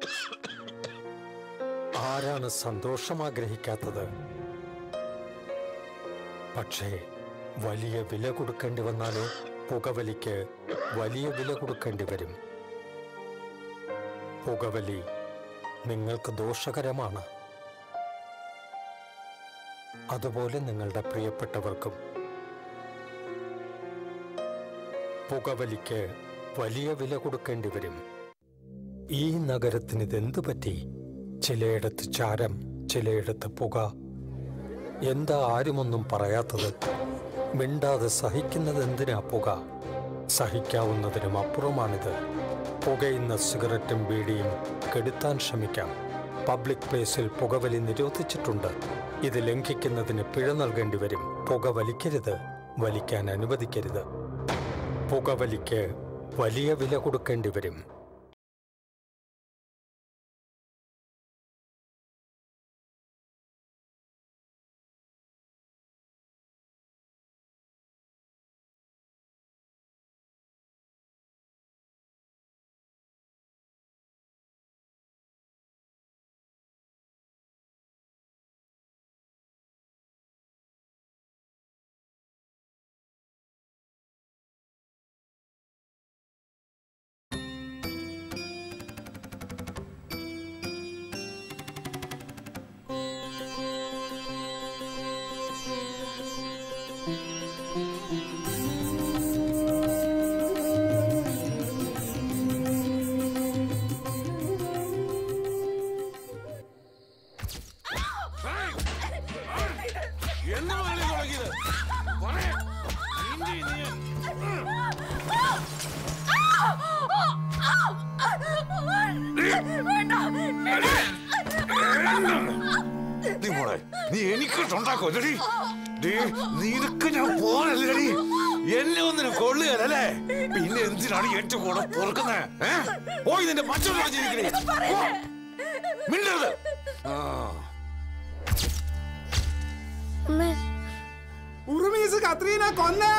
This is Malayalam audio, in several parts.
ആരാണ് സന്തോഷം ആഗ്രഹിക്കാത്തത് പക്ഷേ വലിയ വില കൊടുക്കേണ്ടി വന്നാലോ പുകവലിക്ക് വലിയ വില കൊടുക്കേണ്ടി വരും പുകവലി നിങ്ങൾക്ക് ദോഷകരമാണ് അതുപോലെ നിങ്ങളുടെ പ്രിയപ്പെട്ടവർക്കും പുകവലിക്ക് വലിയ വില കൊടുക്കേണ്ടി വരും ഈ നഗരത്തിന് ഇതെന്തു പറ്റി ചിലയിടത്ത് ചാരം ചിലയിടത്ത് പുക എന്താ ആരുമൊന്നും പറയാത്തത് മിണ്ടാതെ സഹിക്കുന്നത് എന്തിനാ പുക സഹിക്കാവുന്നതിനും അപ്പുറമാണിത് പുകയുന്ന സിഗരറ്റും ബീഡിയും കെടുത്താൻ ശ്രമിക്കാം പബ്ലിക് പ്ലേസിൽ പുകവലി നിരോധിച്ചിട്ടുണ്ട് ഇത് ലംഘിക്കുന്നതിന് പിഴ നൽകേണ്ടി വരും പുക വലിക്കരുത് വലിക്കാൻ അനുവദിക്കരുത് പുകവലിക്ക് വലിയ വില കൊടുക്കേണ്ടി വരും എന്നതാണ് തുടങ്ങിയത് പറയാ. നിന്റെ ഈ നീ- നീ മോളെ നീ എനിക്ക് തൊണ്ടാക്കോ ഇല്ലടി ഡീ, നിനക്ക് ഞാൻ പോരല്ലടി എന്നെ ഒന്നിനും കൊള്ളുകയല്ലേ പിന്നെ എന്തിനാണ് ഏറ്റവും കൂടെ പൊറുക്കുന്നത് ഏ പോയി നിന്റെ മറ്റുള്ള ജീവിക്കണേ മിണ്ടരുത് ആ ഉറുമീസ് കത്രീന കൊന്നേ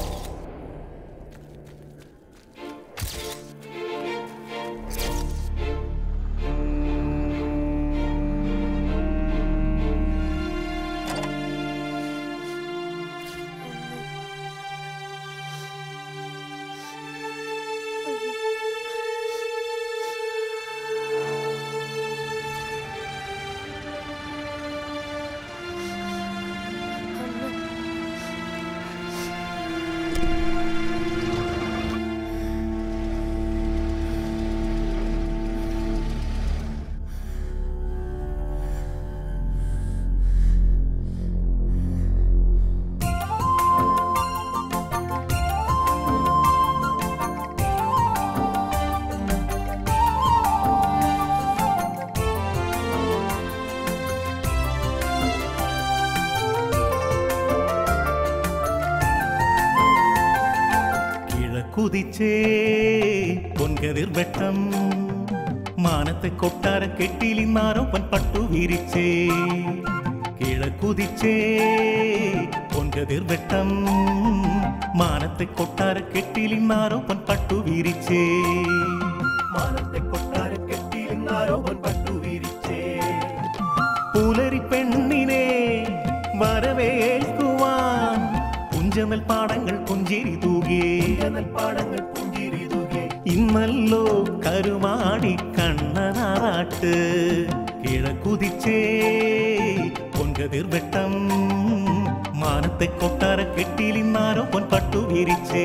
കിഴക്കുതിച്ചേ പൊൻകതിർ വെട്ടം മാനത്തെ കൊട്ടാര കെട്ടിലിന്നാരോ പൊൻ പട്ടു വിരിച്ചേ കിഴക്കുതിച്ചേ പൊൻകതിർ വെട്ടം മാനത്തെ കൊട്ടാര കെട്ടിലിന്നാരോ പൊൻ പട്ടു വിരിച്ചേ മാനത്തെ കൊട്ടാര കെട്ടിലിന്നാരോ പൊൻ പട്ടു വിരിച്ചേ പുലരി പെണ്ണിനെ വരവേൽക്കുവാൻ പുഞ്ചനൽ പാടങ്ങൾ പുഞ്ചിരി തൂകേ പാടങ്ങൾ പുഞ്ചിരി തൂകേ ഇന്നല്ലോ കരുമാടി കണ്ണനാറാട്ട് കിഴക്കുതിച്ചേ പൊൻകതിർ വെട്ടം മാനത്തെ കൊട്ടാര കെട്ടിലിന്നാരോ പൊൻ പട്ടു വിരിച്ചേ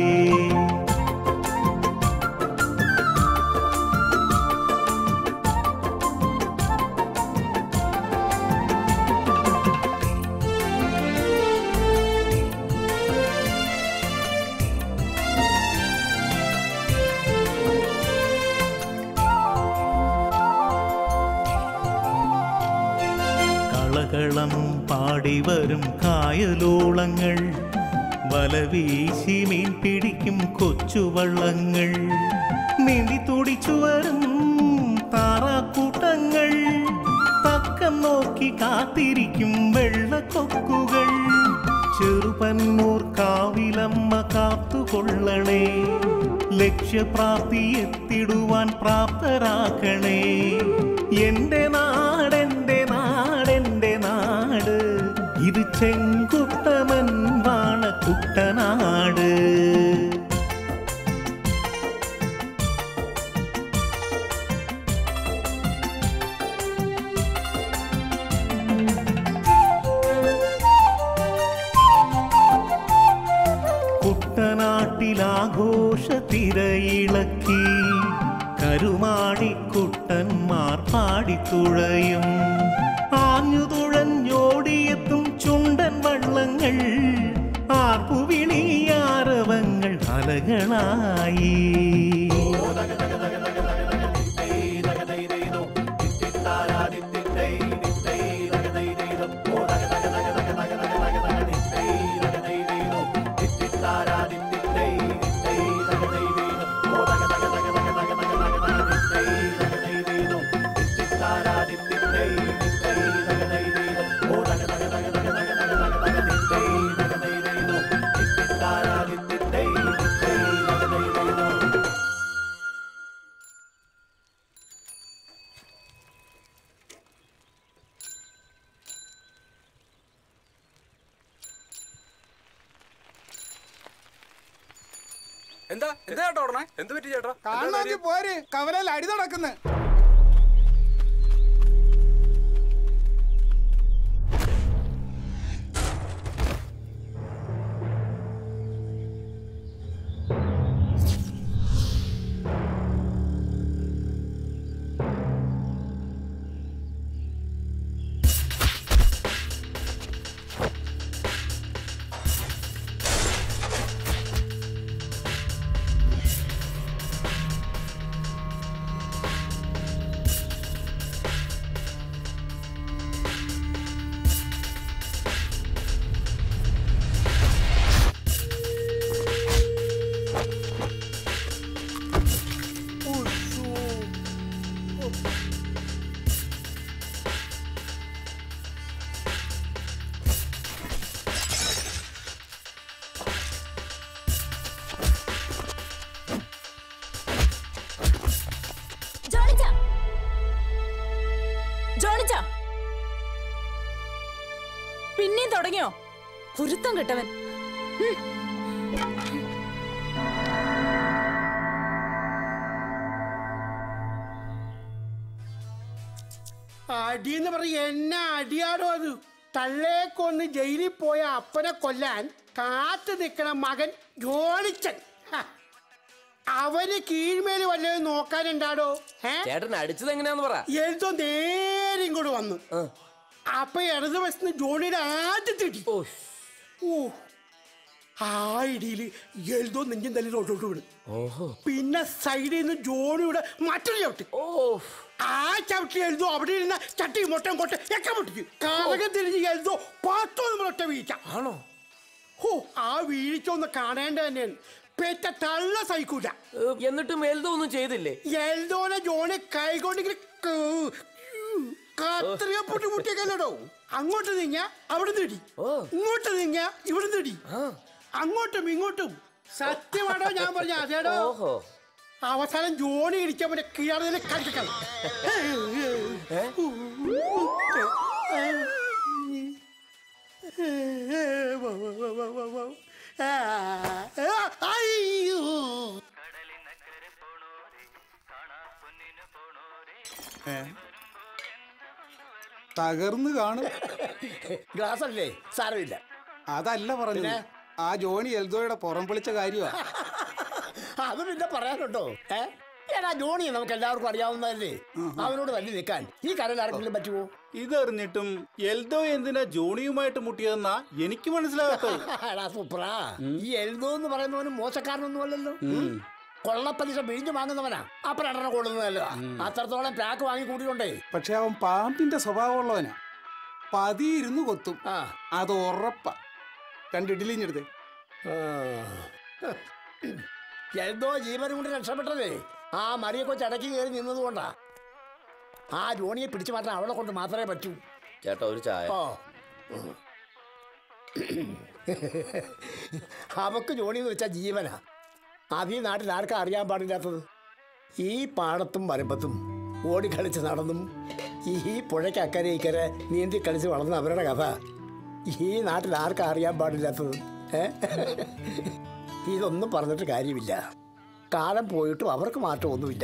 കളകളം പാടി വരും കായലോളങ്ങൾ വലവീശി മീൻ പിടിക്കും കൊച്ചുവള്ളങ്ങൾ നീന്തി തുടിച്ചു വരും താറാക്കൂട്ടങ്ങൾ തക്കം നോക്കി കാത്തിരിക്കും വെള്ളക്കൊക്കുകൾ ചെറുപന്നൂർ കാവിലമ്മ കാത്തുകൊള്ളണേ ലക്ഷ്യപ്രാപ്തി എത്തിടുവാൻ പ്രാപ്തരാക്കണേ എന്റെ നാടെന്റെ നാടെന്റെ നാട് ഇത് ചെങ്കുട്ടമൻ വാണ കുട്ടനാട് കുട്ടനാട്ടിലാഘോഷ തിരയിളക്കി കരുമാടിക്കുട്ടന്മാർ പാടിത്തുഴയും ആഞ്ഞുതുഴഞ്ഞോടിയെത്തും ചുണ്ടൻ വള്ളങ്ങൾ ആർപ്പുവിളിയാരവങ്ങൾ അലകളായി എന്താ എന്താ ചേട്ടാ ഓടണേ എന്ത് പറ്റി ചേട്ടാ എന്താ കാണണമെങ്കിൽ കാര്യം? പോര് കവലയിൽ അടി നടക്കുന്നു ജോണിച്ച ജോണിച്ച പിന്നെയും തുടങ്ങിയോ കുരുത്തം കിട്ടവൻ അടി എന്ന് പറയും എന്നെ അടിയാടോ അത് തള്ളയെ കൊന്ന് ജയിലിൽ പോയ അപ്പനെ കൊല്ലാൻ കാത്തു നിൽക്കണ മകൻ ജോണിച്ചൻ ഹ. അവന് കീഴ്മേല് വല്ലതും നോക്കാനുണ്ടാടോ ഏ ചേട്ടൻ അടിച്ചത് എങ്ങനെയാന്ന് പറ എഴുതോ നേരെ ഇങ്ങോട്ട് വന്നു അപ്പൊ ഇടതുവശത്ത് ജോണിയുടെ ആദ്യത്തെ ഇടി ഓ ആ ഇടിയിൽ എഴുതോ നെഞ്ചും തല്ലി റോട്ടോട്ട് വീണ് പിന്നെ സൈഡിൽ നിന്ന് ജോണിയുടെ മറ്റൊരു ചവിട്ട് ആ ചവിട്ടി എഴുതോ അവിടെ ഇരുന്ന ചട്ടി മുട്ടം കൊട്ട ഒക്കെ പൊട്ടിച്ചു കാലകം തിരിഞ്ഞ് എഴുതോ പത്തോ ഒറ്റ വീഴ്ച ആണോ ഹോ ആ വീഴ്ച ഒന്ന് കാണേണ്ട തന്നെയാണ് പെറ്റ തള്ള സഹിക്കൂല ഏ, എന്നിട്ടും എൽദോ ഒന്നും ചെയ്തില്ലേ എൽദോനെ ജോണി കൈകൊണ്ട് ഇങ്ങനെ കൂ- കത്രിക പൊട്ടി മുട്ടിയൊക്കെയല്ലോ അങ്ങോട്ട് നീങ്ങ അവിടെ നിടി ഇങ്ങോട്ട് നീങ്ങ ഇവിടെ നിടി അങ്ങോട്ടും ഇങ്ങോട്ടും സത്യമാണോ ഞാൻ പറഞ്ഞ അതേടോ ഓഹോ അവസാനം ജോണി ഇടിച്ചവന്റെ കീഴാറിനെ കണ്ടിക്കണം അയ്യോ തകർന്ന് കാണും ഗ്ലാസ് അല്ലേ സാരമില്ല അതല്ല പറഞ്ഞു ആ ജോണി എൽദോയുടെ പുറം പൊളിച്ച കാര്യമാ അത് പിന്നെ പറയാനുണ്ടോ ഏ എടാ ജോണി നമുക്ക് എല്ലാവർക്കും അറിയാവുന്നതല്ലേ അവനോട് തല്ലി നിൽക്കാൻ ഈ കരയിൽ ആർക്കെങ്കിലും പറ്റുമോ ഇതറിഞ്ഞിട്ടും എൽദോ എന്തിനാ ജോണിയുമായിട്ട് മുട്ടിയതെന്നാ എനിക്ക് മനസ്സിലാകാത്തത് എടാ സൂപ്പറാ ഈ എൽദോ എന്ന് പറയുന്നവന് മോശക്കാരനൊന്നും അല്ലല്ലോ കൊള്ളപ്പലിശ പിഴിഞ്ഞു വാങ്ങുന്നവനാ അപ്പൊ രണ്ടെണ്ണം കൊള്ളുന്നതല്ലോ അത്രത്തോളം പാക്ക് വാങ്ങി കൂട്ടിക്കൊണ്ടേ പക്ഷെ അവൻ പാമ്പിന്റെ സ്വഭാവമുള്ളവനാ പതിയിരുന്ന് കൊത്തും ആ അത് ഉറപ്പാ രണ്ട് ഇഡ്ഡലിഞ്ഞെടുത്ത് എൽദോ ജീവനും കൊണ്ട് രക്ഷപ്പെട്ടതേ ആ മറിയെ കൊച്ച് അടക്കി കയറി നിന്നതുകൊണ്ടാ ആ ജോണിയെ പിടിച്ചു മാറ്റാൻ അവളെ കൊണ്ട് മാത്രമേ പറ്റൂ ചേട്ടാ ഒരു ചായ ഓ അവക്ക് ജോണി എന്ന് വെച്ചാൽ ജീവനാ അത് ഈ നാട്ടിൽ ആർക്കും അറിയാൻ പാടില്ലാത്തത് ഈ പാടത്തും വരമ്പത്തും ഓടിക്കളിച്ച് നടന്നും ഈ പുഴയ്ക്ക് അക്കരെ ഇക്കരെ നീന്തി കളിച്ച് വളർന്ന അവരുടെ കഥ ഈ നാട്ടിൽ ആർക്കും അറിയാൻ പാടില്ലാത്തത് ഏ? ഇതൊന്നും പറഞ്ഞിട്ട് കാര്യമില്ല കാലം പോയിട്ടും അവർക്ക് മാറ്റമൊന്നുമില്ല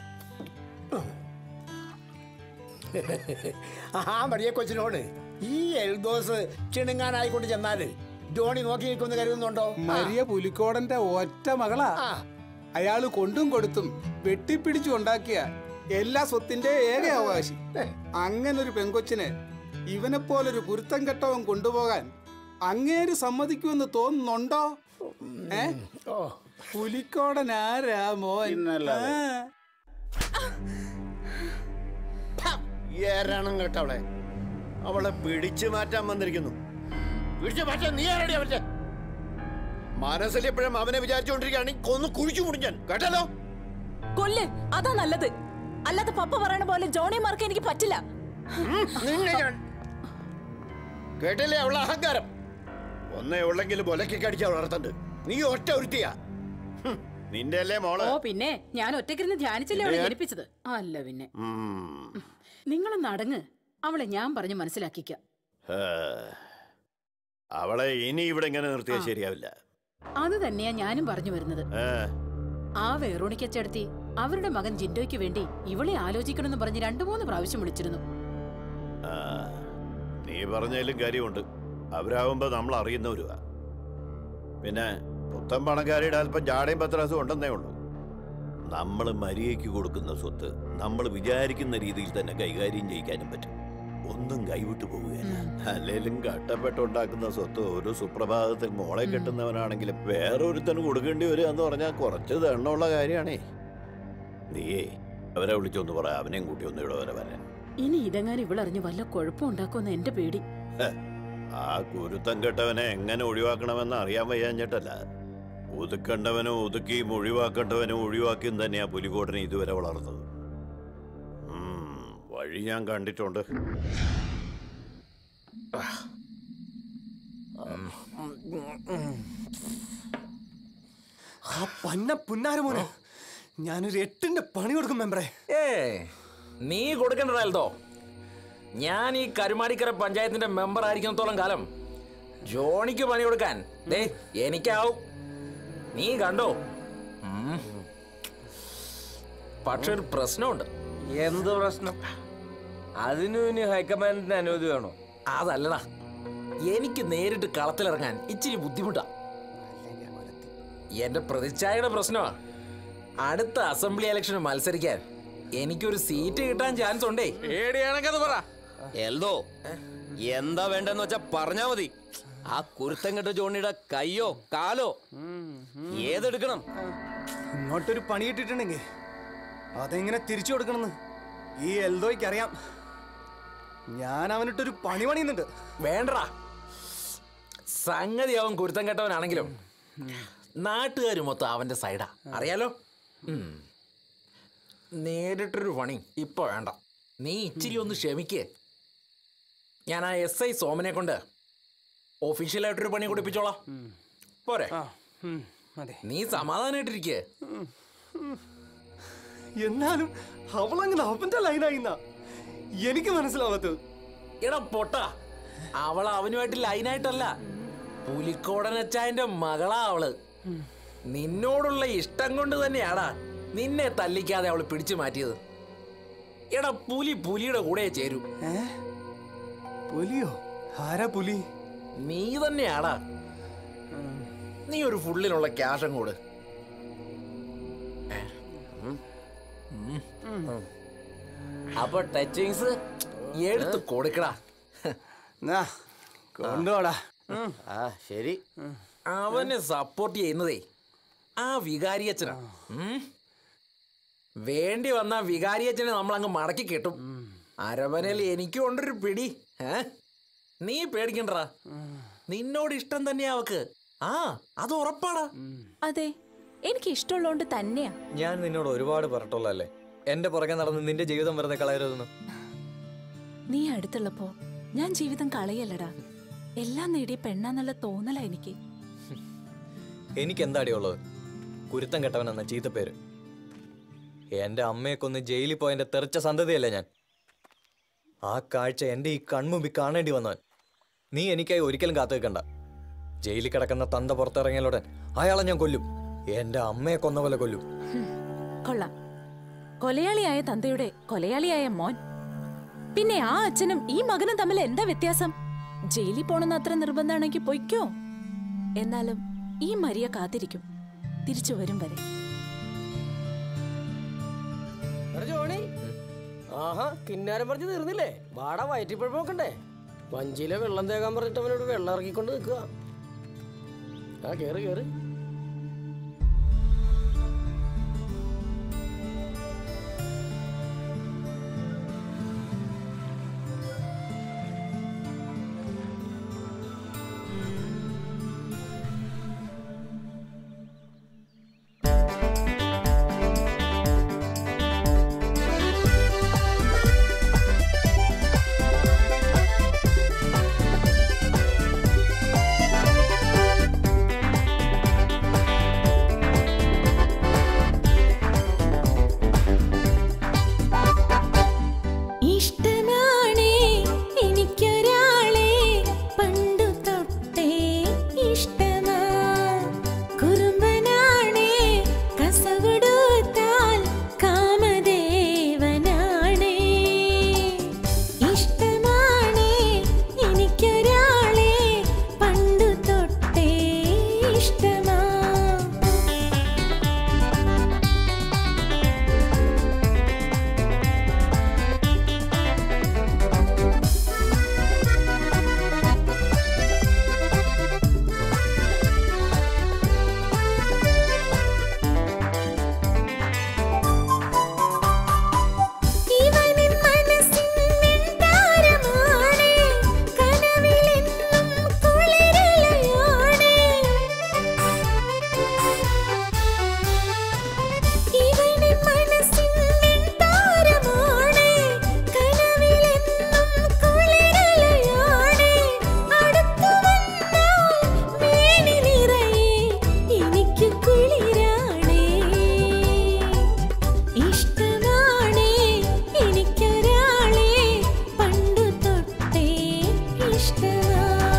ആ മടിയ കൊച്ചിനോട് ഈ എൽദോസ് ചിണുങ്ങാനായിക്കൊണ്ട് ചെന്നാല് ജോണി നോക്കി നിൽക്കുമെന്ന് കരുതുന്നുണ്ടോ മരിയ പുലിക്കോടന്റെ ഒറ്റ മകളാ ആ അയാള് കൊണ്ടും കൊടുത്തും വെട്ടിപ്പിടിച്ചു ഉണ്ടാക്കിയ എല്ലാ സ്വത്തിന്റെ ഏക അവകാശി അങ്ങനൊരു പെങ്കൊച്ചിനെ ഇവനെ പോലൊരു കുരുത്തം കെട്ടവൻ കൊണ്ടുപോകാൻ അങ്ങേര് സമ്മതിക്കുമെന്ന് തോന്നുന്നുണ്ടോ ഏ ഓ പുലിക്കോടൻ ആരാ മോൻ ആ. ഏരണം കേട്ടവളെ അവളെ പിടിച്ചു മാറ്റാൻ വന്നിരിക്കുന്നു പിടിച്ചു മാറ്റാൻ നീ ആരടി അവന്റെ മനസ്സിൽ എപ്പോഴും അവനെ വിചാരിച്ചുകൊണ്ടിരിക്കുകയാണെങ്കിൽ കൊന്നു കുഴിച്ചു മുടിഞ്ഞാൻ കേട്ടല്ലോ കൊല്ല് അതാ നല്ലത് അല്ലാതെ പപ്പ പറയണ പോലെ ജോണി മാർക്ക് എനിക്ക് പറ്റില്ല ഉം, നിന്നെ ഞാൻ കേട്ടില്ലേ അവളെ അഹങ്കാരം ഒന്നേ ഉള്ളെങ്കിലും ഒലക്കി കടിച്ച വളർത്തണ്ട് നീ ഒറ്റ ഒരുത്തിയാ ഹും, നിന്റെ അല്ലേ മോള് ഓ പിന്നെ ഞാൻ ഒറ്റക്കിരുന്ന് ധ്യാനിച്ചല്ലേ അവളെ ജനിപ്പിച്ചത് അല്ല പിന്നെ ഉം. നിങ്ങളൊന്ന് അടങ്ങ് അവളെ ഞാൻ പറഞ്ഞു മനസ്സിലാക്കിക്കാം ഹേ. അവളെ ഇനി ഇവിടെ ഇങ്ങനെ നിർത്തിയാൽ ശരിയാവില്ല അത് തന്നെയാ ഞാനും പറഞ്ഞു വരുന്നത് ഏ, ആ വേറോണിക്കച്ചടത്തി അവരുടെ മകൻ ജിൻഡോയ്ക്ക് വേണ്ടി ഇവളെ ആലോചിക്കണമെന്ന് പറഞ്ഞ് രണ്ടു മൂന്ന് പ്രാവശ്യം വിളിച്ചിരുന്നു ആ, നീ പറഞ്ഞതിലും കാര്യമുണ്ട് അവരാവുമ്പോ നമ്മൾ അറിയുന്നവരുവാ പിന്നെ പുത്തൻ പണക്കാരിയുടെ അല്പം ജാടയും പത്രാസും ഉണ്ടെന്നേ ഉള്ളൂ നമ്മൾ മരിയയ്ക്ക് കൊടുക്കുന്ന സ്വത്ത് നമ്മൾ വിചാരിക്കുന്ന രീതിയിൽ തന്നെ കൈകാര്യം ചെയ്യിക്കാനും പറ്റും ഒന്നും കൈവിട്ടു പോവുകയില്ല അല്ലെങ്കിലും കട്ടപ്പെട്ടുണ്ടാക്കുന്ന സ്വത്ത് ഒരു സുപ്രഭാതത്തിൽ മോളെ കെട്ടുന്നവനാണെങ്കിലും വേറൊരുത്തന് കൊടുക്കേണ്ടി വരിക എന്ന് പറഞ്ഞാൽ കുറച്ച് ദണ്ണമുള്ള കാര്യമാണേ നീയേ അവരെ വിളിച്ചൊന്ന് പറ അവനെയും കൂട്ടി ഒന്ന് ഇവിടെ വരെ വരാൻ ഇനി ഇതെങ്ങാനും ഇവളറിഞ്ഞ് വല്ല കുഴപ്പമുണ്ടാക്കുമെന്ന് എന്റെ പേടി ആ കുരുത്തം കെട്ടവനെ എങ്ങനെ ഒഴിവാക്കണമെന്ന് അറിയാൻ വയ്യാഞ്ഞിട്ടല്ല ഒതുക്കണ്ടവനും ഒതുക്കിയും ഒഴിവാക്കേണ്ടവനും ഒഴിവാക്കിയും തന്നെയാ പുലിക്കോട്ടനെ ഇതുവരെ വളർന്നത് ഉം, വഴി ഞാൻ കണ്ടിട്ടുണ്ട് ആ പന്ന പുന്നാരമോനെ ഞാനൊരു എട്ടിന്റെ പണി കൊടുക്കും മെമ്പറേ ഏ നീ കൊടുക്കണ്ടല്ലോ ഞാൻ ഈ കരുമാടിക്കര പഞ്ചായത്തിന്റെ മെമ്പർ ആയിരിക്കുന്നത്തോളം കാലം ജോണിക്ക് പണി കൊടുക്കാൻ ദേ എനിക്കാവും നീ കണ്ടോ ഉം. പക്ഷെ ഒരു പ്രശ്നമുണ്ട് എന്ത് പ്രശ്നം അതിനു ഇനി ഹൈക്കമാൻഡിന്റെ അനുമതി വേണോ അതല്ലടാ എനിക്ക് നേരിട്ട് കളത്തിലിറങ്ങാൻ ഇച്ചിരി ബുദ്ധിമുട്ടാ എന്റെ പ്രതിച്ഛായയുടെ പ്രശ്നമാ അടുത്ത അസംബ്ലി ഇലക്ഷന് മത്സരിക്കാൻ എനിക്കൊരു സീറ്റ് കിട്ടാൻ ചാൻസ് ഉണ്ടേ ഏടിയാണെങ്കത് പറ എൽദോ എന്താ വേണ്ടെന്ന് വെച്ചാ പറഞ്ഞാ മതി ആ കുരുത്തം കെട്ട ജോണിയുടെ കയ്യോ കാലോ ഏതെടുക്കണം ഇങ്ങോട്ടൊരു പണി കിട്ടിയിട്ടുണ്ടെങ്കിൽ അതെങ്ങനെ തിരിച്ചു കൊടുക്കണമെന്ന് ഈ എൽദോയ്ക്ക് അറിയാം ഞാൻ അവനിട്ടൊരു പണി പണിയുന്നുണ്ട് വേണ്ടടാ സംഗതി അവൻ കുരുത്തം കെട്ടവനാണെങ്കിലും നാട്ടുകാർ മൊത്തം അവന്റെ സൈഡാ അറിയാലോ ഉം. നേരിട്ടൊരു പണി ഇപ്പൊ വേണ്ട നീ ഇച്ചിരി ഒന്ന് ക്ഷമിക്ക് ഞാൻ ആ എസ് ഐ സോമനെ കൊണ്ട് ഒഫീഷ്യലായിട്ടൊരു പണി കൊടുപ്പിച്ചോളാം പോരെ അതെ നീ സമാധാനായിട്ടിരിക്കേ എന്നാലും അവളങ്ങനെ അവന്റെ ലൈനായിന്ന എനിക്ക് മനസ്സിലാവാത്തത് എടാ പൊട്ട അവൾ അവനുമായിട്ട് ലൈനായിട്ടല്ല പുലിക്കോടനച്ചായന്റെ മകളാ അവള് നിന്നോടുള്ള ഇഷ്ടം കൊണ്ട് തന്നെയാടാ നിന്നെ തല്ലിക്കാതെ അവള് പിടിച്ചു മാറ്റിയത് എടാ പുലി പുലിയുടെ കൂടെ ചേരൂ പുലിയോ ആരാ പുലി നീ തന്നെയാടാ നീ ഒരു ഫുള്ളിനുള്ള ക്യാഷ് അങ്ങോട്ട് അപ്പൊ ടച്ചിങ്സ് എടുത്ത് കൊടുക്കടാ നാ, കൊണ്ടുപോടാ ആ ശരി അവനെ സപ്പോർട്ട് ചെയ്യുന്നതേ ആ വികാരിയച്ഛനാ ഉം. വേണ്ടി വന്ന വികാരിയച്ഛനെ നമ്മൾ അങ്ങ് മടക്കി കിട്ടും അരമനയിൽ എനിക്കും ഉണ്ടൊരു പിടി ഏ നീ പേടിക്കണ്ടടാ നിന്നോട് ഇഷ്ടം തന്നെയാ അവക്ക് ആ അത് ഉറപ്പാടാ അതെ എനിക്ക് ഇഷ്ടമുള്ളതുകൊണ്ട് തന്നെയാ ഞാൻ നിന്നോട് ഒരുപാട് പറഞ്ഞിട്ടുള്ളതല്ലേ എന്റെ പുറകെ നടന്ന് നിന്റെ ജീവിതം വെറുതെ കളയരുതെന്ന് നീ അടുത്തുള്ളപ്പോ ഞാൻ ജീവിതം കളയല്ലടാ എല്ലാം നേടിയ പെണ്ണാന്നുള്ള തോന്നലാ എനിക്ക് എനിക്ക് എന്താടി ഉള്ളത് കുരുത്തം കെട്ടവനെന്ന ചീത്തപ്പേര് എന്റെ അമ്മയെ കൊന്ന് ജയിലിൽ പോയതിന്റെ തെറിച്ച സന്തതിയല്ലേ ഞാൻ ആ കാഴ്ച എന്റെ ഈ കൺമുമ്പിൽ കാണേണ്ടി വന്നവൻ നീ എനിക്കായി ഒരിക്കലും കാത്തു വെക്കണ്ട ജയിലിൽ കിടക്കുന്ന തന്ത പുറത്തിറങ്ങിയാലുടൻ അയാളെ ഞാൻ കൊല്ലും എന്റെ അമ്മയെ കൊന്ന പോലെ കൊല്ലും കൊള്ളാം കൊലയാളിയായ തന്തയുടെ കൊലയാളിയായ മോൻ പിന്നെ ആ അച്ഛനും ഈ മകനും തമ്മിൽ എന്താ വ്യത്യാസം ജയിലിൽ പോണെന്ന് അത്ര നിർബന്ധമാണെങ്കിൽ പൊയ്ക്കോ എന്നാലും ഈ മരിയ കാത്തിരിക്കും തിരിച്ചു വരും വരെ എടാ ജോണി ആഹാ കിന്നാരം പറഞ്ഞ് തീർന്നില്ലേ വാടാ വയറ്റിപ്പഴപ്പ് നോക്കണ്ടേ വഞ്ചിയിലെ വെള്ളം തേക്കാൻ പറഞ്ഞിട്ട് അവനോട് വെള്ളം ഇറക്കിക്കൊണ്ട് നിൽക്കുക ആ കേറ് കേറ് ഇഷ്ടമാണേ എനിക്കൊരാളെ പണ്ടു തൊട്ടേ ഇഷ്ടമാ കുറുമ്പനാണേ കസവിടുത്താൽ കാമദേവനാണേ ഇഷ്ടമാണേ എനിക്കൊരാളെ പണ്ടു തൊട്ടേ ഇഷ്ടമാ ഇവനിൻ മനസ്സിൻ താരമാണേ കനവിലെന്നും കുളിരലയാണേ ഇവനിൻ മനസ്സിൻ താരമാണേ കനവിലെന്നും കുളിരലയാണേ അടുത്തു വന്നാൽ മേനി നിറയെ എനിക്ക് കുളിരാണേ ഇഷ്ടമാണേ എനിക്കൊരാളെ പണ്ടു തൊട്ടേ ഇഷ്ടമാ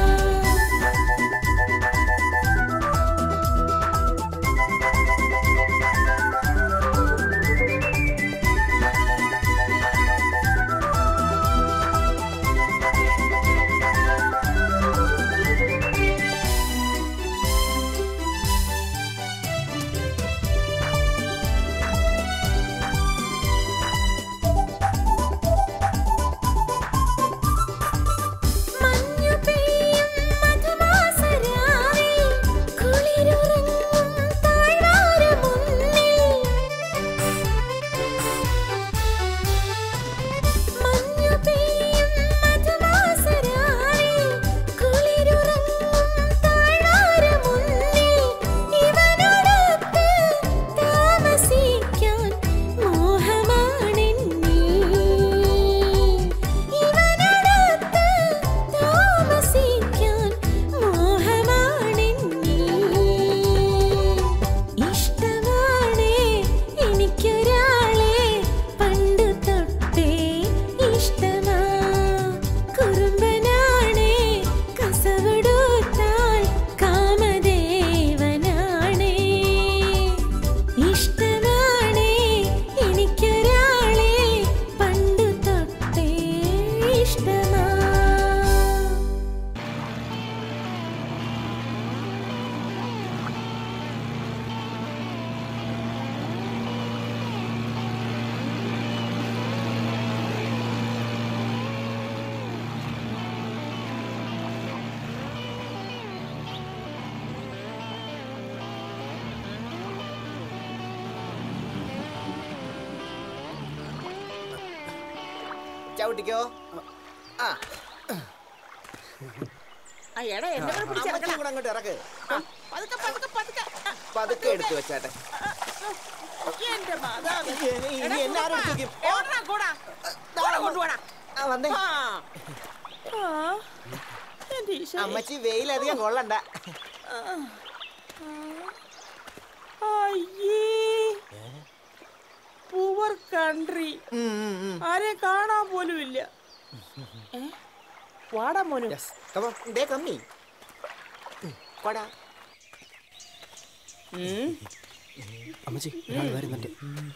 മഞ്ഞു പെയ്യും മധുമാസരാവിൽ കുളിരുറങ്ങും താഴ്വാരമുന്നിൽ മഞ്ഞു പെയ്യും മധുമാസരാവിൽ കുളിരുറങ്ങും താഴ്വാരമുന്നിൽ ഇവനോടൊത്ത് താമസിക്കാൻ മോഹമാണെന്നീ ഇവനോടൊത്ത് താമസിക്കാൻ മോഹമാണെന്നീ ഇഷ്ടമാണേ എനിക്കൊരാളെ പണ്ടു തൊട്ടേ ഇഷ്ടമാ കുറുമ്പനാണേ കസവിടുത്താൽ കാമദേവനാണേ ഇഷ്ടമാണേ എനിക്കൊരാളെ പണ്ടു തൊട്ടേ ഇഷ്ടമാ ചവിട്ടിക്കോ ആ ആ, എടാ, എന്നെ കൂടെ പിടിച്ച് അമ്മച്ചി ഇറക്കണം. കൂടെ അങ്ങോട്ട് ഇറക്ക് ആ, പതുക്കെ, പതുക്കെ, പതുക്കെ. ആ, പതുക്കെ എടുത്തു വെച്ചാട്ടെ എന്റെ മാതാവേ. ഇനി- ഇനി എടാ, എന്നെ ആരും കൂടാ. എടുത്ത് വെക്കും? ഓടടാ, കൂടാ. കൂടെ കൊണ്ടുപോടാ. ആ, വന്നേ. ആ. ആ, എന്റെ ഈശോയെ. അമ്മച്ചി വെയിലധികം കൊള്ളണ്ട ആ. ആ. അയ്യേ പൂവർ കൺട്രി ആരെ കാണാൻ പോലും ഇല്ല ഏ? വാടാ മോനു കമ്മി കൊടാ അമ്മച്ചി ഒരാൾ വരുന്നുണ്ട്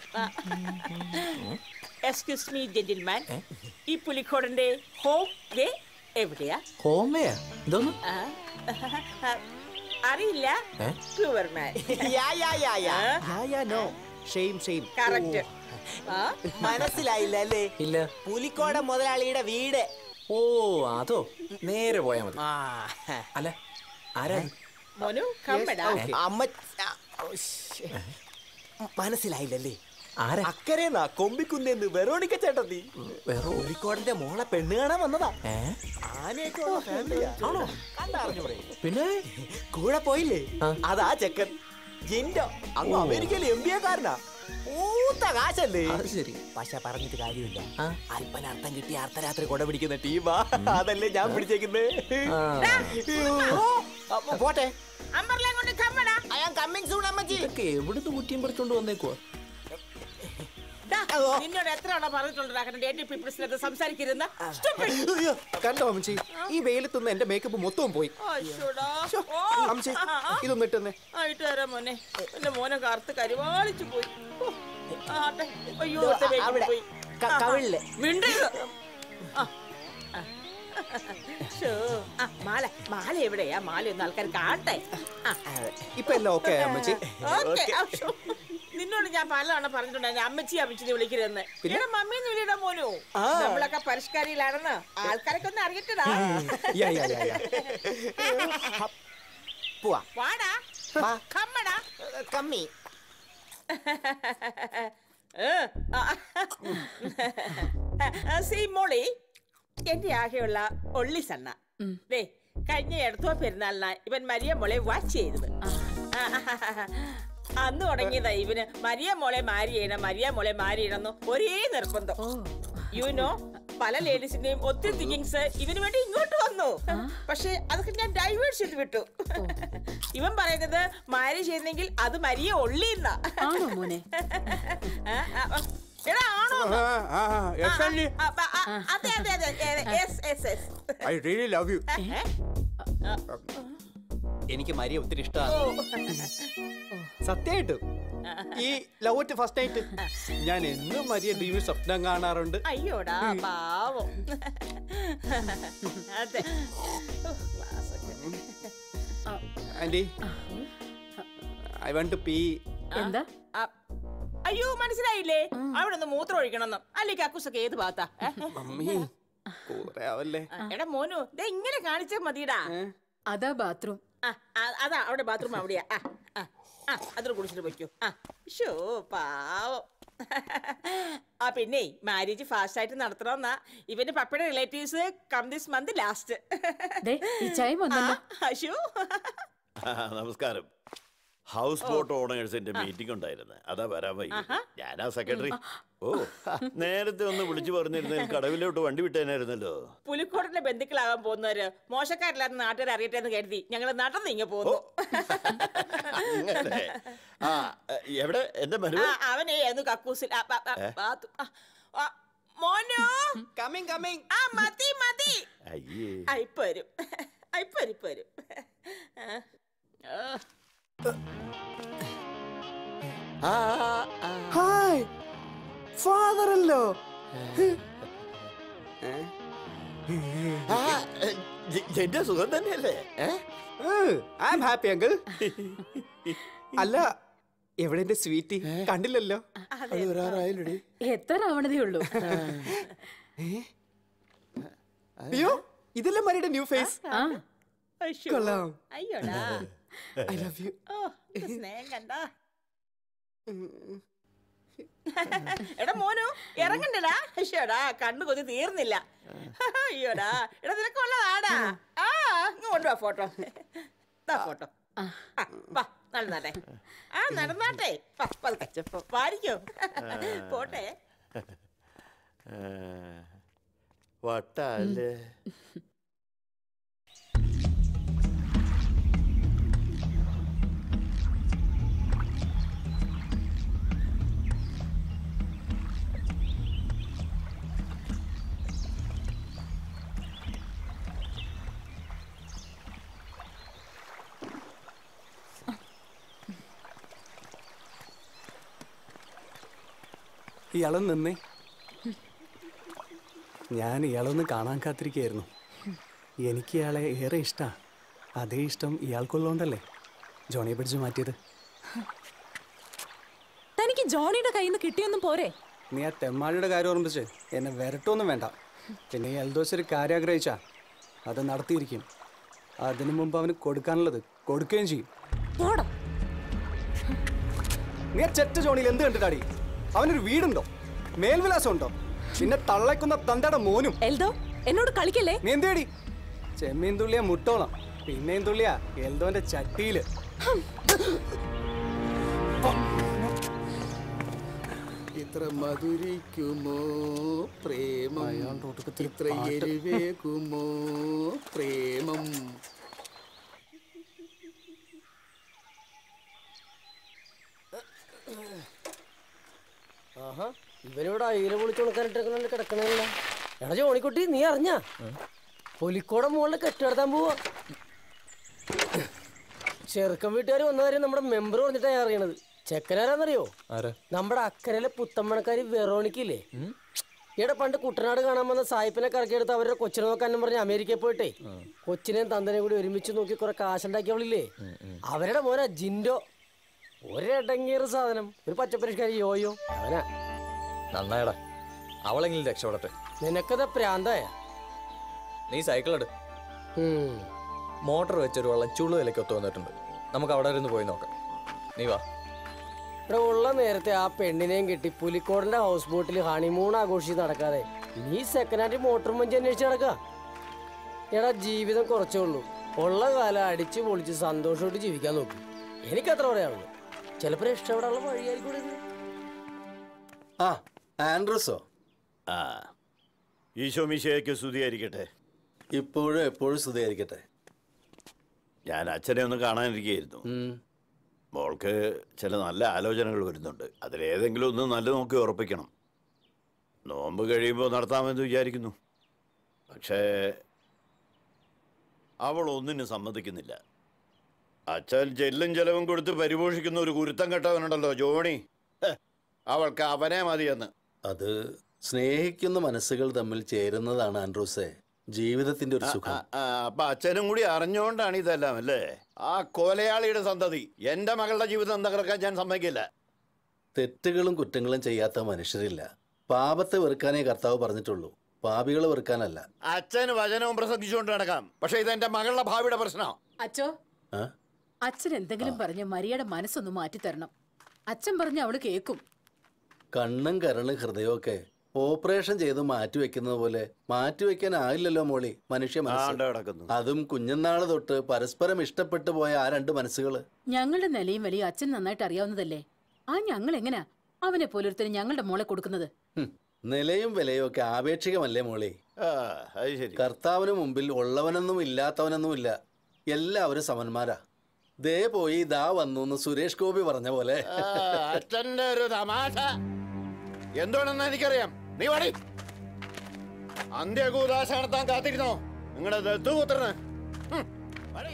എക്സ്ക്യൂസ് മീ ജെന്റിൽമാൻ ഈ പുലിക്കോടന്റെ ഹോം ദേ എവിടെയാ ഹോമയാ എന്തോന്നു ആ, അറിയില്ല ഏ? പ്യുവർമാൻ yeah yeah yeah yeah yeah yeah no shame shame correct മനസ്സിലായില്ല അല്ലേ ഇല്ല പുലിക്കോട മുതലാളിയുടെ വീട് ഓ അതോ നേരെ പോയാ മതി അല്ല ആരാ മോനു കമ്മടാ അമ്മ ആ, ഓ, ശ്ശേ. മനസ്സിലായില്ലല്ലേ ആരാ അക്കരേന്നാ കൊമ്പിക്കുന്നെന്ന് വെറോണിക്ക ചേട്ടത്തി വെറോ പുലിക്കോടന്റെ മോളെ പെണ്ണ് കാണാൻ വന്നതാ ഏ ആനയൊക്കെ ഉള്ള ഫാമിലിയാ ആണോ കണ്ടറിഞ്ഞൂടെ പിന്നെ കൂടെ പോയില്ലേ അതാ ചെക്കൻ ജിൻഡോ അങ്ങ് ഓ. അമേരിക്കയിൽ എം ബി എക്കാരനാ പൂത്ത കാശല്ലേ അത് ശരി പക്ഷെ പറഞ്ഞിട്ട് കാര്യമില്ല അല്പനർത്ഥം കിട്ടി അർദ്ധരാത്രി കൊട പിടിക്കുന്ന ടീമാ അതല്ലേ ഞാൻ പിടിച്ചേക്കുന്നേ അപ്പൊ പോട്ടെ അമ്പർലെ കൊണ്ട് കമ്മടാ ഐ ആം കമ്മിങ് സൂൺ അമ്മച്ചി ഇതൊക്കെ എവിടുന്ന് കുറ്റിയും പറിച്ചോണ്ട് വന്നേക്കുവാ ദാ, നിന്നോട് എത്ര തവണ പറഞ്ഞിട്ടുണ്ടാ ഡേറ്റ് പീപ്പിൾസിനകത്ത് സംസാരിക്കരുന്ന അയ്യോ, കണ്ടോ അമ്മച്ചി ഈ വെയിലത്തൊന്ന് എന്റെ മേക്കപ്പ് മൊത്തവും പോയി അമ്മച്ചി ഇതൊന്ന് ഇട്ടെന്നേ ആയിട്ട് വരാം മോനെ എന്റെ മോനെ കറുത്ത് കരുവാളിച്ചു പോയി ഓ, ആട്ടെ. അയ്യോ ദോ, ഒറ്റ വേഗം അവിടെ. പോയി. ക- ആ, ആ. കവിളില്. മിണ്ടരുത്. ആ, ആ. ശോ. ആ, മാല മാല എവിടെയാ മാല ഒന്ന് ആൾക്കാർ കാണട്ടെ ആ. ഇപ്പൊ എല്ലാം ഓക്കെ അമ്മച്ചി ഓക്കേ. ആ, ശോ. നിന്നോട് ഞാൻ പലതവണ പറഞ്ഞിട്ടുണ്ടായിരുന്നു അമ്മച്ചി അമ്മച്ചിനെ വിളിക്കരുതെന്ന് എടാ മമ്മീന്ന് വിളിയടാ മോനു ആ. നമ്മളൊക്കെ പരിഷ്കാരിയിലാണെന്ന് ആൾക്കാരൊക്കെ ഒന്ന് അറിയട്ടടാ യാ, യാ, യാ, യാ. പോവാ വാടാ വാ. കമ്മടാ കമ്മി സീ മോളി എന്റെ ആകെയുള്ള ഒള്ളി സണ്ണ ദേ കഴിഞ്ഞ എടുത്തോ പെരുന്നാളിനാ ഇവൻ മരിയ മോളെ വാച്ച് ചെയ്തത് അന്ന് തുടങ്ങിയതാ ഇവന് മരിയ മോളെ മാരി ചെയ്യണം മരിയ മോളെ മാരി ചെയ്യണം ഒരേ നിർബന്ധം യു നോ പല ലേഡീസിന്റെയും ഒത്തിരി തിങ്കിങ്സ് ഇവന് വേണ്ടി ഇങ്ങോട്ട് വന്നു പക്ഷെ അതൊക്കെ ഞാൻ ഡൈവേർട്ട് ചെയ്ത് വിട്ടു ഇവൻ പറയുന്നത് മാരി ചെയ്യുന്നെങ്കിൽ അത് മരിയ ഒള്ളിന്നാ ആണോ മോനെ എടാ ആണോ ആ, ആ, yes, അല്ലേ? ആ, ആ, ആ, അതെ അതെ അതെ yes yes yes I really love you എനിക്ക് മരിയ ഒത്തിരി ഇഷ്ടമാണ് സത്യമായിട്ടും ഈ ലവ് അറ്റ് ഫസ്റ്റ് നൈറ്റ് ഞാൻ എന്നും മരിയ ഡ്രീമിൽ സ്വപ്നം കാണാറുണ്ട് അയ്യോടാ പാവം അതെ ഓ, class ഒക്കെ. Aunty I want to pee എന്താ ആ, അയ്യോ മനസ്സിലായില്ലേ അവിടെ ഒന്ന് മൂത്രം ഒഴിക്കണമെന്ന് അല്ലെങ്കിൽ കക്കൂസൊക്കെ ഏത് ഭാഗത്താ ഏ? മമ്മി കൂറെ ആവല്ലേ എടാ മോനു ദേ ഇങ്ങനെ കാണിച്ചാ മതിടാ അതാ ബാത്റൂം ആ, ആ, അതാ അവിടെ ബാത്റൂം അവിടെയാ ആ ആ ആ അതിൽ കുടിച്ചിട്ട് വെക്കൂ ആ ഷോ പാവം ആ പിന്നെ മാരേജ് ഫാസ്റ്റ് ആയിട്ട് നടത്തണമെന്നാ ഇവന്റെ പപ്പയുടെ relatives come this month last ദേ ഈ ചായ വന്നല്ലോ അശു ആ, നമസ്കാരം ഹൗസ് ബോട്ട് ഓണേഴ്സിന്റെ മീറ്റിംഗ് ഉണ്ടായിരുന്നു അതാ വരാൻ വൈകി ആഹാ. ഞാനാ സെക്രട്ടറി ഓ ഹ, നേരത്തെ ഒന്ന് വിളിച്ചു പറഞ്ഞിരുന്നെങ്കിൽ കടവിലോട്ട് വണ്ടി വിട്ടേനായിരുന്നല്ലോ പുലിക്കോടിന്റെ ബന്ധുക്കളാകാൻ പോകുന്നവര് മോശക്കാരില്ലാത്ത നാട്ടുകാർ അറിയട്ടെ എന്ന് കരുതി ഞങ്ങൾ നടന്ന് ഇങ്ങ പോകുന്നു അങ്ങനെ ആ എവിടെ എന്റെ ആ, മരുവ അവനെ ഒന്ന് കക്കൂസിൽ ആ, ആ, ആ, ഏ? ബാത്റൂം. ആ, ആ, മോനു കമ്മിങ് കമ്മിങ് ആ മതി മതി അയ്യേ ആ, ഇപ്പൊ വരും ആ, ഇപ്പൊ വരും ഇപ്പൊ വരും ആ, ആ. ഹായ് ഫാദർ അല്ലോ ആ, ജ- എന്റെ സുഖം തന്നെയല്ലേ ഏ? ഐ ആം ഹാപ്പി അങ്കിൾ അല്ല എവിടെ എന്റെ സ്വീറ്റ് കണ്ടില്ലല്ലോ അതെ. എത്ര ആവണതേ ഉള്ളൂ അയ്യോ ഇതല്ലേ മരിയുടെ ന്യൂ ഫേസ് ആ അശ്ശോ. കൊള്ളാം. അയ്യോടാ ഐ ലവ് യു ഓ ഇത് സ്നേഹം കണ്ട എടാ മോനു ഇറങ്ങണ്ടടാ അയ്യോടാ കണ്ണു കൊതി തീർന്നില്ല അയ്യോടാ എടാ നിനക്ക് ഉള്ളതാടാ ആ ഇങ്ങ് കൊണ്ടുവാ ഫോട്ടോ ഫോട്ടോ വാ നടന്നാട്ടെ ആ നടന്നാട്ടെ വാ, പതുക്കെ. വാരിക്കോ പോട്ടെ ആ, വട്ടല്ലേ ഇയാളൊന്ന് നിന്നേ ഞാൻ ഇയാളൊന്ന് കാണാൻ കാത്തിരിക്കുകയായിരുന്നു എനിക്ക് ഇയാളെ ഏറെ ഇഷ്ടമാണ് അതേ ഇഷ്ടം ഇയാൾക്കുള്ളതുകൊണ്ടല്ലേ ജോണിയെ പിടിച്ച് മാറ്റിയത് തനിക്ക് ജോണിയുടെ കയ്യിൽ നിന്ന് കിട്ടിയൊന്നും പോരെ നീ ആ തെമ്മാടിയുടെ കാര്യം ഓർമ്മിച്ച് എന്നെ വരട്ടൊന്നും വേണ്ട പിന്നെ ഈ എൽദോസ് ഒരു കാര്യം ആഗ്രഹിച്ചാ അത് നടത്തിയിരിക്കും അതിനു മുമ്പ് അവന് കൊടുക്കാനുള്ളത് കൊടുക്കുകയും ചെയ്യും പോടാ നീ ആ ചെറ്റ ജോണിയിൽ എന്ത് കണ്ടിട്ടാടി അവനൊരു വീടുണ്ടോ മേൽവിലാസം ഉണ്ടോ പിന്നെ തള്ളയ്ക്കുന്ന തന്തയുടെ മോനും എൽദോ എന്നോട് കളിക്കല്ലേ നീ എന്തേടി ചെമ്മീൻ തുള്ളിയ മുട്ടോളം പിന്നെയും തുള്ളിയ എൽദോന്റെ ചട്ടിയില് ഇത്ര മധുരിക്കുമോ പ്രേമം ഇത്ര പാട്ട്. എരിവേകുമോ പ്രേമം ആഹാ ഇവനിവിടെ അയില പൊളിച്ച് ഉണക്കാനിട്ടിരിക്കണ കിടക്കണല്ല എടാ ജോണിക്കുട്ടി നീ അറിഞ്ഞ പുലിക്കോടെ മുകളിൽ കെട്ടിടത്താൻ പോവാ ചെറുക്കൻ വീട്ടുകാർ വന്ന കാര്യം നമ്മുടെ മെമ്പർ പറഞ്ഞിട്ടാ ഞാൻ അറിയണത് ചെക്കനാരാന്നറിയോ ആരാ നമ്മുടെ അക്കരയിലെ പുത്തമ്മണക്കാരി വെറോണിക്കില്ലേ ഇവിടെ പണ്ട് കുട്ടനാട് കാണാൻ വന്ന സായിപ്പിനെ കറക്കിയെടുത്ത് അവരുടെ കൊച്ചിനെ നോക്കാനും പറഞ്ഞ് അമേരിക്കയിൽ പോയിട്ടേ കൊച്ചിനെയും തന്തനെയും കൂടി ഒരുമിച്ച് നോക്കി കുറെ കാശുണ്ടാക്കിയവളില്ലേ അവരുടെ മോനാ ജിൻഡോ ഒരടങ്ങിയൊരു സാധനം ഒരു പച്ചപ്പരിഷ്കാരി യോയോ അവനാ നന്നായടാ അവളെങ്കിലും രക്ഷപ്പെടട്ടെ നിനക്കത് പ്രാന്തായ നീ സൈക്കിൾ എടു മോട്ടോർ വെച്ചൊരു വെള്ളം ചുളു വിലയ്ക്ക് ഒത്തു വന്നിട്ടുണ്ട് നമുക്ക് അവിടെ ഇരുന്ന് പോയി നോക്കാം നീ വാ ഇവിടെ ഉള്ള നേരത്തെ ആ പെണ്ണിനെയും കെട്ടി പുലിക്കോടിന്റെ ഹൗസ് ബോട്ടിൽ ഹണിമൂൺ ആഘോഷിച്ച് നടക്കാതെ നീ സെക്കൻഡ് ഹാൻഡ് മോട്ടോർ മഞ്ചി അന്വേഷിച്ച് നടക്ക എടാ ജീവിതം കുറച്ചേ ഉള്ളൂ ഉള്ള കാലം അടിച്ചു പൊളിച്ച് സന്തോഷമായിട്ട് ജീവിക്കാൻ നോക്കും എനിക്കത്ര പറയാനുള്ളൂ ചിലപ്പോൾ രക്ഷപ്പെടാനുള്ള വഴിയായിരിക്കും ഇത്. ആ ആൻഡ്രസോ ആ ഈശോ മിശയ്ക്ക് സ്തുതിയായിരിക്കട്ടെ ഇപ്പോഴും എപ്പോഴും സ്തുതിയായിരിക്കട്ടെ ഞാൻ അച്ഛനെ ഒന്ന് കാണാനിരിക്കുകയായിരുന്നു മോൾക്ക് ചില നല്ല ആലോചനകൾ വരുന്നുണ്ട് അതിലേതെങ്കിലും ഒന്ന് നല്ല നോക്കി ഉറപ്പിക്കണം നോമ്പ് കഴിയുമ്പോൾ നടത്താമെന്ന് വിചാരിക്കുന്നു പക്ഷേ അവൾ ഒന്നിനും സമ്മതിക്കുന്നില്ല അച്ഛൻ ചെല്ലും ചെലവും കൊടുത്ത് പരിപോഷിക്കുന്ന ഒരു കുരുത്തം കെട്ടവനുണ്ടല്ലോ ജോണി ഹെ, അവൾക്ക് അവനെ മതിയെന്ന് അത് സ്നേഹിക്കുന്ന മനസ്സുകൾ തമ്മിൽ ചേരുന്നതാണ് ആൻഡ്രൂസെ ജീവിതത്തിന്റെ ഒരു സുഖം ആ, അപ്പൊ അച്ഛനും കൂടി അറിഞ്ഞുകൊണ്ടാണ് ഇതെല്ലാം അല്ലേ ആ കൊലയാളിയുടെ സന്തതി എന്റെ മകളുടെ ജീവിതം തകർക്കാൻ ഞാൻ സമ്മതിക്കില്ല തെറ്റുകളും കുറ്റങ്ങളും ചെയ്യാത്ത മനുഷ്യരില്ല പാപത്തെ വെറുക്കാനേ കർത്താവ് പറഞ്ഞിട്ടുള്ളൂ പാപികളെ വെറുക്കാനല്ല അച്ഛന് വചനവും പ്രസംഗിച്ചുകൊണ്ട് നടക്കാം പക്ഷെ ഇത് എന്റെ മകളുടെ ഭാവിയുടെ പ്രശ്നം അച്ചോ ആ? അച്ഛൻ എന്തെങ്കിലും പറഞ്ഞ് മരിയയുടെ മനസ്സൊന്ന് മാറ്റിത്തരണം അച്ഛൻ പറഞ്ഞ അവള് കേക്കും കണ്ണും കരളും ഹൃദയമൊക്കെ ഓപ്പറേഷൻ ചെയ്ത് മാറ്റിവെക്കുന്നത് പോലെ മാറ്റിവെക്കാനായില്ലല്ലോ മോളി മനുഷ്യ ആണ്ട് കിടക്കുന്നു. മനസ്സ് അതും കുഞ്ഞുനാള് തൊട്ട് പരസ്പരം ഇഷ്ടപ്പെട്ടു പോയ ആ രണ്ട് മനസ്സുകള് ഞങ്ങളുടെ നിലയും വലിയ അച്ഛൻ നന്നായിട്ട് അറിയാവുന്നതല്ലേ ആ ഞങ്ങൾ എങ്ങനാ അവനെ പോലൊരുത്തന് ഞങ്ങളുടെ മോളെ കൊടുക്കുന്നത് ഹും, നിലയും വിലയും ഒക്കെ ആപേക്ഷികമല്ലേ മോളി കർത്താവിന് മുമ്പിൽ ഉള്ളവനൊന്നും ഇല്ലാത്തവനൊന്നും ഇല്ല എല്ലാവരും സമന്മാരാ ദേ പോയി ദാ വന്നു എന്ന് സുരേഷ് ഗോപി പറഞ്ഞ പോലെ ആ, അച്ഛന്റെ ഒരു തമാശ എന്തുകൊണ്ടെന്ന് എനിക്കറിയാം നീ വടി അന്ത്യകൂദാശ നടത്താൻ കാത്തിരുന്നോ നിങ്ങളുടെ ദത്തുപുത്രന് ഹും, വടി.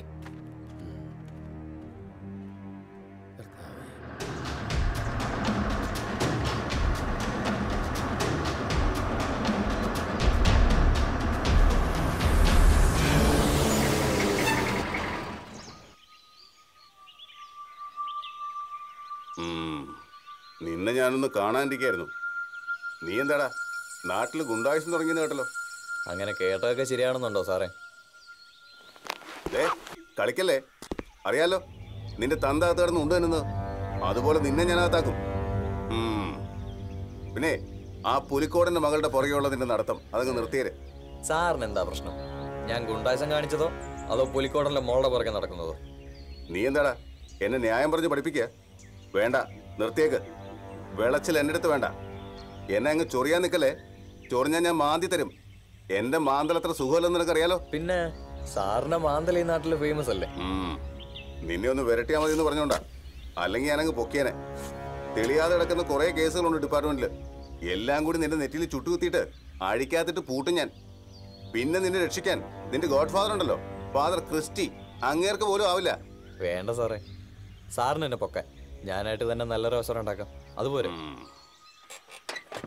ഉം. നിന്നെ ഞാനൊന്ന് കാണാനിരിക്കായിരുന്നു നീ എന്താടാ നാട്ടിൽ ഗുണ്ടായുസം തുടങ്ങിയെന്ന് കേട്ടല്ലോ അങ്ങനെ കേട്ടതൊക്കെ ശരിയാണെന്നുണ്ടോ സാറേ ദേ കളിക്കല്ലേ അറിയാലോ നിന്റെ തന്ത അകത്ത് കിടന്ന് ഉണ്ട് തന്നെ അതുപോലെ നിന്നെ ഞാൻ അകത്താക്കും ഉം. പിന്നെ ആ പുലിക്കോടന്റെ മകളുടെ പുറകെയുള്ള നിന്റെ നടത്തം അതങ്ങ് നിർത്തിയേരെ സാറിന് എന്താ പ്രശ്നം ഞാൻ ഗുണ്ടായസം കാണിച്ചതോ അതോ പുലിക്കോടന്റെ മോളുടെ പുറകെ നടക്കുന്നതോ നീ എന്താടാ എന്നെ ന്യായം പറഞ്ഞ് പഠിപ്പിക്കുക വേണ്ട നിർത്തിയേക്ക് വിളച്ചിൽ എൻ്റെ അടുത്ത് വേണ്ട എന്നെ അങ്ങ് ചൊറിയാൻ നിൽക്കല്ലേ ചൊറിഞ്ഞാൽ ഞാൻ മാന്തി തരും എന്റെ മാന്തൽ അത്ര സുഖമല്ലെന്ന് നിനക്കറിയാലോ പിന്നെ സാറിന്റെ മാന്തൽ ഈ നാട്ടിൽ ഫേമസ് അല്ലേ നിന്നെ ഒന്ന് വിരട്ടിയാൽ മതി എന്ന് പറഞ്ഞോണ്ടാ അല്ലെങ്കിൽ ഞാനങ്ങ് പൊക്കിയനെ തെളിയാതെ കിടക്കുന്ന കുറെ കേസുകളുണ്ട് ഡിപ്പാർട്ട്മെന്റിൽ എല്ലാം കൂടി നിന്റെ നെറ്റിയിൽ ചുട്ടുകുത്തിയിട്ട് അഴിക്കാത്തിട്ട് പൂട്ടും ഞാൻ പിന്നെ നിന്നെ രക്ഷിക്കാൻ നിന്റെ ഗോഡ് ഫാദർ ഉണ്ടല്ലോ ഫാദർ ക്രിസ്റ്റി അങ്ങേർക്ക് പോലും ആവില്ല വേണ്ട സാറേ സാറിന് എന്നെ പൊക്കാൻ ഞാനായിട്ട് തന്നെ നല്ലൊരു അവസരം ഉണ്ടാക്കാം അതുപോലെ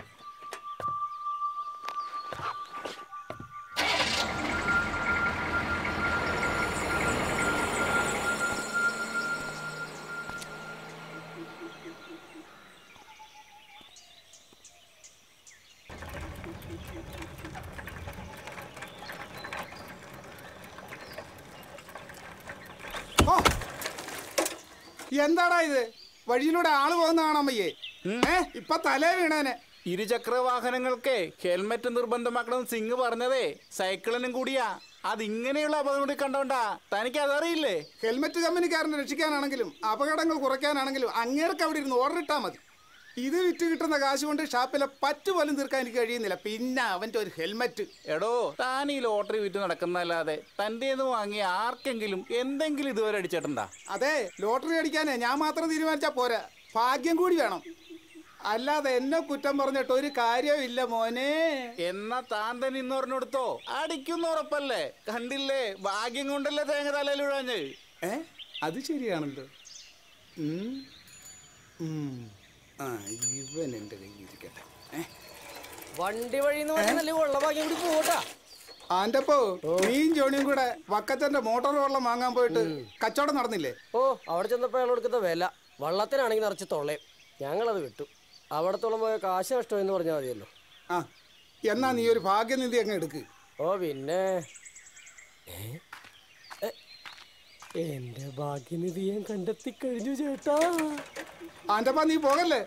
എന്താടാ ഇത് വഴിയിലൂടെ ആള് പോകുന്ന കാണാൻ വയ്യേ ഏ ഇപ്പൊ തലേ വീണേനെ ഇരുചക്ര വാഹനങ്ങൾക്ക് ഹെൽമെറ്റ് നിർബന്ധമാക്കണം സിംഗ് പറഞ്ഞതേ സൈക്കിളിനും കൂടിയാ അത് ഇങ്ങനെയുള്ള അപകടം കൂടി കണ്ടോണ്ടാ തനിക്ക് അതറിയില്ലേ ഹെൽമെറ്റ് കമ്പനിക്കാരനെ രക്ഷിക്കാനാണെങ്കിലും അപകടങ്ങൾ കുറയ്ക്കാനാണെങ്കിലും അങ്ങേർക്ക് അവിടെ ഇരുന്ന് ഓർഡർ ഇട്ടാൽ മതി ഇത് വിറ്റ് കിട്ടുന്ന കാശ് കൊണ്ട് ഷാപ്പിലെ പറ്റ് പോലും തീർക്കാൻ എനിക്ക് കഴിയുന്നില്ല പിന്നെ അവന്റെ ഒരു ഹെൽമെറ്റ് എടോ താൻ ഈ ലോട്ടറി വിറ്റ് നടക്കുന്നല്ലാതെ തൻ്റെ വാങ്ങിയ ആർക്കെങ്കിലും എന്തെങ്കിലും ഇതുവരെ അടിച്ചിട്ടുണ്ടാ അതെ ലോട്ടറി അടിക്കാനേ ഞാൻ മാത്രം തീരുമാനിച്ചാ പോരാ ഭാഗ്യം കൂടി വേണം അല്ലാതെ എന്നെ കുറ്റം പറഞ്ഞിട്ട് ഒരു കാര്യവും ഇല്ല മോനെ എന്നാ താൻ തന്നെ ഇന്ന് പറഞ്ഞെടുത്തോ അടിക്കുന്ന ഉറപ്പല്ലേ കണ്ടില്ലേ ഭാഗ്യം കൊണ്ടല്ലേ തേങ്ങ തലയിൽ വിഴാഞ്ഞ് ഏ അത് ശരിയാണല്ലോ ഉം. ഉം. ആ ഇവൻ എന്റെ കയ്യിൽ ഇരിക്കട്ടെ ഏ? വണ്ടി വഴി എന്ന് പറഞ്ഞാൽ ഉള്ള ഭാഗ്യം കൂടി പോട്ടാ ആന്റപ്പോ നീയും ജോണിയും കൂടെ വക്കച്ചന്റെ മോട്ടോർ വെള്ളം വാങ്ങാൻ പോയിട്ട് കച്ചവടം നടന്നില്ലേ ഓ അവിടെ ചെന്നപ്പോൾ അയാൾ കൊടുക്കുന്ന വില വള്ളത്തിനാണെങ്കിൽ നിറച്ച് തൊള്ളയും ഞങ്ങളത് വിട്ടു അവിടത്തോളം പോയ കാശ് നഷ്ടമെന്ന് പറഞ്ഞാൽ മതിയല്ലോ ആ എന്നാ നീ ഒരു ഭാഗ്യനിധി അങ്ങ് എടുക്ക് ഓ പിന്നെ ഏ? എ, എന്റെ ഭാഗ്യനിധി ഞാൻ കണ്ടെത്തി കഴിഞ്ഞു ചേട്ടാ ആന്റപ്പ നീ പോകല്ലേ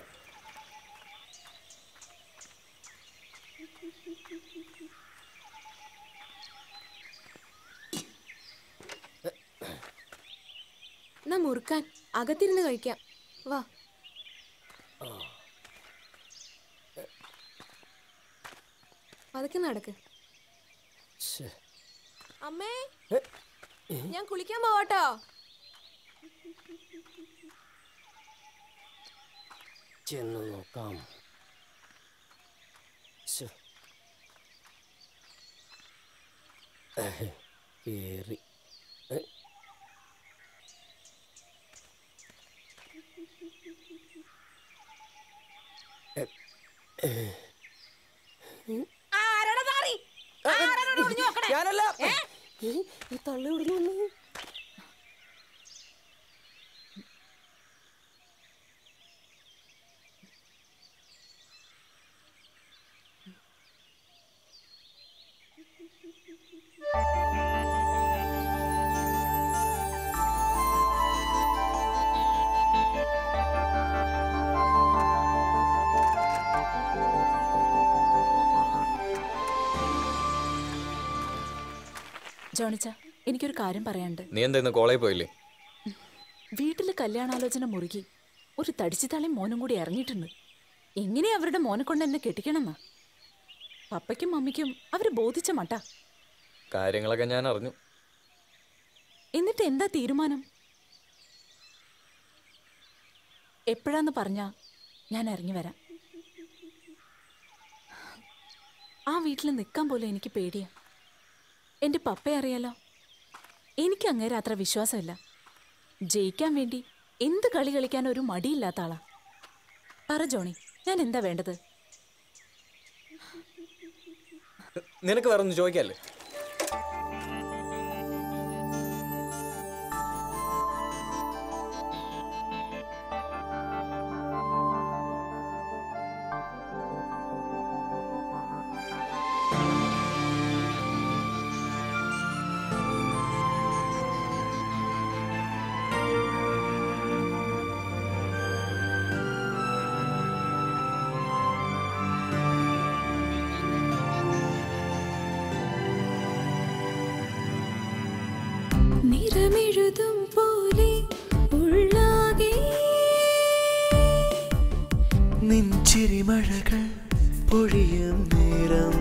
എന്നാ മുറുക്കാൻ അകത്തിരുന്ന് കഴിക്കാം വാ പതുക്കെ നടക്ക് അമ്മേ ഞാൻ കുളിക്കാൻ പോവാട്ടോ ചെന്ന് നോക്കാം ശ്ശോ. ഏഹ്, കേറി ഏ, എ, ഏ. ഞാനല്ല ഏ, ഈ തള്ളി ഇവിടുന്ന് വന്നു ജോണിച്ച എനിക്കൊരു കാര്യം പറയാനുണ്ട് നീ എന്താ ഇന്ന് കോളേജിൽ പോയില്ലേ വീട്ടിൽ കല്യാണാലോചന മുറുകി ഒരു തടിച്ചുതളയും മോനും കൂടി ഇറങ്ങിയിട്ടുണ്ട് എങ്ങനെ അവരുടെ മോനെ കൊണ്ട് എന്നെ കെട്ടിക്കണമെന്നാ പപ്പയ്ക്കും മമ്മിക്കും അവര് ബോധിച്ച മട്ട കാര്യങ്ങളൊക്കെ ഞാൻ അറിഞ്ഞു എന്നിട്ട് എന്താ തീരുമാനം എപ്പോഴാന്ന് പറഞ്ഞാ ഞാൻ ഇറങ്ങി വരാം ആ വീട്ടിൽ നിൽക്കാൻ പോലും എനിക്ക് പേടിയാ എന്റെ പപ്പയെ അറിയാലോ എനിക്ക് അങ്ങേരെ അത്ര വിശ്വാസമില്ല ജയിക്കാൻ വേണ്ടി എന്ത് കളി കളിക്കാൻ ഒരു മടിയില്ലാത്ത ആളാ പറ ജോണി ഞാൻ എന്താ വേണ്ടത് നിനക്ക് വേറെ ഒന്നും ചോദിക്കാല്ലേ നിറമെഴുതും പോലെ ഉള്ളാകെ നിൻചിരിമഴകൾ പൊഴിയും നേരം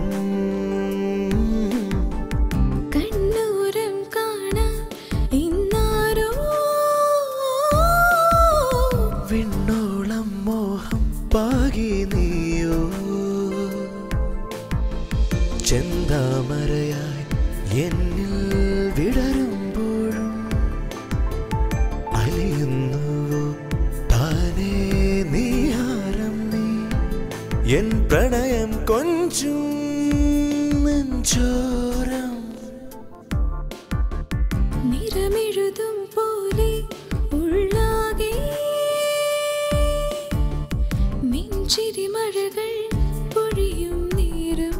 കണ്ണൂരം കാണാൻ ഇന്നാരോ വിണ്ണോളം മോഹം പാകി നീയോ ചെന്താമരയായി എന്നിൽ വിടരുമ്പോഴും അലിയുന്നുവോ താനേ നീഹാരം നീ എൻ പ്രണയം കൊഞ്ചും നെഞ്ചോരം നിറമെഴുതും പോലെ ഉള്ളാകെ നെഞ്ചിരി മഴകൾ പൊഴിയും നേരം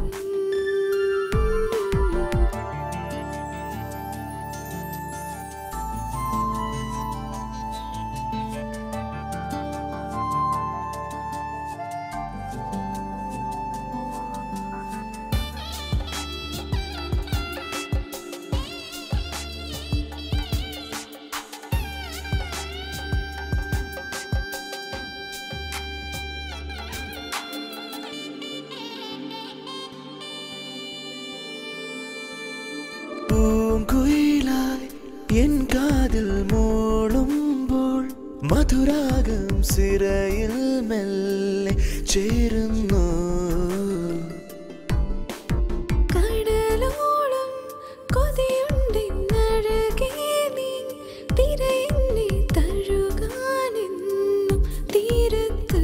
കിളിവാതിൽ മൂളുമ്പോൾ മധുരാഗം സിരയിൽ മെല്ലെ ചേരുന്നു കടലോളം കൊതിയുണ്ടെന്നഴകേ നീ തിരയെന്നെ തഴുകാനെന്നും തീരത്ത്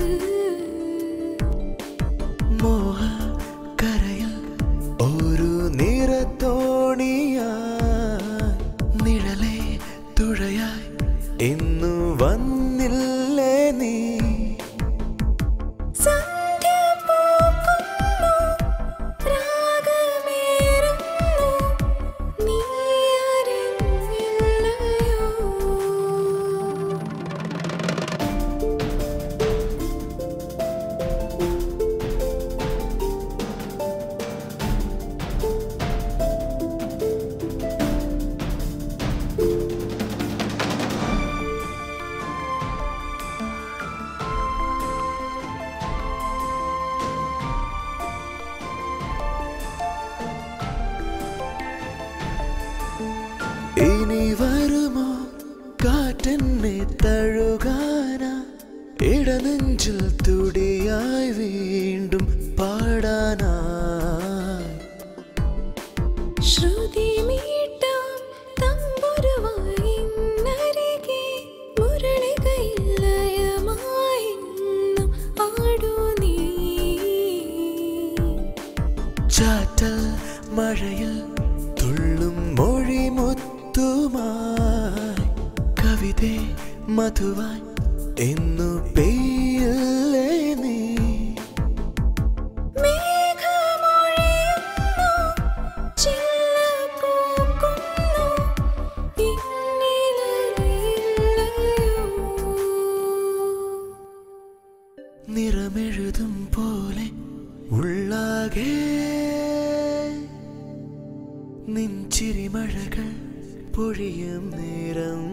മോഹ കരയിൽ ഒരു നിറത്തോണിയായി നിഴലേ തുഴയായി ഇന്നു വന്നില്ലേ നീ സന്ധ്യ പൂക്കുന്നു രാഗമേറുന്നു നീ അറിഞ്ഞില്ലയോ ഇനി വരുമോ കാറ്റെന്നെ തഴുകാന ഇടനെഞ്ചിൽ തുടിയായി വീണ്ടും പാടാനായി ശ്രുതി മീട്ടാം തമ്പുരുവായി നരികെ മുരളികയിൽ ലയമായെന്നും ആടൂ നീ ചാറ്റൽ മഴയിൽ തുള്ളും മൊഴിമുത്തുമായി കവിതേ മധുവായി എന്നു പെയ്യല്ലേ നീ മേഘമൊഴിയുന്നു ചില്ലപ്പൂക്കുന്നു ഇന്നിലറിയില്ലയോ നിറമെഴുതും പോലെ ഉള്ളാകെ നിൻചിരിമഴകൾ പൊഴിയും നേരം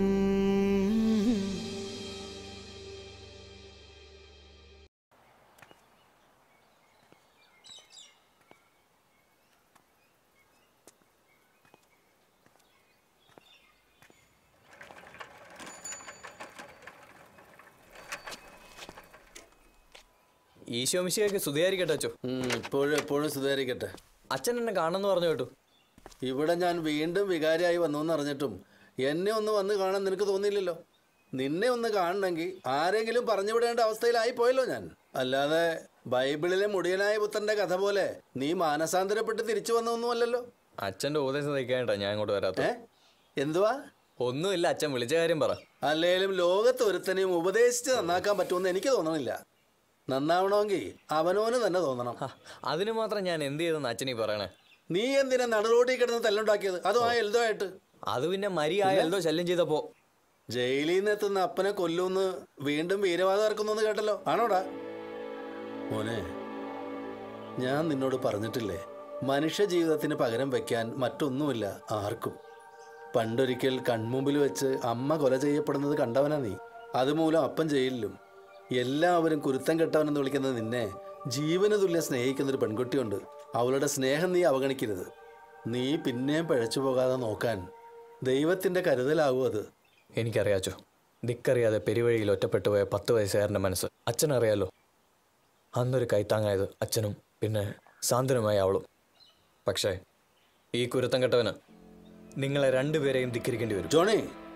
ഈശോ മിശിയൊക്കെ സ്തുതിയായിരിക്കട്ടെ അച്ചോ ഇപ്പോഴും എപ്പോഴും സുധാരിക്കട്ടെ അച്ഛൻ എന്നെ കാണുന്നു പറഞ്ഞു കേട്ടു ഇവിടെ ഞാൻ വീണ്ടും വികാരിയായി വന്നു എന്ന് അറിഞ്ഞിട്ടും എന്നെ ഒന്ന് വന്ന് കാണാൻ നിനക്ക് തോന്നിയില്ലല്ലോ നിന്നെ ഒന്ന് കാണണമെങ്കിൽ ആരെങ്കിലും പറഞ്ഞു വിടേണ്ട അവസ്ഥയിലായി പോയല്ലോ ഞാൻ അല്ലാതെ ബൈബിളിലെ മുടിയനായ പുത്രന്റെ കഥ പോലെ നീ മാനസാന്തരപ്പെട്ട് തിരിച്ചു വന്നൊന്നുമല്ലല്ലോ അച്ഛന്റെ ഉപദേശം തയ്ക്കാനായിട്ടാ ഞാൻ ഇങ്ങോട്ട് വരാത്ത എന്തുവാ ഒന്നുമില്ല അച്ഛൻ വിളിച്ച കാര്യം പറ അല്ലേലും ലോകത്ത് ഒരുത്തനെയും ഉപദേശിച്ച് നന്നാക്കാൻ പറ്റുമെന്ന് എനിക്ക് തോന്നണില്ല നന്നാവണമെങ്കിൽ അവനോന് തന്നെ തോന്നണം അതിന് മാത്രം ഞാൻ എന്ത് ചെയ്തെന്ന് അച്ഛനീ പറയണേ നീ എന്തിനാ നടുറോട്ടിൽ കിടന്ന് തല്ലുണ്ടാക്കിയത് അതും ആ എൽദോ ആയിട്ട് അത് പിന്നെ മരിയായ എന്തോ ശല്യം ചെയ്തപ്പോ ജയിലിൽ നിന്ന് എത്തുന്ന അപ്പനെ കൊല്ലൂന്ന് വീണ്ടും വീരവാദം ഇറക്കുന്നു കേട്ടല്ലോ ആണോടാ മോനെ ഞാൻ നിന്നോട് പറഞ്ഞിട്ടില്ലേ മനുഷ്യ ജീവിതത്തിന് പകരം വെക്കാൻ മറ്റൊന്നുമില്ല ആർക്കും പണ്ടൊരിക്കൽ കൺമുമ്പിൽ വെച്ച് അമ്മ കൊല ചെയ്യപ്പെടുന്നത് കണ്ടവനാ നീ അതുമൂലം അപ്പൻ ജയിലിലും എല്ലാവരും കുരുത്തം കെട്ടവനെന്ന് വിളിക്കുന്നത് നിന്നെ ജീവന് തുല്യം സ്നേഹിക്കുന്ന ഒരു പെൺകുട്ടിയുണ്ട് അവളുടെ സ്നേഹം നീ അവഗണിക്കരുത് നീ പിന്നെയും പഴച്ചു പോകാതെ നോക്കാൻ ദൈവത്തിന്റെ കരുതലാവും അത് എനിക്കറിയാച്ചോ ദിക്കറിയാതെ പെരുവഴിയിൽ ഒറ്റപ്പെട്ടു പോയ പത്ത് വയസ്സുകാരൻ്റെ മനസ്സ് അച്ഛനറിയാലോ അന്നൊരു കൈത്താങ്ങായത് അച്ഛനും പിന്നെ സാന്ത്വനമായ അവളും പക്ഷേ ഈ കുരുത്തം കെട്ടവന് നിങ്ങളെ രണ്ടുപേരെയും ധിക്കരിക്കേണ്ടി വരും ജോണി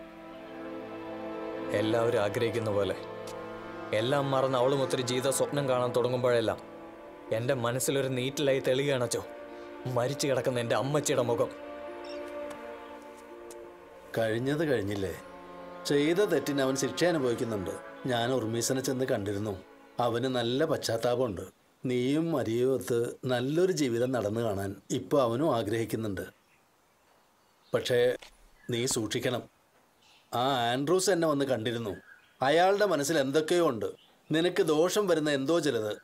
എല്ലാവരും ആഗ്രഹിക്കുന്ന പോലെ എല്ലാം മറന്ന് അവളും ഒത്തിരി ജീവിത സ്വപ്നം കാണാൻ തുടങ്ങുമ്പോഴെല്ലാം എൻ്റെ മനസ്സിലൊരു നീറ്റിലായി തെളിയുകയാണച്ചോ മരിച്ചു കിടക്കുന്ന എൻ്റെ അമ്മച്ചിയുടെ മുഖം കഴിഞ്ഞത് കഴിഞ്ഞില്ലേ ചെയ്ത തെറ്റിന് അവൻ ശിക്ഷ അനുഭവിക്കുന്നുണ്ട് ഞാൻ ഉർമീസനെ ചെന്ന് കണ്ടിരുന്നു അവന് നല്ല പശ്ചാത്താപമുണ്ട് നീയും മരിയയും ഒത്ത് നല്ലൊരു ജീവിതം നടന്നു കാണാൻ ഇപ്പോൾ അവനും ആഗ്രഹിക്കുന്നുണ്ട് പക്ഷേ നീ സൂക്ഷിക്കണം ആ ആൻഡ്രൂസ് എന്നെ വന്ന് കണ്ടിരുന്നു അയാളുടെ മനസ്സിൽ എന്തൊക്കെയോ ഉണ്ട് നിനക്ക് ദോഷം വരുന്ന എന്തോ ചിലത്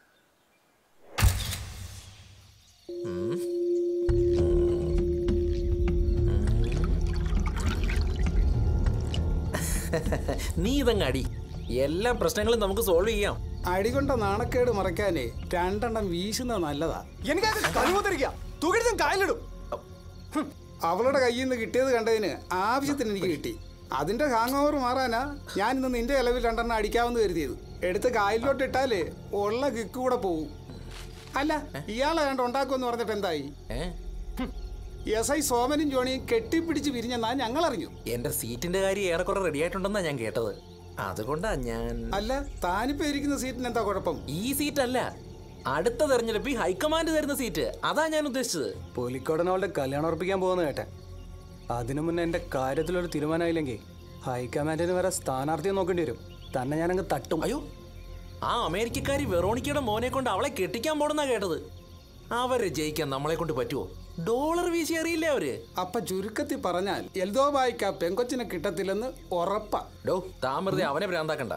നീ ഇതങ്ങ് അടി എല്ലാ പ്രശ്നങ്ങളും നമുക്ക് സോൾവ് ചെയ്യാം അടികൊണ്ട നാണക്കേട് മറയ്ക്കാനേ രണ്ടെണ്ണം വീശുന്നത് നല്ലതാ എനിക്കത് കഴിവത്തിരിക്കുക തുകരുതും കായലിടും അവളുടെ കയ്യിൽ നിന്ന് കിട്ടിയത് കണ്ടതിന് ആവശ്യത്തിന് എനിക്ക് കിട്ടി അതിന്റെ ഹാങ് ഓവർ മാറാനാ ഞാൻ ഇന്ന് നിന്റെ ഇലവിൽ രണ്ടെണ്ണം അടിക്കാമെന്ന് കരുതിയത് എടുത്ത് കായലിലോട്ട് ഇട്ടാലേ ഉള്ള കിക്ക് കൂടെ പോവും അല്ല ഇയാളെ കണ്ട് ഉണ്ടാക്കുമെന്ന് പറഞ്ഞിട്ട് എന്തായി എസ് ഐ സോമനും ജോണിയും കെട്ടിപ്പിടിച്ച് പിരിഞ്ഞെന്നാ ഞങ്ങൾ അറിഞ്ഞു എന്റെ സീറ്റിന്റെ കാര്യം ഏറെക്കുറെ റെഡി ആയിട്ടുണ്ടെന്നാ ഞാൻ കേട്ടത് അതുകൊണ്ടാ ഞാൻ അല്ല താനിപ്പോ ഇരിക്കുന്ന സീറ്റിന് എന്താ കുഴപ്പം ഈ സീറ്റ് അല്ല അടുത്ത തെരഞ്ഞെടുപ്പ് ഈ ഹൈക്കമാൻഡ് തരുന്ന സീറ്റ് അതാ ഞാൻ ഉദ്ദേശിച്ചത് പുലിക്കോടൻ അവളുടെ കല്യാണം ഉറപ്പിക്കാൻ പോകുന്ന കേട്ടെ അതിനു മുന്നേ എൻ്റെ കാര്യത്തിലൊരു തീരുമാനമായില്ലെങ്കിൽ ഹൈക്കമാൻഡിന് വരെ സ്ഥാനാർത്ഥിയെ നോക്കേണ്ടി വരും തന്നെ ഞാനങ്ങ് തട്ടും അയ്യോ ആ അമേരിക്കക്കാരി വെറോണിക്കയുടെ മോനെ കൊണ്ട് അവളെ കെട്ടിക്കാൻ പോണെന്നാ കേട്ടത് അവരെ ജയിക്കാൻ നമ്മളെ കൊണ്ട് പറ്റുമോ ഡോളർ വീശി അറിയില്ലേ അവര് അപ്പൊ ചുരുക്കത്തിൽ പറഞ്ഞാൽ എൽദോബായിക്ക് ആ പെങ്കൊച്ചിനെ കിട്ടത്തില്ലെന്ന് ഉറപ്പാ ഡോ താമൃതി അവനെ ഭ്രാന്താക്കണ്ട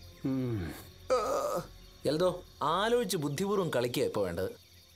എൽദോ ആലോചിച്ച് ബുദ്ധിപൂർവ്വം കളിക്കുക ഇപ്പൊ വേണ്ടത്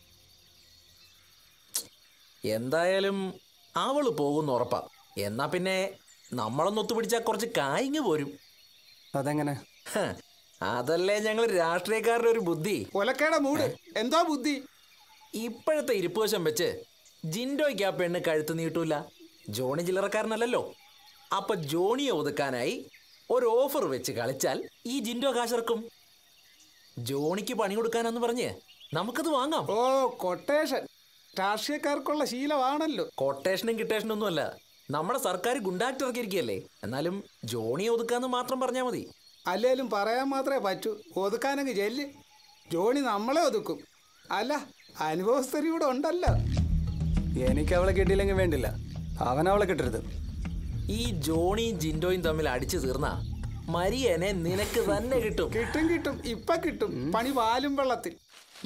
എന്തായാലും അവള് പോകുന്ന ഉറപ്പാ എന്നാ പിന്നെ നമ്മളൊന്ന് ഒത്തുപിടിച്ചാൽ കുറച്ച് കായിങ് പോരും അതെങ്ങനെ ഹ, അതല്ലേ ഞങ്ങൾ രാഷ്ട്രീയക്കാരുടെ ഒരു ബുദ്ധി ഒലക്കേടെ മൂട് എന്തോ ബുദ്ധി ഇപ്പോഴത്തെ ഇരിപ്പുവശം വെച്ച് ജിൻഡോയ്ക്ക് ആ പെണ്ണ് കഴുത്ത് നീട്ടൂല ജോണി ചില്ലറക്കാരനല്ലല്ലോ അപ്പൊ ജോണിയെ ഒതുക്കാനായി ഒരു ഓഫർ വെച്ച് കളിച്ചാൽ ഈ ജിൻഡോ കാശിറക്കും ജോണിക്ക് പണി കൊടുക്കാനെന്ന് പറഞ്ഞ് നമുക്കത് വാങ്ങാം ഓ കൊട്ടേഷൻ രാഷ്ട്രീയക്കാർക്കുള്ള ശീലമാണല്ലോ കൊട്ടേഷനും കിട്ടേഷനും ഒന്നുമല്ല നമ്മുടെ സർക്കാർ ഗുണ്ടാക്ട് ഇറക്കിയിരിക്കുകയല്ലേ എന്നാലും ജോണിയെ ഒതുക്കാന്ന് മാത്രം പറഞ്ഞാൽ മതി അല്ലേലും പറയാൻ മാത്രമേ പറ്റൂ ഒതുക്കാനങ്ങ് ചെല്ല് ജോണി നമ്മളെ ഒതുക്കും അല്ല അനുഭവസ്ഥരി ഇവിടെ ഉണ്ടല്ലോ എനിക്ക് അവളെ കിട്ടിയില്ലെങ്കിൽ വേണ്ടില്ല അവൻ അവളെ കിട്ടരുത് ഈ ജോണിയും ജിൻഡോയും തമ്മിൽ അടിച്ചു തീർന്ന മരിയനെ നിനക്ക് തന്നെ കിട്ടും കിട്ടും കിട്ടും ഇപ്പൊ കിട്ടും പണി വാലും വെള്ളത്തിൽ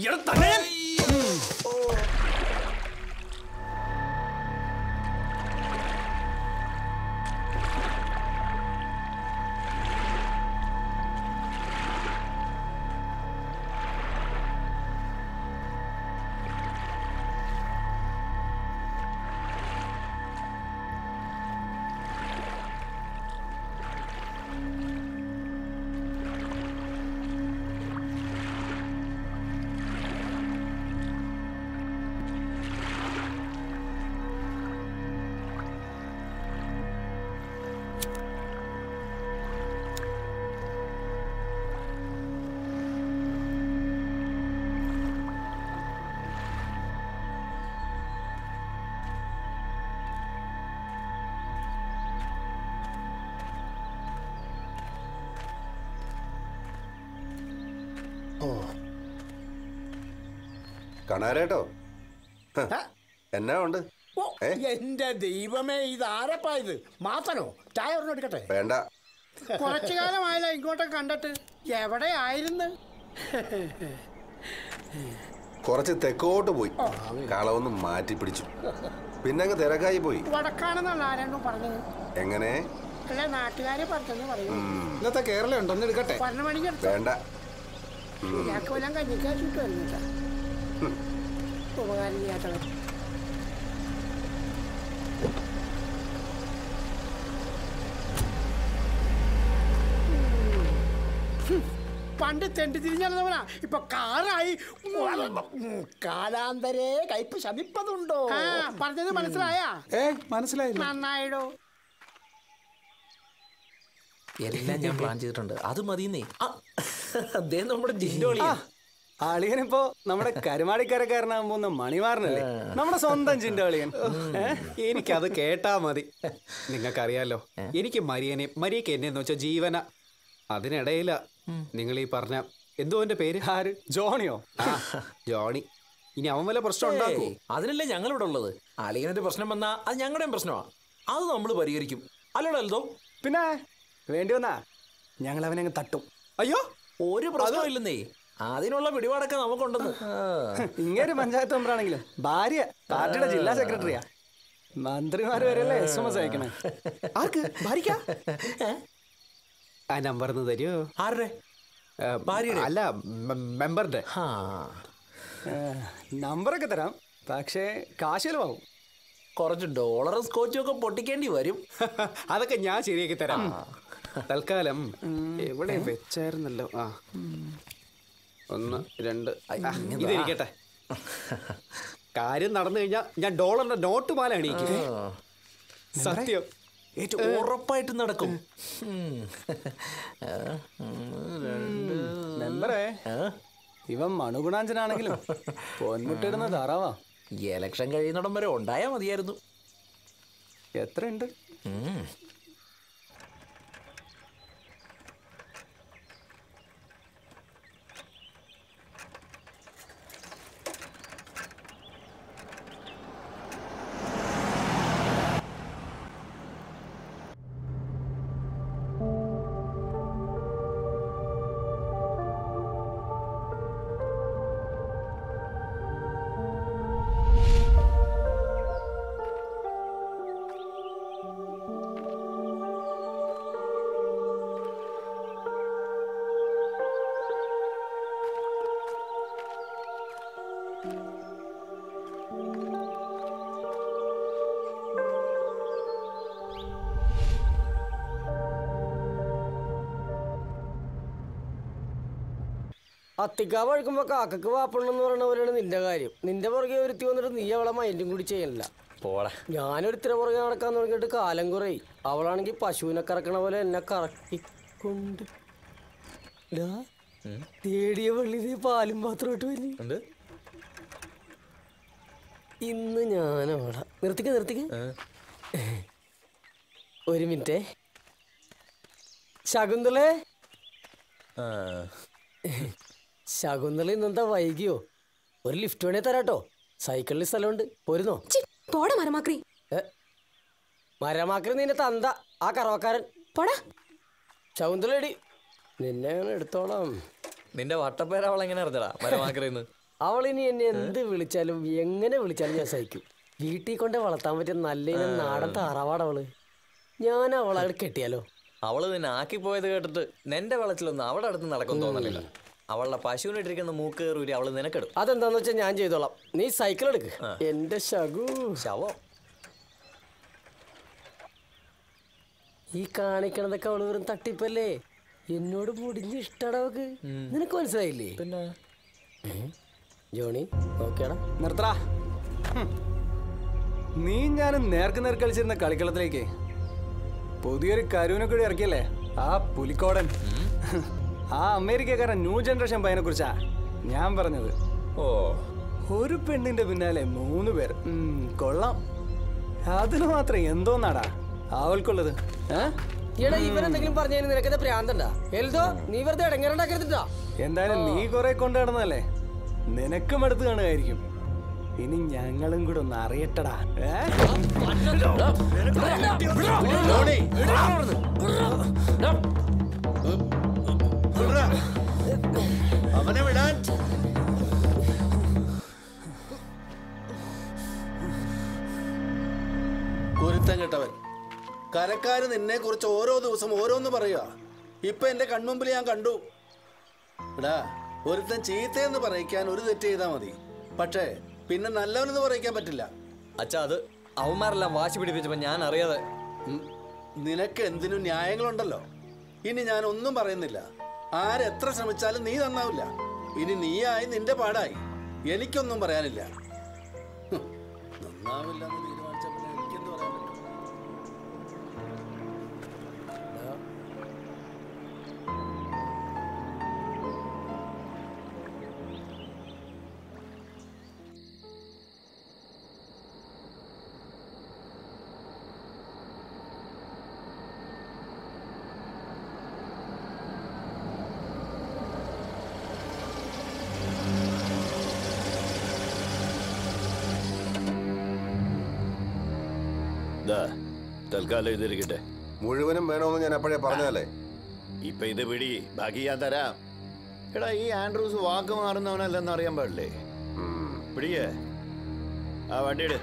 കണാരേട്ടോ എന്നാ ഉണ്ട് ഏ എന്റെ ദൈവമേ ഇത് ആരപ്പാ ഇത് മാത്തനോ ചായ ഒരെണ്ണം എടുക്കട്ടെ വേണ്ട കുറച്ചു കാലമായല്ലോ ഇങ്ങോട്ടൊക്കെ കണ്ടിട്ട് എവിടെ ആയിരുന്നു കുറച്ച് തെക്കോട്ട് പോയി കളവൊന്ന് മാറ്റി പിടിച്ചു പിന്നെ അങ്ങ് തിരക്കായി പോയി വടക്കാണെന്നാണ് ആരാണ്ടോ പറഞ്ഞത് എങ്ങനെ അല്ല നാട്ടുകാരെ പറഞ്ഞെന്ന് പറയൂ ഉം, ഇന്നത്തെ കേരളം ഉണ്ടോ ഒന്ന് എടുക്കട്ടെ പറഞ്ഞ മണിക്ക് എടുത്തോ. വേണ്ട ഉം, ഇയാൾക്ക് വല്ലതും കഞ്ഞിക്കാശ് കിട്ടുമായിരുന്നു കേട്ടോ ഉപകാരം ചെയ്യാത്തവർ പണ്ട് തെണ്ടി തിരിഞ്ഞിരുന്നവനാ ഇപ്പൊ കാറായി ഉം, കാലാന്തരേ കയ്പ് ശമിപ്പതുണ്ടോ പറഞ്ഞത് മനസ്സിലായാ ഏ മനസ്സിലായില്ല നന്നായിടോ എല്ലാം ഞാൻ പ്ലാൻ ചെയ്തിട്ടുണ്ട് അത് മതിയെന്നേ ആ, ദേ നമ്മുടെ ജിൻഡോളിയാ അളിയനിപ്പോ നമ്മുടെ കരുമാടിക്കരക്കാരനാകുമ്പോ ഒന്ന് മണിമാറിനല്ലേ നമ്മുടെ സ്വന്തം ചിന്തകളിയൻ എനിക്കത് കേട്ടാ മതി നിങ്ങൾക്കറിയാലോ എനിക്ക് മരിയനെ മരിയക്ക് എന്നെന്ന് വെച്ചാൽ ജീവന അതിനിടയില നിങ്ങൾ ഈ പറഞ്ഞ എന്തോ എന്റെ പേര് ആര് ജോണിയോ ആ, ജോണി ഇനി അവൻ വല്ല പ്രശ്നം ഉണ്ടാക്കൂ ഏയ്, അതിനല്ലേ ഞങ്ങൾ ഇവിടെ ഉള്ളത് അളിയനൊരു പ്രശ്നം വന്നാ അത് ഞങ്ങളുടെയും പ്രശ്നമാണ് അത് നമ്മൾ പരിഹരിക്കും അല്ലടോ എൽദോ പിന്നെ വേണ്ടി വന്നാ ഞങ്ങൾ അവനെ അങ്ങ് തട്ടും അയ്യോ ഒരു പ്രശ്നവും ഇല്ലെന്നേ അതിനുള്ള പിടിപാടൊക്കെ നമുക്കുണ്ടെന്ന് ഇങ്ങനെ പഞ്ചായത്ത് മെമ്പറാണെങ്കിലും ഭാര്യ പാർട്ടിയുടെ ജില്ലാ സെക്രട്ടറിയാ മന്ത്രിമാര് വരെയല്ലേ എസ് എം എസ് അയക്കണേ ആർക്ക് ഭാരിക്ക ആ നമ്പർ ഒന്ന് തരുമോ ആരുടെ ഭാര്യയുടെ അല്ല മെമ്പറിന്റെ നമ്പറൊക്കെ തരാം പക്ഷേ കാശ് ചെലവാകും കുറച്ച് ഡോളറും സ്കോച്ചും ഒക്കെ പൊട്ടിക്കേണ്ടി വരും അതൊക്കെ ഞാൻ ശരിയാക്കി തരാം തൽക്കാലം എവിടെ വെച്ചായിരുന്നല്ലോ ആ ഒന്ന് രണ്ട് ആ, ഇങ്ങ് ഇത് വാ. ഇരിക്കട്ടെ കാര്യം നടന്നു കഴിഞ്ഞാൽ ഞാൻ ഡോളറിന്റെ നോട്ട് മാല അണിയിക്കും സത്യം ഏറ്റവും ഉറപ്പായിട്ട് നടക്കും മെമ്പറേ ഇവൻ മണുഗുണാഞ്ചനാണെങ്കിലും പൊന്മുട്ടിടുന്ന താറാവാ എലക്ഷൻ കഴിയുന്നിടം വരെ ഉണ്ടായാ മതിയായിരുന്നു എത്രയുണ്ട് അത്തിക്കാവ് വഴുക്കുമ്പോ കാക്കക്ക് വാപ്പണെന്ന് പറയണ പോലെയാണ് നിന്റെ കാര്യം നിന്റെ പുറകെ ഒരുത്തി വന്നിട്ട് നീ അവളെ മൈൻഡും കൂടി ചെയ്യണില്ല പോടാ ഞാനൊരുത്തിര പുറകെ നടക്കാൻ തുടങ്ങിയിട്ട് കാലം കുറേ അവളാണെങ്കിൽ പശുവിനെ കറക്കണ പോലെ എന്നെ കറക്കിക്കൊണ്ട് ഡാ, തേടിയ വെള്ളി നീ പാലും പാത്രം ഇട്ട് വലി എന്ത് ഇന്ന് ഞാൻ അവിടെ നിർത്തിക്ക നിർത്തിക്ക ഒരു മിനിറ്റേ ശകുന്തളേ ശകുന്തള ഇന്നെന്താ വൈകിയോ ഒരു ലിഫ്റ്റ് വേണേ തരാട്ടോ സൈക്കിളിൽ സ്ഥലമുണ്ട് പോരുന്നോ പോടാ മരമാക്രി മരമാക്കൽ നിന്നെ തന്ത ആ കറവക്കാരൻ പോടാ ശകുന്തളടി നിന്നെ ഞാൻ എടുത്തോളാം നിന്റെ വട്ടപ്പേര അവൾ എങ്ങനെ അറിഞ്ഞടാ മരമാക്കറിന്ന് അവൾ ഇനി എന്നെ എന്ത് വിളിച്ചാലും എങ്ങനെ വിളിച്ചാലും ഞാൻ സഹിക്കും വീട്ടിൽ കൊണ്ട് വളർത്താൻ പറ്റിയ നല്ല ഇനം നാടൻ താറാവാടവള് ഞാൻ അവളെ കെട്ടിയാലോ അവള് നിന്നെ ആക്കി പോയത് കേട്ടിട്ട് നിന്റെ വെള്ളത്തിലൊന്നും അവിടെ അടുത്ത് നടക്കും തോന്നലില്ല അവളുടെ പശുവിനിട്ടിരിക്കുന്ന മൂക്ക് കയറി അവള് നിനക്കെടും അതെന്താന്ന് വെച്ചാൽ ഞാൻ ചെയ്തോളാം നീ സൈക്കിൾ എടുക്ക് എന്റെ ശകു ശവം ഈ കാണിക്കണതൊക്കെ അവള് വെറും തട്ടിപ്പല്ലേ എന്നോട് മുടിഞ്ഞ് ഇഷ്ടടവക്ക് നിനക്ക് മനസ്സിലായില്ലേ പിന്നെ ജോണി നോക്കിയാടാ നിർത്തടാ ഹും. നീ ഞാനും നേർക്ക് നേർക്ക് കളിച്ചിരുന്ന കളിക്കളത്തിലേക്ക് പുതിയൊരു കരുവിനെ കൂടി ഇറക്കിയല്ലേ ആ പുലിക്കോടൻ ആ അമേരിക്കക്കാരൻ ന്യൂ ജനറേഷൻ പയ്യനെ കുറിച്ചാ ഞാൻ പറഞ്ഞത് ഓ ഒരു പെണ്ണിന്റെ പിന്നാലെ മൂന്ന് പേർ ഉം, കൊള്ളാം അതിന് മാത്രം എന്തോന്നാടാ അവൾക്കുള്ളത് ഏ? എടാ ഇവരെന്തെങ്കിലും പറഞ്ഞതിന് നിനക്കെന്താ പ്രാന്തണ്ടാ എൽദോ നീ വെറുതെ ഇടങ്ങേറുണ്ടാക്കരുതിട്ടാ എന്തായാലും നീ കുറെ കൊണ്ടു നടന്നതല്ലേ നിനക്കും അടുത്ത് കാണുമായിരിക്കും ഇനി ഞങ്ങളും കൂടെ ഒന്ന് അറിയട്ടടാ ഏ? അവനെ വിടാൻ കുരുത്തം കെട്ടവൻ കരക്കാര് നിന്നെ കുറിച്ച് ഓരോ ദിവസം ഓരോന്ന് പറയുക ഇപ്പൊ എന്റെ കൺമുമ്പിൽ ഞാൻ കണ്ടു എടാ ഒരുത്തൻ ചീത്തയെന്ന് പറയിക്കാൻ ഒരു തെറ്റ് ചെയ്താൽ മതി പക്ഷേ പിന്നെ നല്ലവനെന്ന് പറയിക്കാൻ പറ്റില്ല അച്ഛാ അത് അവന്മാരെല്ലാം വാശി പിടിപ്പിച്ചപ്പോ ഞാൻ അറിയാതെ ഉം. നിനക്ക് എന്തിനും ന്യായങ്ങളുണ്ടല്ലോ ഇനി ഞാൻ ഒന്നും പറയുന്നില്ല ആരെത്ര ശ്രമിച്ചാലും നീ നന്നാവില്ല ഇനി നീയായി നിന്റെ പാടായി എനിക്കൊന്നും പറയാനില്ല ഹും. നന്നാവില്ല എന്ന് തീരുമാനിച്ച പിന്നെ എനിക്കെന്ത് പറയാൻ പറ്റും ദാ, തൽക്കാലം ഇതിരിക്കട്ടെ മുഴുവനും വേണമെന്ന് ഞാൻ അപ്പോഴേ പറഞ്ഞതല്ലേ ഇപ്പൊ ഇത് പിടി ബാക്കി ഞാൻ തരാം എടാ ഈ ആൻഡ്രൂസ് വാക്ക് മാറുന്നവനല്ലെന്ന് അറിയാൻ പാടില്ലേ പിടിയേ ആ വണ്ടിയിട്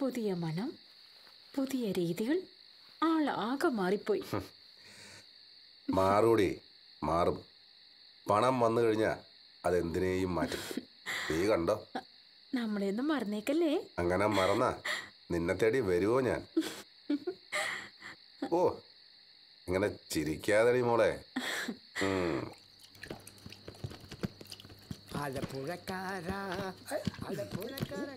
പുതിയ മണം പുതിയ രീതികൾ ആളാകെ മാറിപ്പോയി മാറൂടി മാറും പണം വന്നു കഴിഞ്ഞാൽ അതെന്തിനേയും മാറ്റും നീ കണ്ടോ നമ്മളെയൊന്നും മറന്നേക്കല്ലേ അങ്ങനെ മറന്നാ നിന്നെ തേടി വരുവോ ഞാൻ ഓ ഇങ്ങനെ ചിരിക്കാതെടി മോളെ ഉം. ആലപ്പുഴക്കാരാ ആലപ്പുഴക്കാരൻ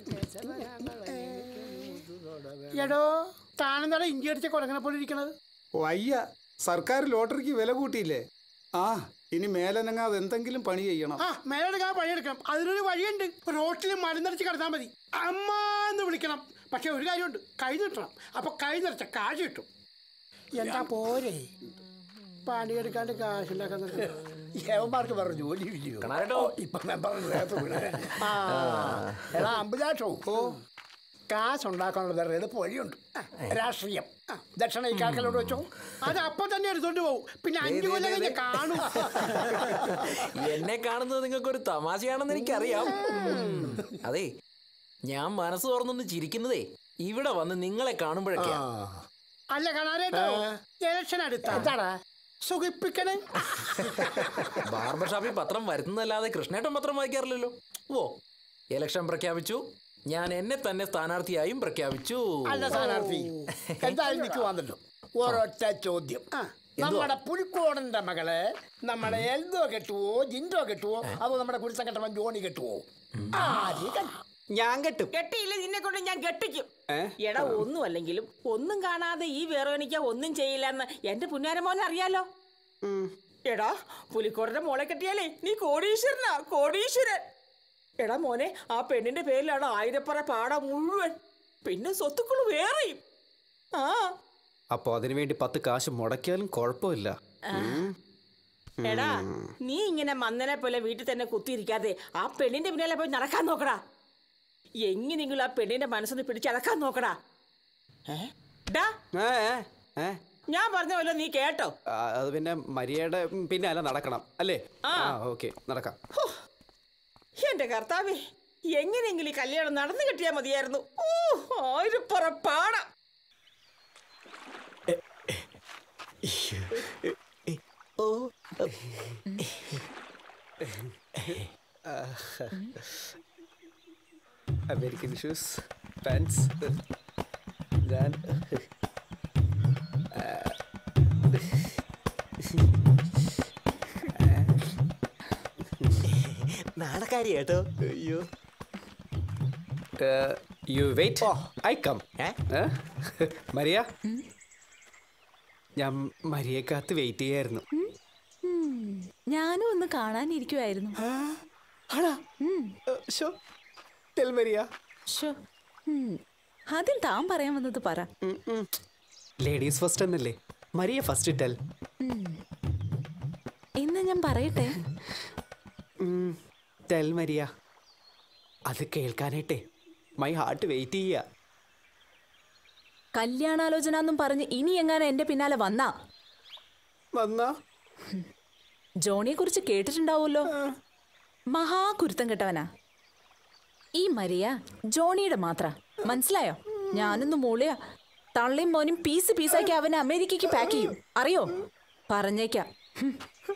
എടോ താനെന്താടാ ഇഞ്ചി അടിച്ച കൊടങ്ങനെ പോലെ ഇരിക്കണത് വയ്യ സർക്കാർ ലോട്ടറിക്ക് വില കൂട്ടിയില്ലേ ആ ഇനി മേലനങ്ങാതെ എന്തെങ്കിലും പണി ചെയ്യണം ആ മേലെടുക്കാൻ പണിയെടുക്കണം അതിനൊരു വഴിയുണ്ട് റോട്ടിൽ മരുന്നടിച്ച് കിടന്നാൽ മതി അമ്മ എന്ന് വിളിക്കണം പക്ഷെ ഒരു കാര്യമുണ്ട് കൈ നീട്ടണം അപ്പൊ കൈ നിറച്ച കാശ് കിട്ടും എന്താ പോരെ പണിയെടുക്കാണ്ട് കാശുണ്ടാക്കാൻ യവന്മാർക്ക് വേറെ ജോലി ഇല്ലയോ ഇപ്പൊ മെമ്പറിന് നേരത്തെ വീണേ. ആ എടാ അമ്പുജാഷോ ഓ കാശുണ്ടാക്കാനുള്ള വേറെ എളുപ്പ വഴിയുണ്ട് രാഷ്ട്രീയം ദക്ഷിണ ഈ കാക്കലോട് വെച്ചോ അത് അപ്പൊ തന്നെ എടുത്തോണ്ട് പോകും പിന്നെ അഞ്ചു കൊല്ലം കഴിഞ്ഞ് കാണും എന്നെ കാണുന്നത് നിങ്ങൾക്ക് ഒരു തമാശയാണെന്ന് എനിക്കറിയാം ഉം. അതെ ഞാൻ മനസ്സ് തുറന്നൊന്ന് ചിരിക്കുന്നതേ ഇവിടെ വന്ന് നിങ്ങളെ കാണുമ്പോഴൊക്കെയാ അല്ല കാണാനേട്ടോ ഇലക്ഷൻ അടുത്ത എന്താടാ സുഖിപ്പിക്കണേ ബാർബർ ഷാപ്പിൽ പത്രം വരുത്തുന്നതല്ലാതെ കൃഷ്ണേട്ടൻ പത്രം വായിക്കാറില്ലല്ലോ ഓ ഇലക്ഷൻ പ്രഖ്യാപിച്ചു ഞാൻ എന്നെ തന്നെ സ്ഥാനാർത്ഥിയായും പ്രഖ്യാപിച്ചു അല്ല സ്ഥാനാർത്ഥി എന്തായാലും എനിക്ക് വന്നല്ലോ ഒരൊറ്റ ചോദ്യം നമ്മുടെ പുലിക്കോടന്റെ മകളെ നമ്മുടെ എൽദോ കെട്ടുവോ ജിൻഡോ കെട്ടുവോ അതോ നമ്മുടെ കുരുത്തം കെട്ടവൻ ജോണി കെട്ടുവോ ആര് കെട്ടും? ഞാൻ കെട്ടും കെട്ടിയില്ല നിന്നെ കൊണ്ട് ഞാൻ കെട്ടിക്കും എടാ ഒന്നും അല്ലെങ്കിലും ഒന്നും കാണാതെ ഈ വേറോനിക്ക ഒന്നും ചെയ്യില്ലെന്ന് എന്റെ പുന്നാരമോനെ അറിയാലോ എടാ പുലിക്കോടന്റെ മോളെ കെട്ടിയാലേ നീ കോടീശ്വരനാ കോടീശ്വരൻ എടാ മോനെ ആ പെണ്ണിന്റെ പേരിലാണ് ആയിരപ്പറ പാട മുഴുവൻ പിന്നെ സ്വത്തുക്കൾ വേറെയും ആ അപ്പോൾ അതിനുവേണ്ടി പത്ത് കാശ് മുടക്കിയാലും കുഴപ്പമില്ല ഉം. എടാ നീ ഇങ്ങനെ മന്നനെ പോലെ വീട്ടിൽ തന്നെ കുത്തിയിരിക്കാതെ ആ പെണ്ണിന്റെ പിന്നാലെ പോയി നടക്കാൻ നോക്കടാ എങ്ങനെയെങ്കിലും ആ പെണ്ണിന്റെ മനസ്സൊന്ന് പിടിച്ചടക്കാൻ നോക്കടാ ഏ? ഡാ, ഏ, ഏ, ഏ. ഞാൻ പറഞ്ഞ പോലെ നീ കേട്ടോ ആ, അത് പിന്നെ മരിയയുടെ പിന്നാലെ നടക്കണം അല്ലേ ആ. ആ ഓക്കെ നടക്കാം എന്റെ കർത്താവേ എങ്ങനെയെങ്കിലും ഈ കല്യാണം നടന്നു കിട്ടിയാ മതിയായിരുന്നു ഓ ആയിരപ്പറ പാട ഓ അമേരിക്കൻ ഷൂസ് പാൻസ് ഞാൻ നാടക്കാരി കേട്ടോ അയ്യോ you wait I come Maria ഞാൻ മരിയെ കാത്ത് വെയിറ്റ് ചെയ്യായിരുന്നു ഉം, ഞാനും ഒന്ന് കാണാനിരിക്കുമായിരുന്നു ടെൽ മരിയ ശോ, ഉം, ആദ്യം താൻ പറയാൻ വന്നത് പറ ലേഡീസ് ഫസ്റ്റ് എന്നല്ലേ മരിയ ഫസ്റ്റ് ടെൽ ഉം. ഇന്ന് ഞാൻ പറയട്ടെ ടെൽ മരിയ അത് കേൾക്കാനായിട്ടേ മൈ ഹാർട്ട് വെയിറ്റ് ചെയ്യുക കല്യാണാലോചന എന്നും പറഞ്ഞ് ഇനി എങ്ങാനും എന്റെ പിന്നാലെ വന്നാ വന്നാ ജോണിയെ കുറിച്ച് കേട്ടിട്ടുണ്ടാവുമല്ലോ മഹാകുരുത്തം കെട്ടവനാ ഈ മരിയ ജോണിയുടെ മാത്ര മനസ്സിലായോ ഞാനൊന്ന് മൂളിയ തള്ളിയും മോനും പീസ് പീസാക്കി അവനെ അമേരിക്കയ്ക്ക് പാക്ക് ചെയ്യും അറിയോ പറഞ്ഞേക്കാം ഹും.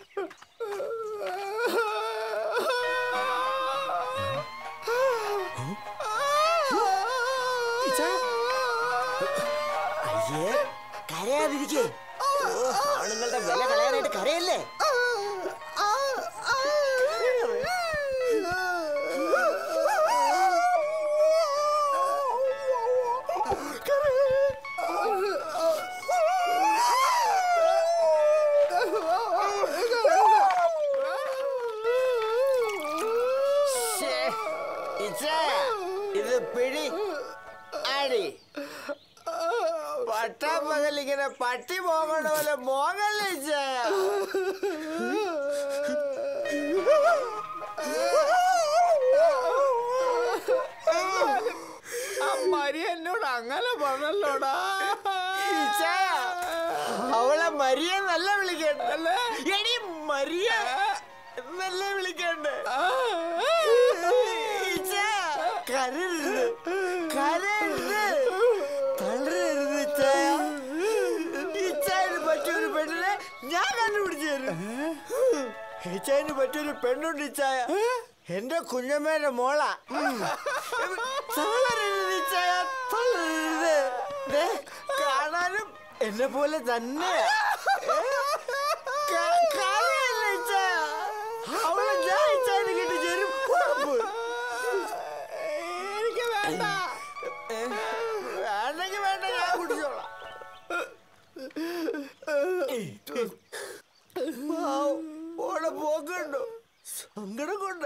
അയ്യേ കരയാതിരിക്കേ ഓ, ആണുങ്ങളുടെ വില കളയാനായിട്ട് കരയല്ലേ ശ്ശേ, ഇച്ചാ, ഇത് പിടി അടി പട്ടാപ്പകൽ ഇങ്ങനെ പട്ടി പോകണ പോലെ മോങ്ങല്ലേ ഇച്ചായ മരി എന്നോട് അങ്ങനെ പറഞ്ഞല്ലോടാ ഇച്ചായ, അവളെ മരിയ നല്ല വിളിക്കണ്ടല്ലേ എടി മരിയ നല്ല വിളിക്കണ്ടേ ഇച്ചായ, കരരുത് കരരുത് ഞാൻ കണ്ടുപിടിച്ചു തരും ഇച്ചായന് പറ്റിയൊരു പെണ്ണുണ്ട് ഇച്ചായ എന്റെ കുഞ്ഞമ്മേന്റെ മോള കാണാനും എന്നെ പോലെ തന്നെ അവളെ ഞാൻ ഇച്ചായന് കിട്ടി ചേരും ഉറപ്പ്. എനിക്ക് വേണ്ട വേണ്ടെങ്കിൽ വേണ്ട ഞാൻ കുടിച്ചോളാം പാവം, ഓളെ പോക്കുണ്ടോ സങ്കടം കൊണ്ട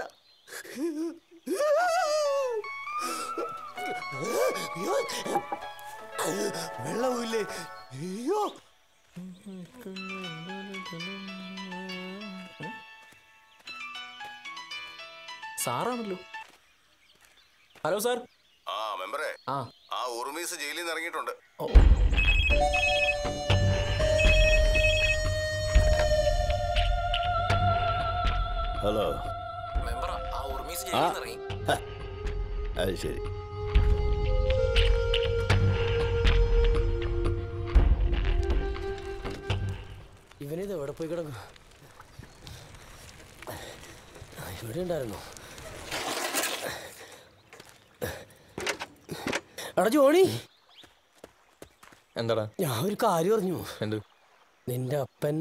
വെള്ളമില്ലേ അയ്യോ സാറാണല്ലോ ഹലോ സാർ ആ മെമ്പറേ ആ ആ ഉറുമീസ് ജയിലിൽ നിന്ന് ഇറങ്ങിയിട്ടുണ്ട് ഹലോ മെമ്പർ ആ ഉർമീസ് ആ ജയിലിൽ ഇറങ്ങി ഹ, അത് ശരി ഇവനിത് എവിടെ പോയി കിടക്കും ഇവിടെ ഉണ്ടായിരുന്നു എടാ ജോണി എന്താടാ ഞാൻ ഒരു കാര്യം അറിഞ്ഞു എന്ത് നിന്റെ അപ്പൻ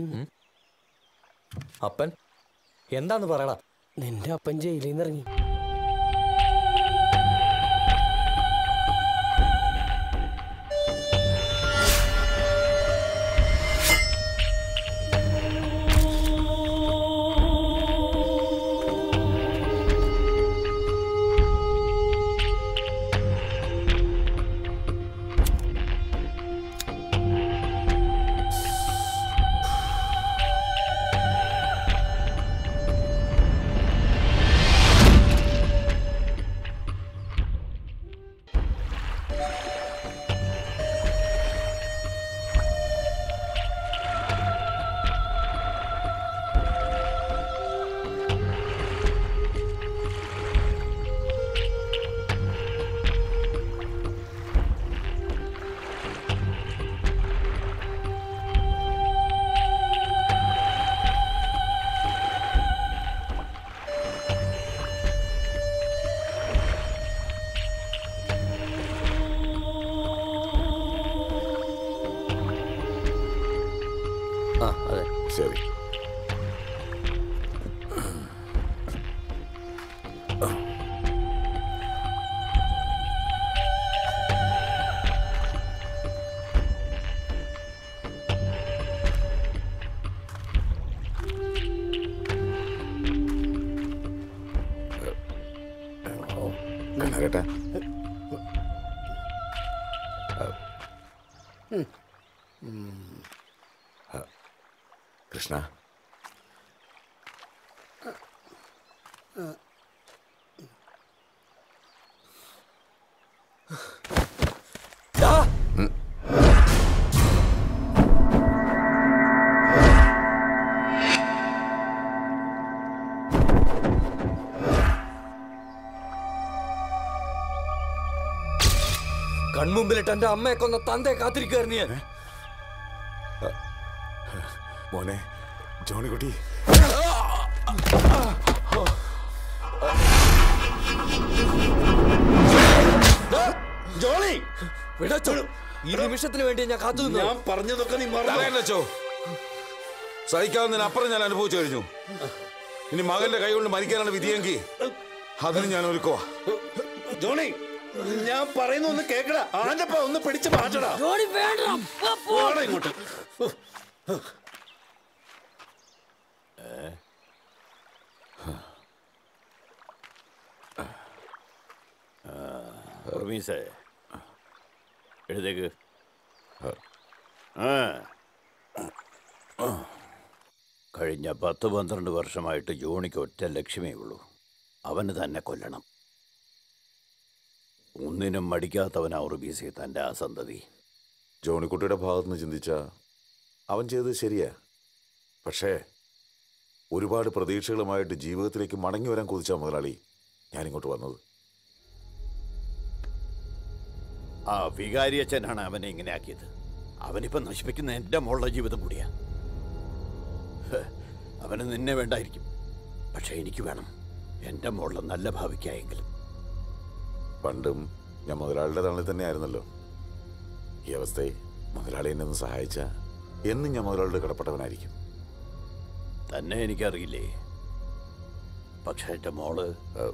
അപ്പൻ എന്താന്ന് പറയടാ നിന്റെ അപ്പൻ ജയിലിൽ നിന്ന് ഇറങ്ങി ആ അതെ ശരി കണ്ണാരേട്ടാ കൃഷ്ണ കൺമുമ്പിലിട്ട് എന്റെ അമ്മയെ കൊന്ന തന്തയെ കാത്തിരിക്കുവായിരുന്നു ഞാൻ മോനെ ജോണിക്കുട്ടി ജോളി വിടച്ചോ ഈ നിമിഷത്തിന് വേണ്ടി ഞാൻ കാത്തു നിന്നു ഞാൻ പറഞ്ഞതൊക്കെ നീ തലയല്ലച്ചോ സഹിക്കാവുന്നതിനപ്പുറം ഞാൻ അനുഭവിച്ചു കഴിഞ്ഞു ഇനി മകന്റെ കൈ കൊണ്ട് മരിക്കാനാണ് വിധിയെങ്കിൽ അതിന് ഞാൻ ഒരുക്കുവാ ജോണി ഞാൻ പറയുന്ന ഒന്ന് കേക്കടാ ആന്റപ്പ ഒന്ന് പിടിച്ച് മാറ്റടാ ജോണി വേണ്ട പോടാ ഇങ്ങോട്ട് ഉർമീസേ എഴുതേക്ക് ആ കഴിഞ്ഞ പത്ത് പന്ത്രണ്ട് വർഷമായിട്ട് ജോണിക്ക് ഒറ്റ ലക്ഷ്യമേ ഉള്ളൂ അവന് തന്നെ കൊല്ലണം ഒന്നിനും മടിക്കാത്തവനാ ഉറുബീസി തൻ്റെ ആ സന്തതി ജോണിക്കുട്ടിയുടെ ഭാഗത്ത് നിന്ന് ചിന്തിച്ച അവൻ ചെയ്തത് ശരിയാ പക്ഷേ ഒരുപാട് പ്രതീക്ഷകളുമായിട്ട് ജീവിതത്തിലേക്ക് മടങ്ങി വരാൻ കൊതിച്ച മുതലാളി ഞാനിങ്ങോട്ട് വന്നത് ആ വികാരിയച്ഛനാണ് അവനെ ഇങ്ങനെ ആക്കിയത് അവനിപ്പം നശിപ്പിക്കുന്ന എൻ്റെ മോളുടെ ജീവിതം കൂടിയാ ഹ്, അവന് നിന്നെ വേണ്ടായിരിക്കും പക്ഷെ എനിക്ക് വേണം എൻ്റെ മോളിൽ നല്ല ഭാവിക്കായെങ്കിലും പണ്ടും ഞാൻ മുതലാളിയുടെ തണലിൽ തന്നെ ആയിരുന്നല്ലോ ഈ അവസ്ഥയെ മുതലാളി എന്നെ ഒന്ന് സഹായിച്ച എന്നും ഞാൻ മുതലാളിയുടെ കടപ്പെട്ടവനായിരിക്കും തന്നെ എനിക്കറിയില്ലേ പക്ഷെ എൻ്റെ മോള്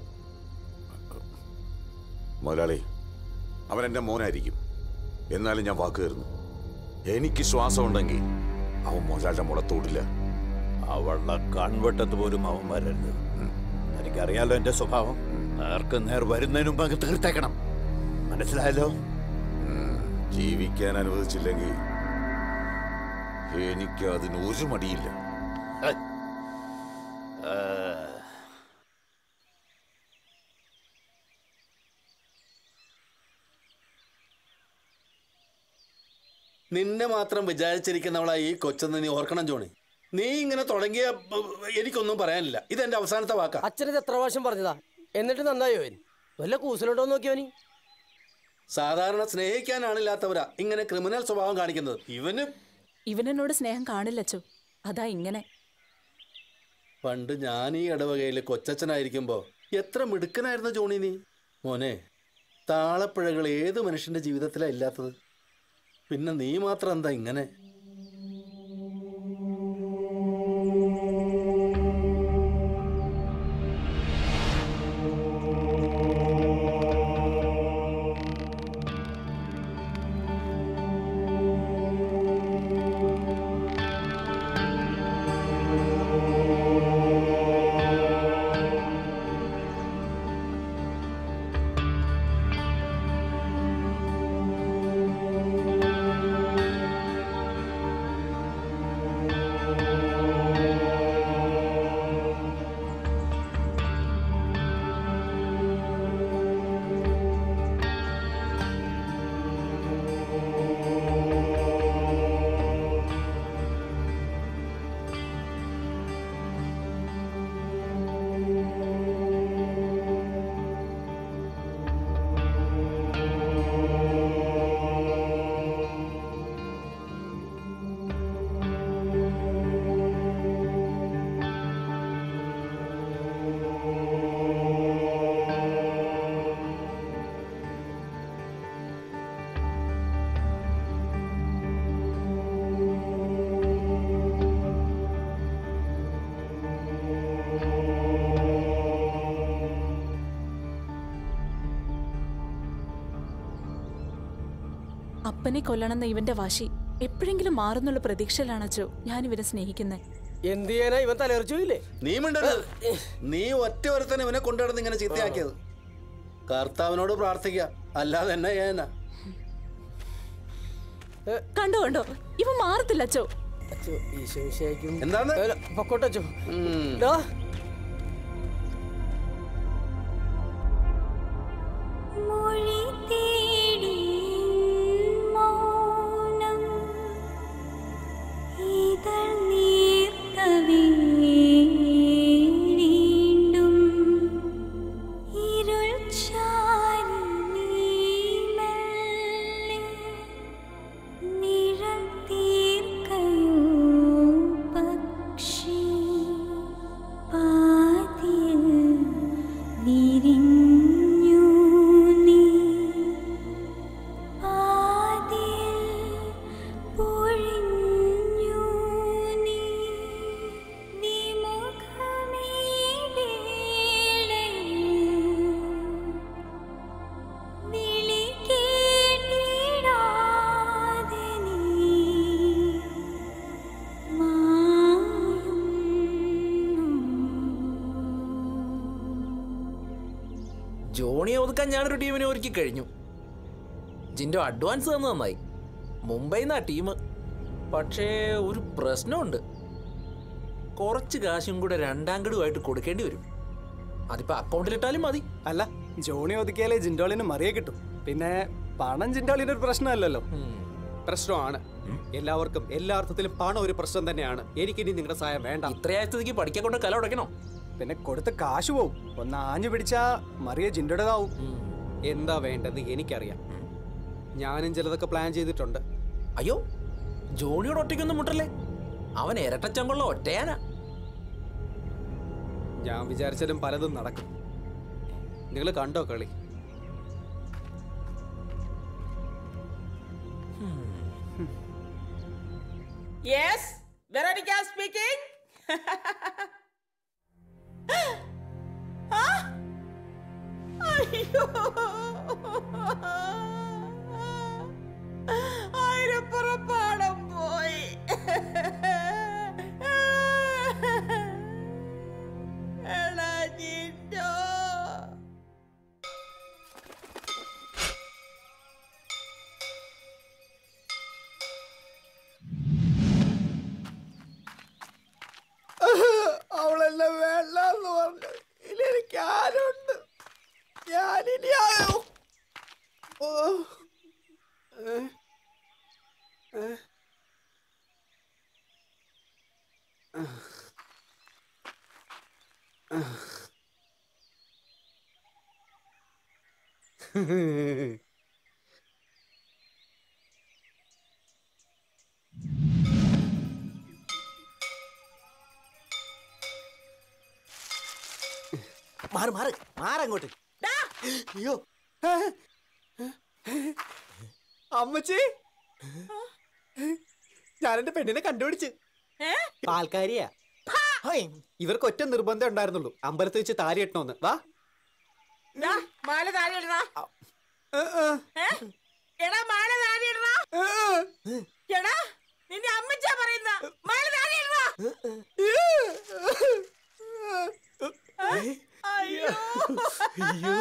മുതലാളി അവൻ എൻ്റെ മോനായിരിക്കും എന്നാലും ഞാൻ വാക്ക് തരുന്നു എനിക്ക് ശ്വാസം ഉണ്ടെങ്കിൽ അവൻ മുതലാളിയുടെ മുളത്തോട്ടില്ല അവളുടെ കൺവെട്ടത്ത് പോലും അവൻ വരരുത് എനിക്കറിയാലോ എൻ്റെ സ്വഭാവം നേർക്ക് നേർ വരുന്നതിന് മുമ്പ് അങ്ങ് തീർത്തേക്കണം മനസ്സിലായല്ലോ ജീവിക്കാൻ അനുവദിച്ചില്ലെങ്കിൽ എനിക്ക് അതിന് ഒരു മടിയില്ല നിന്നെ മാത്രം വിചാരിച്ചിരിക്കുന്നവളാ ഈ കൊച്ചെന്ന് നീ ഓർക്കണം ജോണി നീ ഇങ്ങനെ തുടങ്ങിയ ബ- ബ- എനിക്കൊന്നും പറയാനില്ല ഇതെന്റെ അവസാനത്തെ വാക്കാ അച്ഛനത് എത്ര പ്രാവശ്യം പറഞ്ഞതാ എന്നിട്ട് നന്നായോ അവൻ വല്ല കൂസലോട്ടോ നോക്കിയോനി സാധാരണ സ്നേഹിക്കാനാണില്ലാത്തവരാ ഇങ്ങനെ ക്രിമിനൽ സ്വഭാവം കാണിക്കുന്നത് ഇവന് ഇവനെന്നോട് സ്നേഹം കാണില്ലച്ചോ അതാ ഇങ്ങനെ പണ്ട് ഞാൻ ഈ ഇടവകയിൽ കൊച്ചച്ഛനായിരിക്കുമ്പോ എത്ര മിടുക്കനായിരുന്നു ജോണി നീ മോനെ താളപ്പിഴകൾ ഏത് മനുഷ്യന്റെ ജീവിതത്തിലാ ഇല്ലാത്തത് പിന്നെ നീ മാത്രം എന്താ ഇങ്ങനെ അപ്പനെ കൊല്ലണമെന്ന ഇവന്റെ വാശി എപ്പോഴെങ്കിലും മാറുന്നുള്ള പ്രതീക്ഷയിലാണച്ചോ ഞാൻ ഇവരെ സ്നേഹിക്കുന്നത് എന്ത് ചെയ്യാനാ ഇവൻ തലർച്ചയില്ലേ നീ മിണ്ടരുത് നീ ഒറ്റ ഒരുത്തനെ ഇവനെ കൊണ്ടുവരുന്ന ഇങ്ങനെ ചീത്തയാക്കിയത് കർത്താവിനോട് പ്രാർത്ഥിക്കുക അല്ലാതെ എന്നെ ചെയ്യാനാ കണ്ടോ കണ്ടോ ഇവ മാറത്തില്ല അച്ചോ എന്താണ് പൊക്കോട്ടോ മൊഴി തേടി മൗനം ഇതൾ നീർക്കവേ വീണ്ടും ഇരുൾ ചാരി നീ മെല്ലെ നിഴൽ തീർക്കയോ പക്ഷി പാതിയിൽ വിരിഞ്ഞു നീ പാതിയിൽ പൊഴിഞ്ഞു നീ വിമുഖമീ വേളയിൽ വിളി കേട്ടിടാതെ നീ ജോണിയെ ഒതുക്കാൻ ഞാനൊരു ടീമിനെ ഒരുക്കി കഴിഞ്ഞു ജിൻഡോ അഡ്വാൻസ് തന്നു നന്നായി മുംബൈ നിന്നാ ടീം പക്ഷേ ഒരു പ്രശ്നമുണ്ട് കുറച്ച് കാശും കൂടെ രണ്ടാം ഗഡുവായിട്ട് കൊടുക്കേണ്ടി വരും അതിപ്പോ അക്കൗണ്ടിലിട്ടാലും മതി അല്ല ജോണി ഒതുക്കിയാലേ ജിൻഡോളിന് മറിയെ കിട്ടും പിന്നെ പണം ജിൻഡോളിന് ഒരു പ്രശ്നമല്ലല്ലോ പ്രശ്നമാണ് എല്ലാവർക്കും എല്ലാ അർത്ഥത്തിലും പണം ഒരു പ്രശ്നം തന്നെയാണ് എനിക്കിനി നിങ്ങളുടെ സഹായം വേണ്ട ഇത്രയായസ്ഥിതിക്ക് പഠിക്കാൻ കൊണ്ട് കല ഉടയ്ക്കണോ പിന്നെ കൊടുത്ത കാശ് പോവും ഒന്ന് ആഞ്ഞു പിടിച്ചാ മറിയ ജിൻഡോടേതാവും എന്താ വേണ്ടത് എനിക്കറിയാം ഞാനും ചിലതൊക്കെ പ്ലാൻ ചെയ്തിട്ടുണ്ട് അയ്യോ ജോണിയോട് ഒറ്റയ്ക്കൊന്നും മുട്ടല്ലേ അവൻ ഇരട്ടച്ചങ്കുള്ള ഒറ്റയാന ഞാൻ വിചാരിച്ചാലും പലതും നടക്കും നിങ്ങൾ കണ്ടോ കളി യെസ് വെറോണിക്ക സ്പീക്കിംഗ് അയ്യോ ആയിരപ്പുറപ്പാടം പോയി എടാ ജിൻഡോ അവളെന്നെ വേണ്ടെന്ന് പറഞ്ഞു ഇനി എനിക്ക് ആരുണ്ട് ഞാനിനി ആയോ ഓ ഏ? ഏ? മാറ് മാറ് മാറങ്ങോട്ട് അയ്യോ അമ്മച്ചി ഞാൻ എന്റെ പെണ്ണിനെ കണ്ടുപിടിച്ച് ആൾക്കാരിയാ ഇവർക്ക് ഒറ്റ നിർബന്ധം ഉണ്ടായിരുന്നുള്ളൂ അമ്പലത്തിൽ വെച്ച് താരി കെട്ടണമെന്ന് വാ ദാ, മാല താഴെ ഇടടാ. ഏ? എടാ മാല താഴെ ഇടടാ. എടാ നിന്റെ അമ്മച്ചാ പറയുന്ന മാല താഴെ ഇടടാ. അയ്യോ അയ്യോ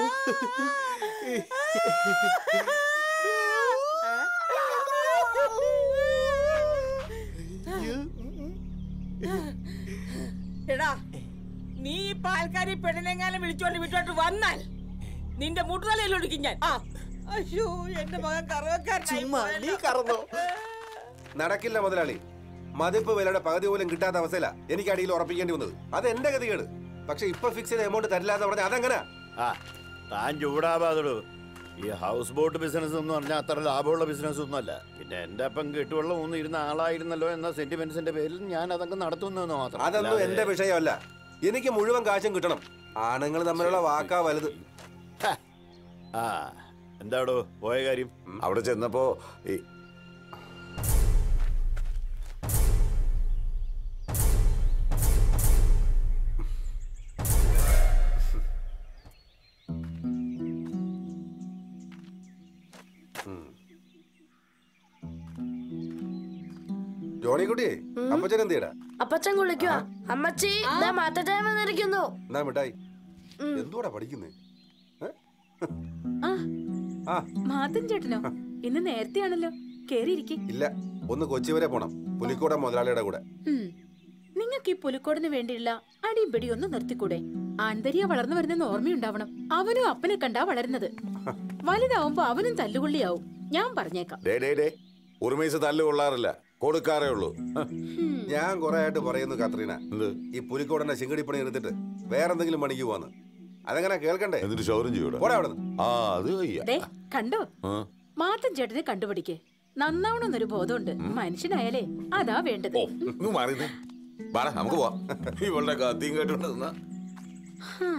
എടാ നീ ഈ പാൽക്കാരി പെണ്ണിനെങ്ങാനും വിളിച്ചോണ്ട് വിട്ടോട്ട് വന്നാൽ നിന്റെ മുട്ടുതലയിൽ ഒടുക്കും ഞാൻ ആ അയ്യോ എന്റെ മകൻ കറവക്കാരനായി നീ കറന്നോ നടക്കില്ല മുതലാളി മതിപ്പ് വിലയുടെ പകുതി പോലും കിട്ടാത്ത അവസ്ഥയില എനിക്ക് അടിയിൽ ഉറപ്പിക്കേണ്ടി വന്നത് അത് എന്റെ ഗതികേട് പക്ഷെ ഇപ്പൊ ഫിക്സ് ചെയ്ത എമൗണ്ട് തരില്ല എന്ന് പറഞ്ഞാൽ അതെങ്ങനെ ആ താൻ ചൂടാവാതടു ഈ ഹൗസ് ബോട്ട് ബിസിനസ് എന്ന് പറഞ്ഞാൽ അത്ര ലാഭമുള്ള ബിസിനസ് ഒന്നുമല്ല പിന്നെ എന്റെ അപ്പം കെട്ടുവെള്ളം ഒന്നും ഇരുന്ന ആളായിരുന്നല്ലോ എന്ന സെന്റിമെന്റ്സിന്റെ പേരിൽ ഞാൻ അതൊക്കെ നടത്തുന്നു എന്ന് മാത്രം അതൊന്നും അല്ലാതെ- എന്റെ വിഷയമല്ല എനിക്ക് മുഴുവൻ കാശും കിട്ടണം ആണുങ്ങൾ തമ്മിലുള്ള വാക്കാ വലുത് ആ എന്താടോ പോയ കാര്യം അവിടെ ചെന്നപ്പോ ഈ ജോണിക്കുട്ടി അപ്പച്ചൻ എന്തിയടാ അപ്പച്ചൻ കുളിക്കുക അമ്മച്ചി ദാ മാറ്റച്ചാൻ വന്നിരിക്കുന്നു എന്നാ മിഠായി എന്തുവാടാ പഠിക്കുന്നേ ആ ആ മാതൻ ചേട്ടനോ ഇന്ന് നേരത്തെയാണല്ലോ കേറിയിരിക്കെ ഇല്ല ഒന്ന് കൊച്ചി വരെ പോണം പുലിക്കോട മുതലാളിയുടെ കൂടെ നിങ്ങൾക്ക് ഈ പുലിക്കോടിന് വേണ്ടിയുള്ള അടിപിടി ഒന്ന് നിർത്തിക്കൂടെ ആൺതരിയ വളർന്നു വരുന്നെന്ന് ഓർമ്മയുണ്ടാവണം അവനും അപ്പനെ കണ്ടാ വളരുന്നത് വലുതാവുമ്പോ അവനും തല്ലുകൊള്ളിയാവും ഞാൻ പറഞ്ഞേക്കാം ഡേ ഡേ ഡേ ഉറുമീസ് തല്ല് കൊള്ളാറില്ല കൊടുക്കാറേ ഉള്ളൂ ഞാൻ കുറെ ആയിട്ട് പറയുന്നു കാത്രീന ഈ പുലിക്കോടന്റെ ശിങ്കടിപ്പണി എടുത്തിട്ട് വേറെന്തെങ്കിലും പണിക്ക് പോവാന്ന് അതെങ്ങനെ കേൾക്കണ്ടേ എന്നിട്ട് ഷോറും ചെയ്യൂടാ പോടാ അവിടുന്ന് ആ അത് വയ്യ ദേ കണ്ടോ ആ. മാത്തൻ ചേട്ടനെ കണ്ടുപിടിക്കേ നന്നാവണമെന്നൊരു ബോധമുണ്ട് മനുഷ്യനായാലേ അതാ വേണ്ടത് ഇങ്ങ് മാറിയത് വാടാ നമുക്ക് പോവാം ഇവളുടെ കത്തിയും കേട്ടോണ്ട് നിന്നാ ഹാ.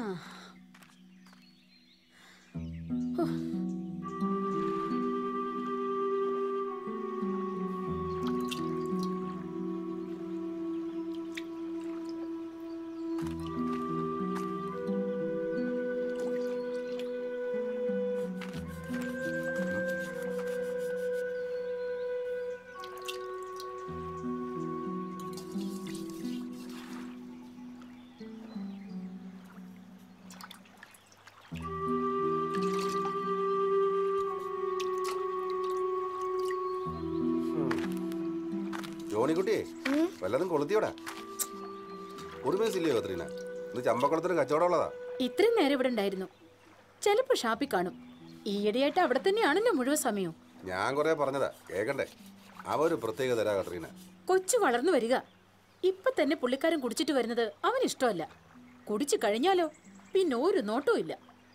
ഹോ. ജോണിക്കുട്ടി വല്ലതും കൊളുത്തിയോടാ ഉറുമേസില്ലയോ കാത്രീന ഇത് ചമ്പക്കുളത്തിന് കച്ചവടമുള്ളതാ ഇത്രയും നേരം ഇവിടെ ഉണ്ടായിരുന്നു ചിലപ്പോ ഷാപ്പിൽ കാണും ഈയിടെയായിട്ട് അവിടെ തന്നെയാണല്ലോ മുഴുവൻ സമയവും ഞാൻ കുറെ പറഞ്ഞതാ കേക്കണ്ടേ അവ ഒരു പ്രത്യേക തരാ കാത്രീന കൊച്ചു വളർന്നു വരിക ഇപ്പൊ തന്നെ പുള്ളിക്കാരൻ കുടിച്ചിട്ട് വരുന്നത് അവന് ഇഷ്ടമല്ല കുടിച്ചു കഴിഞ്ഞാലോ പിന്നെ ഒരു നോട്ടവും ഇല്ല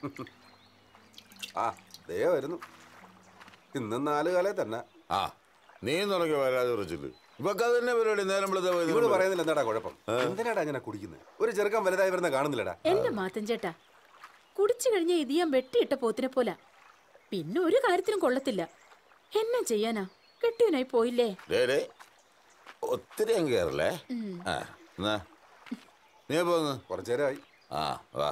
ആ ദേ വരുന്നു ഇന്നും നാല് കാലേ തന്നെ ആ നീ തുടങ്ങി വരാതെ ഉറച്ചിട്ട് ഇവക്ക് അത് തന്നെ പരിപാടി നേരം വെളുത്ത പോയി ഇവള് പറയുന്നില്ല എന്താടാ കുഴപ്പം എന്തിനാടാ ഞാൻ കുടിക്കുന്നത് ഒരു ചെറുക്കം വലുതായി വരുന്ന കാണുന്നില്ലടാ എന്റെ മാത്തൻ ചേട്ടാ കുടിച്ചു കഴിഞ്ഞ ഇത് ഞാൻ വെട്ടിയിട്ട പോത്തിനെ പോല പിന്നെ ഒരു കാര്യത്തിനും കൊള്ളത്തില്ല എന്നാ ചെയ്യാനാ കെട്ടിയനായി പോയില്ലേ ഡേ ഡേ ഒത്തിരി അങ്ങ് കയറല്ലേ ഉം. ആ എന്നാ നീ പോന്ന് കുറച്ചു നേരമായി ആ വാ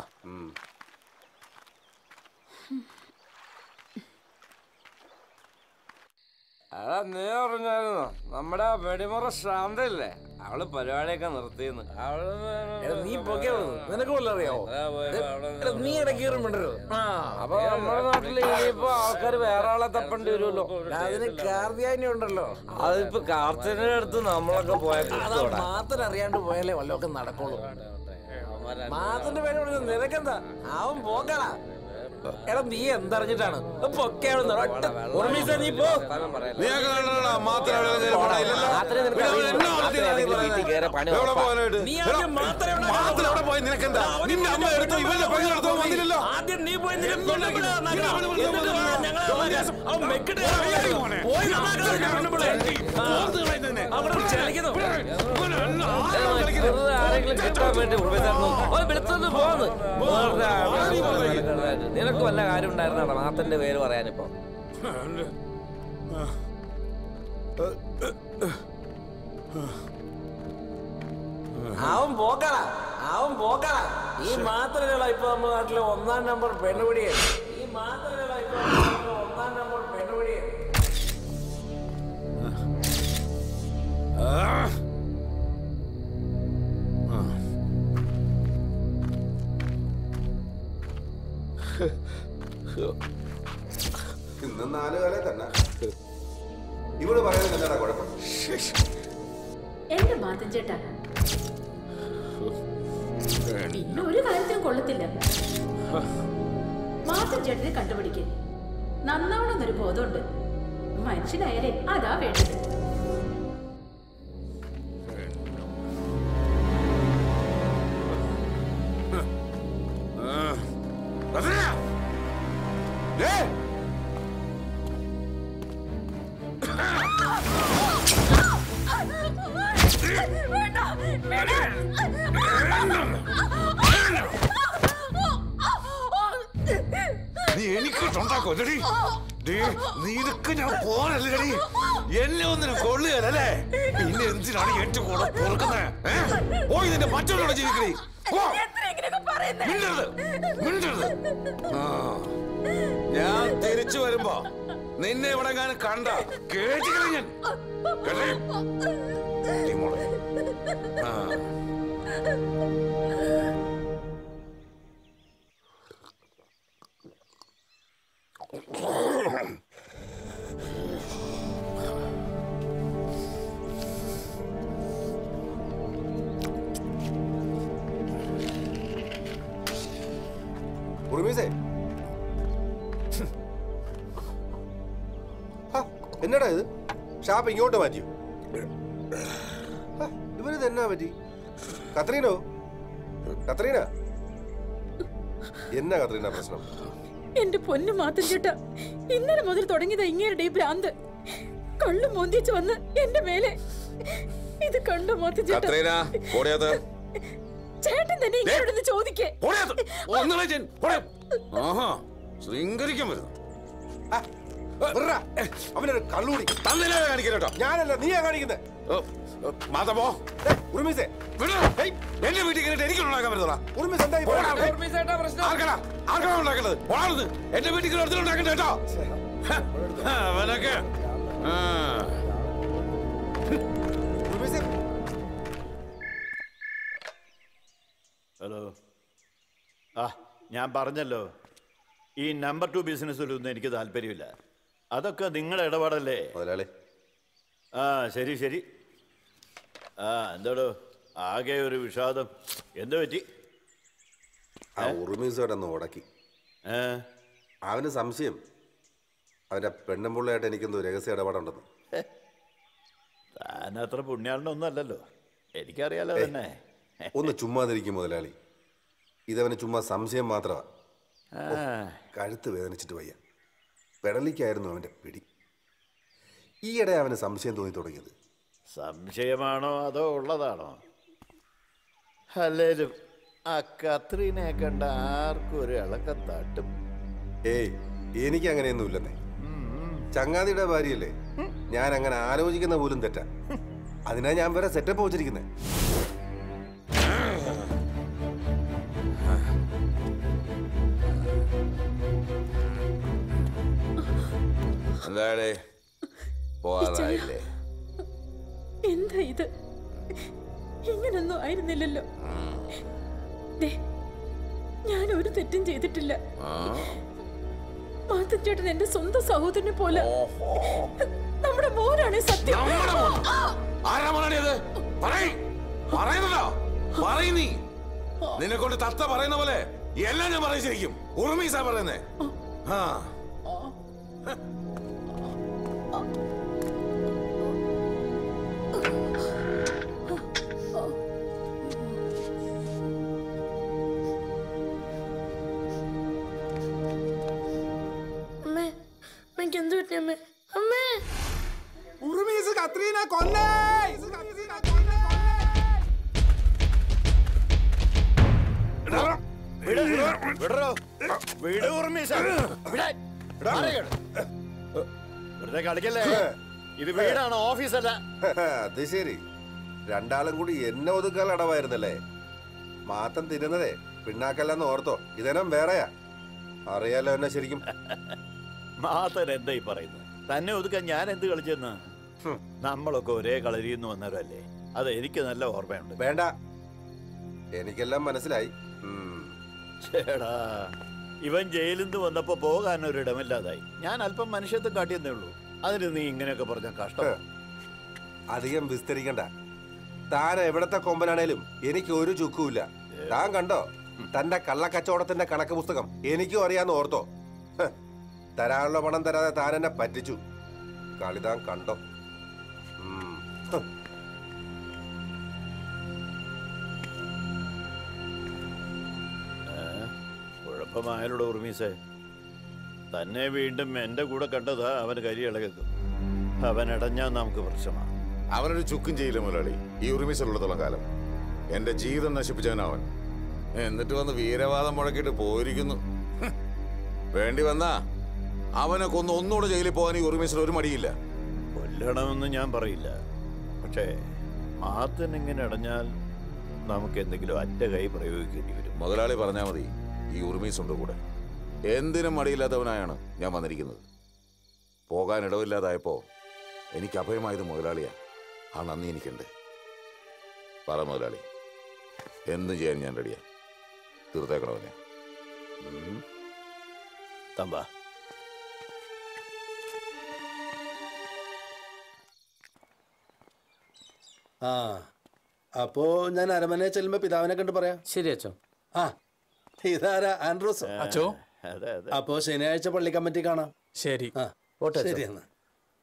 അതാ നീ പറഞ്ഞായിരുന്നു നമ്മുടെ ആ വെടിമുറ ശാന്തല്ലേ അവള് പരിപാടിയൊക്കെ നിർത്തിയെന്ന് എടാ, നീ പൊക്കെ വന്നു. നിനക്ക് വല്ലതും അറിയാവോ? എടാ, നീ ഇടയ്ക്ക് കയറി മിണ്ടരുത്. ആ, അപ്പൊ നമ്മുടെ നാട്ടില് ഇനിയിപ്പോ ആൾക്കാർ വേറെ ആളെ തപ്പേണ്ടി വരുമല്ലോ അതിന് കാർത്തിയാനി ഉണ്ടല്ലോ അതിപ്പോ കാർത്തിന്റെ അടുത്ത് നമ്മളൊക്കെ പോയ അതാ മാത്രം അറിയാണ്ട് പോയാലേ വല്ലതൊക്കെ നടക്കുള്ളൂ മാത്തിന്റെ പേര് പറഞ്ഞ നിനക്കെന്താ അവൻ പോക്കടാ എടാ നീ എന്തറിഞ്ഞിട്ടാണ് പൊക്കെ നീ പോ നീയൊക്കെ കണ്ടോടാ മാത്രം അവിടെ കയറി പോടാ. ഇല്ലല്ലോ. ഇവിടെ അവൻ എന്നെ വളർത്തിയതാ നീ പറയുന്നത്. എവിടെ പോകാനായിട്ട്? നീ എടാ, ആദ്യം മാത്രം ഇവിടെ മാത്രം എവിടെ പോയി നിനക്കെന്താ നിന്റെ അമ്മ എടുത്തോ ഇവന്റെ പെങ്ങൾ എടുത്തോ വന്നില്ലല്ലോ ആദ്യം നീ പോയി നിന്റെ പെണ്ണുപിള്ളെ നന്നാക്കണം. എന്നിട്ട് വാ, ഞങ്ങളെ നന്നാക്കാം. അവൻ മെക്കിട്ട് പോയി നന്നാക്കണം നിന്റെ പെണ്ണുപിള്ളെ. ആ. അവിടെ ചലിക്കുന്നു. വെറുതെ ആരെങ്കിലും കിട്ടാൻ വേണ്ടി ഉപയോഗിച്ചായിരുന്നു വെളുത്തൊന്ന് പോന്ന് വെറുതെ ആളുകൾ നിനക്ക് വല്ല കാര്യം ഉണ്ടായിരുന്നാടാ മാത്തന്റെ പേര് പറയാനിപ്പോ അവൻ പോക്കടാ അവൻ പോക്കടാ ഈ മാത്രമല്ല ഇപ്പൊ നമ്മുടെ നാട്ടിലെ ഒന്നാം നമ്പർ പെണ്ണുപിടിയെ ഈ മാത്രമല്ല ഇപ്പൊ നമ്മുടെ നാട്ടിലെ ഒന്നാം നമ്പർ പെണ്ണുപിടിയെ ഇന്ന് നാല് കാലം തന്നെ ഇവള് പറയുന്നത് എന്താടാ കുഴപ്പം എന്റെ മാത്തൻ ചേട്ടാ പിന്നെ ഒരു കാര്യത്തിനും കൊള്ളത്തില്ല മാത്തൻ ചേട്ടനെ കണ്ടുപിടിക്ക് നന്നാവണമെന്നൊരു ബോധമുണ്ട് മനുഷ്യനായാലേ അതാ വേണ്ടത് നീ എനിക്ക് തൊണ്ടാക്കൊല്ലടി നീനക്ക് ഞാൻ പോരല്ലടി എന്നെ ഒന്നിനും കൊള്ളുകയല്ലേ പിന്നെ എന്തിനാണ് ഏറ്റവും കൂടെ പൊറുക്കുന്നത് പോയി നിന്റെ മറ്റുള്ളവരുടെ ജീവിക്കണേ മിണ്ടരുത് മിണ്ടരുത് ആ. ഞാൻ തിരിച്ചു വരുമ്പോ നിന്നെ ഇവിടെ ഞാൻ കണ്ട കേട്ടിക്കണ ഞാൻ കേട്ടേ ഈ മോളെ. ആ ഉറുമീസേ ഹ, എന്നടാ ഇത് ഷാപ്പ് ഇങ്ങോട്ട് മാറ്റിയോ ഹ, ഇവനിത് എന്നാ പറ്റി കത്രീനോ കത്രീന എന്നാ കത്രീന പ്രശ്നം എന്റെ പൊന്നു മാത്തൻ ചേട്ടാ ഇന്നലെ മുതൽ തുടങ്ങിയതാ ഇങ്ങേരുടെ ഈ ഭ്രാന്ത് കള്ളു മോന്തിച്ച് വന്ന് എന്റെ മേലെ ഇത് കണ്ടോ മാത്തൻ ചേട്ടാ കത്രീന ഓടിയത് ചേട്ടൻ തന്നെ ഇങ്ങോട്ട് ചോദിക്കേ ഒന്നുകൂടെ ചെയ്യ്. പോടെ. ആഹാ ശൃംഗരിക്കാൻ വരുന്നു അവനൊരു കള്ളുകൂടി തന്നില്ല കാണിക്കല്ലോ ഞാനല്ല നീയാ കാണിക്കുന്നത് മാതമോ ഉറുമീസേ എന്റെ വീട്ടിൽ കയറിയിട്ട് എനിക്ക് ഉണ്ടാക്കാൻ പറ്റുന്ന ഉറുമീസ് എന്തായി ആർക്കടാ ആർക്കടാ ഉണ്ടാക്കുന്നത് പോണത് എന്റെ വീട്ടിൽ കയറി ഒരുത്തനും ഉണ്ടാക്കണ്ട കേട്ടോ ഹ, ഹ, അവനൊക്കെ ആ. ഹലോ ആ ഞാൻ പറഞ്ഞല്ലോ ഈ നമ്പർ ടു ബിസിനസ്സിലൊന്നും എനിക്ക് താല്പര്യമില്ല അതൊക്കെ നിങ്ങളുടെ ഇടപാടല്ലേ മുതലാളി ആ ശരി ശരി ആ എന്തോടോ ആകെ ഒരു വിഷാദം എന്ത് പറ്റി ആ ഉറുമീസോടെ ഒന്ന് ഉടക്കി അവന് സംശയം അവന്റെ പെണ്ണുമ്പിള്ളയായിട്ട് എനിക്കെന്തോ രഹസ്യ ഇടപാടുണ്ടെന്ന് താൻ അത്ര പുണ്യാളനൊന്നും അല്ലല്ലോ എനിക്കറിയാലോ ഏയ്, തന്നെ ഒന്ന് ചുമ്മാതിരിക്കും മുതലാളി ഇതവന് ചുമ്മാ സംശയം മാത്രമാ ആ. ഓ, കഴുത്ത് വേദനിച്ചിട്ട് വയ്യ പെടലിക്കായിരുന്നു അവന്റെ പിടി ഈയിടെ അവന് സംശയം തോന്നി തുടങ്ങിയത് സംശയമാണോ അതോ ഉള്ളതാണോ അല്ലേലും ആ കത്രീനെ കണ്ട ആർക്കും ഒരു ഇളക്കം തട്ടും ഏയ് എനിക്ക് അങ്ങനെയൊന്നും ഇല്ലെന്നേ ചങ്ങാതിയുടെ ഭാര്യയല്ലേ ഞാൻ അങ്ങനെ ആലോചിക്കുന്ന പോലും തെറ്റാ അതിനാ ഞാൻ വേറെ സെറ്റപ്പ് വെച്ചിരിക്കുന്നത് എന്താടേ പോവാതായില്ലേ എന്താ ഇത് ഇങ്ങനൊന്നും ആയിരുന്നില്ലല്ലോ ദേ, ഞാൻ ഒരു തെറ്റും ചെയ്തിട്ടില്ല മാത്തൻ ചേട്ടൻ എന്റെ സ്വന്തം സഹോദരനെ പോലെ നമ്മുടെ മോനാണ് സത്യം ആരാ മോനാണിയത് പറയ് പറയുന്നല്ലോ പറയ് നീ നിന്നെ കൊണ്ട് തത്ത പറയുന്ന പോലെ എല്ലാം ഞാൻ പറയും ശരിക്കും ഉറുമീസാ പറയുന്നേ ആ അമ്മേ അമ്മയ്ക്ക് എന്ത് പറ്റി അമ്മേ അമ്മേ ഉറുമീസ് കത്രീന കൊന്നേ വെറുതെ കളിക്കല്ലേ ഇത് വീടാണ് ഓഫീസല്ല അത് ശരി രണ്ടാളും കൂടി എന്നെ ഒതുക്കാൻ അടവായിരുന്നല്ലേ മാത്തം തിരുന്നതേ പിണ്ണാക്കല്ലെന്ന് ഓർത്തോ ഇതനം വേറെയാ അറിയാലോ എന്നെ ശരിക്കും മാത്തൻ എന്തായി പറയുന്നത് തന്നെ ഒതുക്കാൻ ഞാൻ എന്ത് കളിച്ചെന്ന് നമ്മളൊക്കെ ഒരേ കളരിന്ന് വന്നവരല്ലേ അത് എനിക്ക് നല്ല ഓർമ്മയുണ്ട് വേണ്ട എനിക്കെല്ലാം മനസ്സിലായി ഉം. ചേടാ ഇവൻ ജയിലിൽ നിന്ന് വന്നപ്പോ പോകാൻ ഒരു ഇടമില്ലാതായി ഞാൻ അല്പം മനുഷ്യത്വം കാട്ടിയെന്നേ ഉള്ളൂ അതിന് നീ ഇങ്ങനെയൊക്കെ പറഞ്ഞ കഷ്ടം അധികം വിസ്തരിക്കണ്ട താൻ എവിടത്തെ കൊമ്പനാണേലും എനിക്ക് ഒരു ചുക്കുമില്ല താൻ കണ്ടോ തന്റെ കള്ളക്കച്ചവടത്തിന്റെ കണക്ക് പുസ്തകം എനിക്കും അറിയാന്ന് ഓർത്തോ ഹ്, തരാനുള്ള പണം തരാതെ താൻ എന്നെ പറ്റിച്ചു കളി താൻ കണ്ടോ ഉം. ഹ്. കുഴപ്പമായാലോട് ഉർമീസേ തന്നെ വീണ്ടും എന്റെ കൂടെ കണ്ടതാ അവന് കരി ഇളകുന്നത് അവൻ ഇടഞ്ഞാൽ നമുക്ക് പ്രശ്നമാണ് അവനൊരു ചുക്കും ചെയ്യില്ല മുതലാളി ഈ ഉറുമീസിലുള്ളത്തോളം കാലം എന്റെ ജീവിതം നശിപ്പിച്ചവനവൻ എന്നിട്ട് വന്ന് വീരവാദം മുഴക്കിയിട്ട് പോയിരിക്കുന്നു ഹ്. വേണ്ടി വന്നാ അവനെ കൊന്ന് ഒന്നുകൂടെ ജയിലിൽ പോകാൻ ഈ ഉറുമീസിൽ ഒരു മടിയില്ല കൊല്ലണമെന്ന് ഞാൻ പറയില്ല പക്ഷേ മാത്തൻ ഇങ്ങനെ ഇടഞ്ഞാൽ നമുക്ക് എന്തെങ്കിലും അറ്റ കൈ പ്രയോഗിക്കേണ്ടി വരും മുതലാളി പറഞ്ഞാൽ മതി ഈ ഉറുമീസ് ഉണ്ട് കൂടെ എന്തിനും മടിയില്ലാത്തവനായാണ് ഞാൻ വന്നിരിക്കുന്നത് പോകാൻ ഇടവില്ലാതായപ്പോ എനിക്ക് അഭയമായത് മുതലാളിയാ ആ നന്ദി എനിക്കുണ്ട് പറ മുതലാളി എന്തും ചെയ്യാൻ ഞാൻ റെഡിയാ തീർത്തേക്കണവനെ തമ്പാ ആ അപ്പോ ഞാൻ അരമനയെ ചെല്ലുമ്പോ പിതാവിനെ കണ്ട് പറയാം ശരി അച്ഛോ ആ ഇതാരാ ആൻഡ്രൂസ് അച്ചോ? അതെ അതെ അപ്പോ ശനിയാഴ്ച പള്ളി കമ്മിറ്റി കാണാം ശരി ആ പോട്ടെ അച്ചോ. ശരി എന്നാ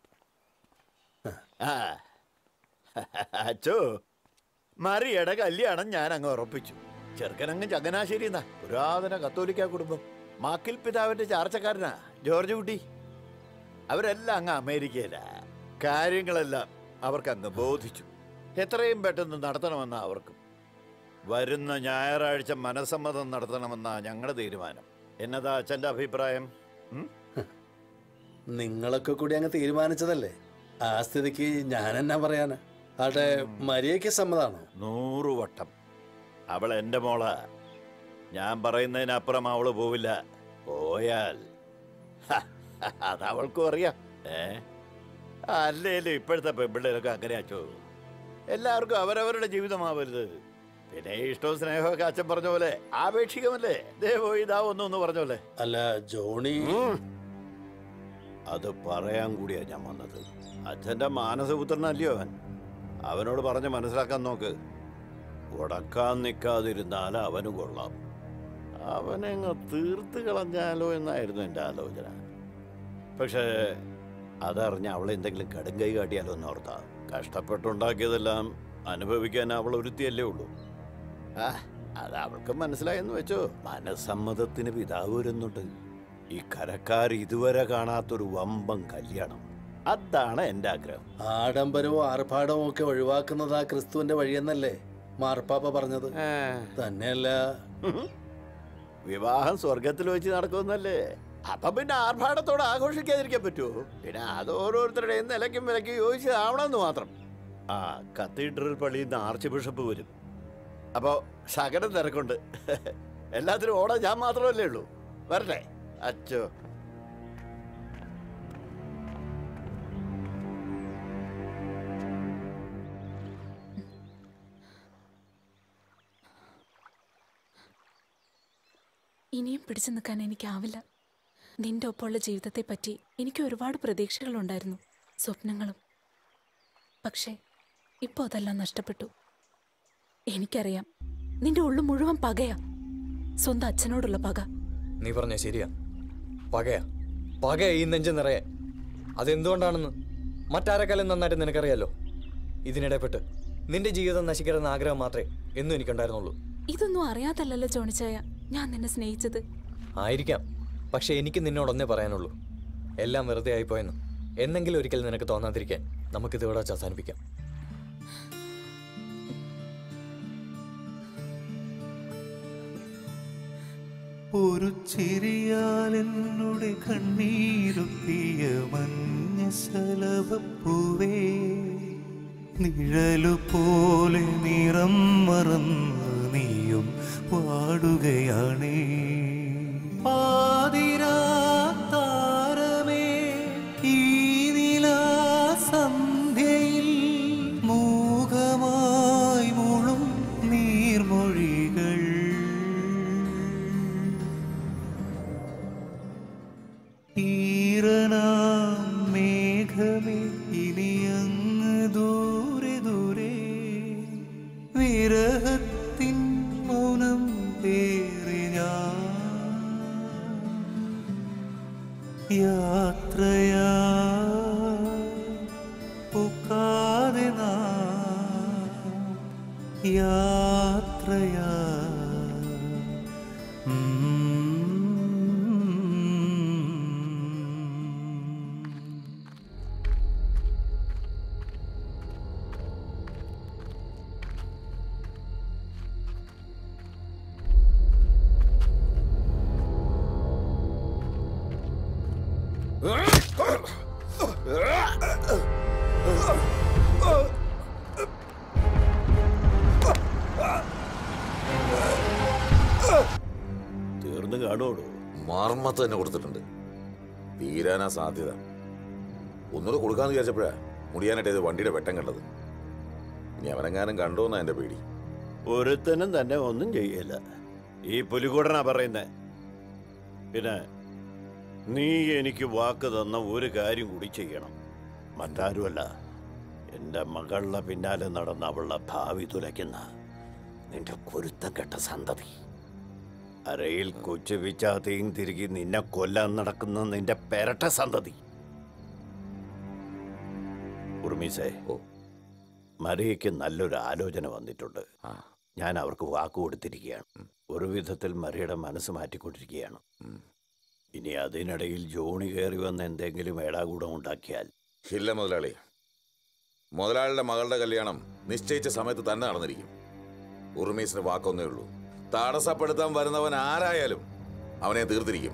ആ അച്ചോ മറിയുടെ കല്യാണം ഞാൻ അങ്ങ് ഉറപ്പിച്ചു ചെറുക്കനങ്ങ് ചങ്ങനാശ്ശേരി എന്നാ പുരാതന കത്തോലിക്ക കുടുംബം മാക്കിൽ പിതാവിന്റെ ചാർച്ചക്കാരനാ ജോർജ് കുട്ടി അവരെല്ലാം അങ്ങ് അമേരിക്കയിലാ കാര്യങ്ങളെല്ലാം അവർക്ക് അങ്ങ് ബോധിച്ചു എത്രയും പെട്ടെന്ന് നടത്തണമെന്നാ അവർക്കും വരുന്ന ഞായറാഴ്ച മനസ്സമ്മതം നടത്തണമെന്നാ ഞങ്ങളുടെ തീരുമാനം എന്നതാ അച്ഛൻ്റെ അഭിപ്രായം ഉം? നിങ്ങളൊക്കെ കൂടി അങ്ങ് തീരുമാനിച്ചതല്ലേ ആ സ്ഥിതിക്ക് ഞാൻ എന്നാ പറയാനാ ആട്ടെ മരിയയ്ക്ക് സമ്മതാണോ നൂറ് വട്ടം അവൾ എൻ്റെ മോളാ ഞാൻ പറയുന്നതിനപ്പുറം അവള് പോവില്ല പോയാൽ ഹ, അത് അവൾക്കും അറിയാം ഏ അല്ലേലും ഇപ്പോഴത്തെ പെൺപിള്ളേരൊക്കെ അങ്ങനെ അച്ചോ എല്ലാവർക്കും അവരവരുടെ ജീവിതമാവരുത് പിന്നെ ഇഷ്ടവും സ്നേഹമൊക്കെ അച്ഛൻ പറഞ്ഞ പോലെ ആപേക്ഷികമല്ലേ ദേ പോയി ഇതാ ഒന്നും ഒന്ന് പറഞ്ഞ പോലെ അല്ല ജോണി അത് പറയാൻ കൂടിയാ ഞാൻ വന്നത് അച്ഛന്റെ മാനസപുത്രനല്ലയോ അവൻ അവനോട് പറഞ്ഞ് മനസ്സിലാക്കാൻ നോക്ക് ഉടക്കാൻ നിൽക്കാതിരുന്നാൽ അവന് കൊള്ളാം അവനെങ്ങ് തീർത്ത് കളഞ്ഞാലോ എന്നായിരുന്നു എൻ്റെ ആലോചന പക്ഷേ അതറിഞ്ഞ് അവളെ എന്തെങ്കിലും കടുങ്കൈ കാട്ടിയാലോ എന്ന് ഓർത്താ കഷ്ടപ്പെട്ടുണ്ടാക്കിയതെല്ലാം അനുഭവിക്കാൻ അവൾ ഒരുത്തിയല്ലേ ഉള്ളൂ ആ അത് അവൾക്ക് മനസ്സിലായെന്ന് വെച്ചോ മനസ്സമ്മതത്തിന് പിതാവ് വരുന്നുണ്ട് ഈ കരക്കാർ ഇതുവരെ കാണാത്തൊരു വമ്പം കല്യാണം അതാണ് എൻ്റെ ആഗ്രഹം ആഡംബരവും ആർഭാടവും ഒക്കെ ഒഴിവാക്കുന്നതാ ക്രിസ്തുവിന്റെ വഴിയെന്നല്ലേ മാർപ്പാപ്പ പറഞ്ഞത് തന്നെയല്ല വിവാഹം സ്വർഗത്തിൽ വെച്ച് നടക്കുമെന്നല്ലേ അപ്പൊ പിന്നെ ആർഭാടത്തോടെ ആഘോഷിക്കാതിരിക്കാൻ പറ്റുമോ പിന്നെ അത് ഓരോരുത്തരുടെയും നിലയ്ക്കും വിലയ്ക്കും യോജിച്ചതാവണമെന്ന് മാത്രം ആ കത്തീഡ്രൽ പള്ളിയിൽ നിന്ന് ആർച്ച് ബിഷപ്പ് വരും അപ്പോൾ ശകലം തിരക്കുണ്ട് എല്ലാത്തിനും ഓടാൻ ഞാൻ മാത്രമല്ലേ ഉള്ളൂ വരട്ടെ അച്ചോ ഇനിയും പിടിച്ചു നിൽക്കാൻ എനിക്കാവില്ല നിന്റെ ഒപ്പമുള്ള ജീവിതത്തെ പറ്റി എനിക്ക് ഒരുപാട് പ്രതീക്ഷകളുണ്ടായിരുന്നു സ്വപ്നങ്ങളും പക്ഷേ ഇപ്പോൾ അതെല്ലാം നഷ്ടപ്പെട്ടു എനിക്കറിയാം നിന്റെ ഉള്ളു മുഴുവൻ പകയാ സ്വന്തം അച്ഛനോടുള്ള പക നീ പറഞ്ഞ ശരിയാ പകയാ പകയാ ഈ നെഞ്ച് നിറയെ അതെന്തുകൊണ്ടാണെന്ന് മറ്റാരെക്കാളും നന്നായിട്ട് നിനക്കറിയാലോ ഇതിനിടപെട്ട് നിന്റെ ജീവിതം നശിക്കരുന്ന ആഗ്രഹം മാത്രമേ എന്നും എനിക്കുണ്ടായിരുന്നുള്ളൂ ഇതൊന്നും അറിയാതല്ലല്ലോ ജോണിച്ചായ ഞാൻ നിന്നെ സ്നേഹിച്ചത് ആയിരിക്കാം പക്ഷെ എനിക്ക് നിന്നോടൊന്നേ പറയാനുള്ളൂ എല്ലാം വെറുതെ ആയിപ്പോയെന്ന് എന്നെങ്കിലും ഒരിക്കൽ നിനക്ക് തോന്നാതിരിക്കാൻ നമുക്കിത് ഇവിടെ വെച്ച് അവസാനിപ്പിക്കാം ഒരു ചിരിയാൽ എന്നുടെ കണ്ണീരുത്തിയ മഞ്ഞ ശലഭപ്പൂവേ നിഴലു പോലെ നിറം മറന്ന് നീയും പാടുകയാണേ പാതിരാ താരമേ ഈ നിലാ സന്ധ്യയിൽ മൂകമായി മുളും നീർമൊഴികൾ ഈറനാം മേഘമേ ഇനിയങ്ങ് ദൂരെ ദൂരെ വിരഹത്തിൻ മൗനം പേറി ഞാൻ യാത്രയാ പൂക്കാതെ നാം യാത്രയാ തീർന്നു കാണുള്ളൂ മർമ്മത്ത് തന്നെ കൊടുത്തിട്ടുണ്ട് തീരാനാ സാധ്യത ഒന്നുകൂടെ കൊടുക്കാന്ന് വിചാരിച്ചപ്പോഴാ മുടിയാനായിട്ട് ഇത് വണ്ടിയുടെ വെട്ടം കണ്ടത് ഇനി അവനെങ്ങാനും കണ്ടോന്നാ എന്റെ പേടി ഒരുത്തനും തന്നെ ഒന്നും ചെയ്യില്ല ഈ പുലികൂടനാ പറയുന്നേ പിന്നെ നീ എനിക്ക് വാക്ക് തന്ന ഒരു കാര്യം കൂടി ചെയ്യണം മറ്റാരുമല്ല എൻ്റെ മകളുടെ പിന്നാലെ നടന്ന അവളുടെ ഭാവി തുലയ്ക്കുന്ന നിന്റെ കുരുത്തം കെട്ട സന്തതി അരയിൽ കൊച്ചു വിച്ചാത്തയും തിരികെ നിന്നെ കൊല്ലാൻ നടക്കുന്ന നിന്റെ പെരട്ട സന്തതി ഉർമീസേ മറിയയ്ക്ക് നല്ലൊരു ആലോചന വന്നിട്ടുണ്ട് ഞാൻ അവർക്ക് വാക്ക് കൊടുത്തിരിക്കുകയാണ് ഒരു വിധത്തിൽ മറിയുടെ മനസ്സ് മാറ്റിക്കൊണ്ടിരിക്കുകയാണ് ഇനി അതിനിടയിൽ ജോണി കയറി വന്ന് എന്തെങ്കിലും ഏടാകൂടം ഉണ്ടാക്കിയാൽ ഇല്ല മുതലാളി മുതലാളിയുടെ മകളുടെ കല്യാണം നിശ്ചയിച്ച സമയത്ത് തന്നെ നടന്നിരിക്കും ഉറുമീസിന് വാക്കൊന്നേ ഉള്ളൂ തടസ്സപ്പെടുത്താൻ വരുന്നവൻ ആരായാലും അവനെ തീർത്തിരിക്കും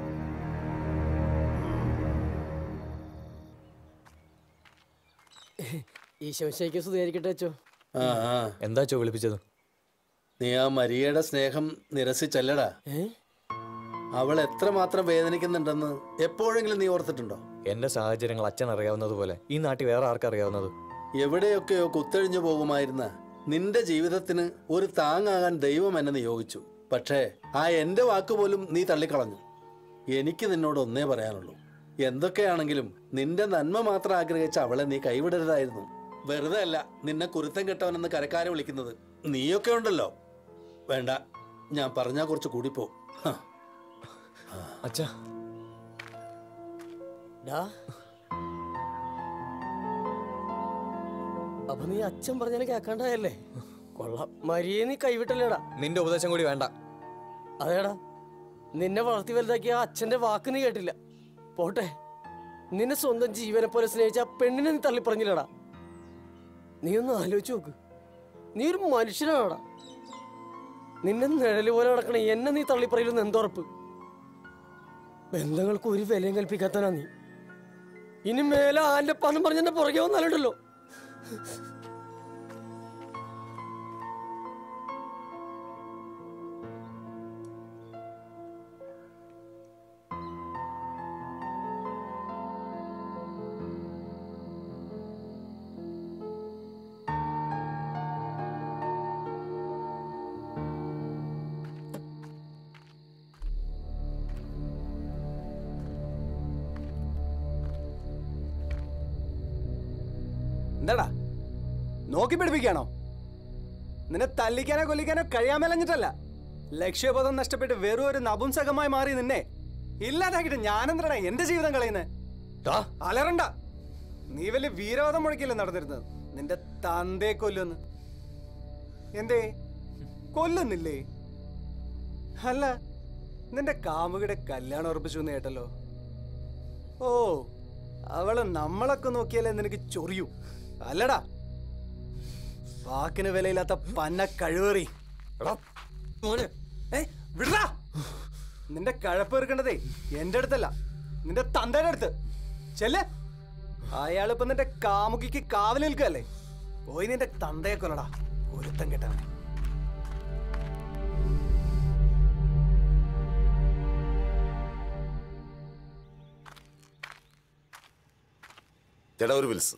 ഈശോശയ്ക്ക് സ്തുതിയായിരിക്കട്ടെ അച്ചോ ആ ആ എന്താ ചോ വിളിപ്പിച്ചത് നീ ആ മരിയയുടെ സ്നേഹം നിരസിച്ചല്ലടാ അവൾ എത്രമാത്രം വേദനിക്കുന്നുണ്ടെന്ന് എപ്പോഴെങ്കിലും നീ ഓർത്തിട്ടുണ്ടോ എന്റെ സാഹചര്യങ്ങൾ അച്ഛൻ അറിയാവുന്നത് പോലെ ഈ നാട്ടിൽ വേറെ ആർക്കറിയാവുന്നത് എവിടെയൊക്കെയോ കുത്തഴിഞ്ഞു പോകുമായിരുന്ന നിന്റെ ജീവിതത്തിന് ഒരു താങ്ങാകാൻ ദൈവം എന്നെ നിയോഗിച്ചു പക്ഷേ ആ എന്റെ വാക്കുപോലും നീ തള്ളിക്കളഞ്ഞു എനിക്ക് നിന്നോട് ഒന്നേ പറയാനുള്ളൂ എന്തൊക്കെയാണെങ്കിലും നിന്റെ നന്മ മാത്രം ആഗ്രഹിച്ച അവളെ നീ കൈവിടരുതായിരുന്നു വെറുതെ അല്ല നിന്നെ കുരുത്തം കെട്ടവനെന്ന് കരക്കാരെ വിളിക്കുന്നത് നീയൊക്കെ ഉണ്ടല്ലോ വേണ്ട ഞാൻ പറഞ്ഞാ കുറച്ച് കൂടിപ്പോ ഹ. അച്ഛാ ഡാ അപ്പൊ നീ അച്ഛൻ പറഞ്ഞാലും കേക്കാണ്ടായല്ലേ കൊള്ളാം മരിയെ നീ കൈവിട്ടല്ലേടാ നിന്റെ ഉപദേശം കൂടി വേണ്ട അതേടാ നിന്നെ വളർത്തി വലുതാക്കിയ ആ അച്ഛന്റെ വാക്ക് നീ കേട്ടില്ല പോട്ടെ നിന്നെ സ്വന്തം ജീവനെ പോലെ സ്നേഹിച്ച ആ പെണ്ണിനെ നീ തള്ളി പറഞ്ഞില്ലടാ നീ ഒന്ന് ആലോചിച്ച് നോക്ക് നീ ഒരു മനുഷ്യനാടാ നിന്നെ നിഴല് പോലെ നടക്കണ എന്നെ നീ തള്ളി പറയില്ലെന്ന് എന്തുറപ്പ് ബന്ധങ്ങൾക്ക് ഒരു വിലയും കൽപ്പിക്കാത്തവനാ നീ ഇനി മേലെ ആന്റെ പണം പറഞ്ഞ എന്നെ പുറകെ വന്നാലുണ്ടല്ലോ എന്താടാ നോക്കി പിടിപ്പിക്കാണോ നിന്നെ തല്ലിക്കാനോ കൊല്ലിക്കാനോ കഴിയാൻ മേലഞ്ഞിട്ടല്ല ലക്ഷ്യബോധം നഷ്ടപ്പെട്ട് വെറും ഒരു നപുംസകമായി മാറി നിന്നെ ഇല്ലാതാക്കിട്ട് ഞാനെന്തടാ എന്റെ ജീവിതം കളയുന്നത് അലറണ്ട നീ വലിയ വീരവാദം മുഴക്കില്ല നടന്നിരുന്നത് നിന്റെ തന്തേ കൊല്ലുന്ന് എന്തേ കൊല്ലുന്നില്ലേ അല്ല നിന്റെ കാമുകിയുടെ കല്യാണം ഉറപ്പിച്ചു എന്ന് കേട്ടല്ലോ ഓ അവള് നമ്മളൊക്കെ നോക്കിയാലേ നിനക്ക് ചൊറിയൂ അല്ലടാ വാക്കിന് വിലയില്ലാത്ത പന്ന കഴിവേറി എടാ, മോനെ, ഏയ്, വിടടാ. നിന്റെ കഴപ്പ് എടുക്കേണ്ടതേ എന്റെ അടുത്തല്ല നിന്റെ തന്തയുടെ അടുത്ത് ചെല്ല് അയാളിപ്പോ നിന്റെ കാമുകിക്ക് കാവൽ നിൽക്കല്ലേ പോയി നിന്റെ തന്തയെ കൊല്ലടാ ഒരുത്തം കേട്ടവനെ ചേട്ടാ ഒരു വിൽസ്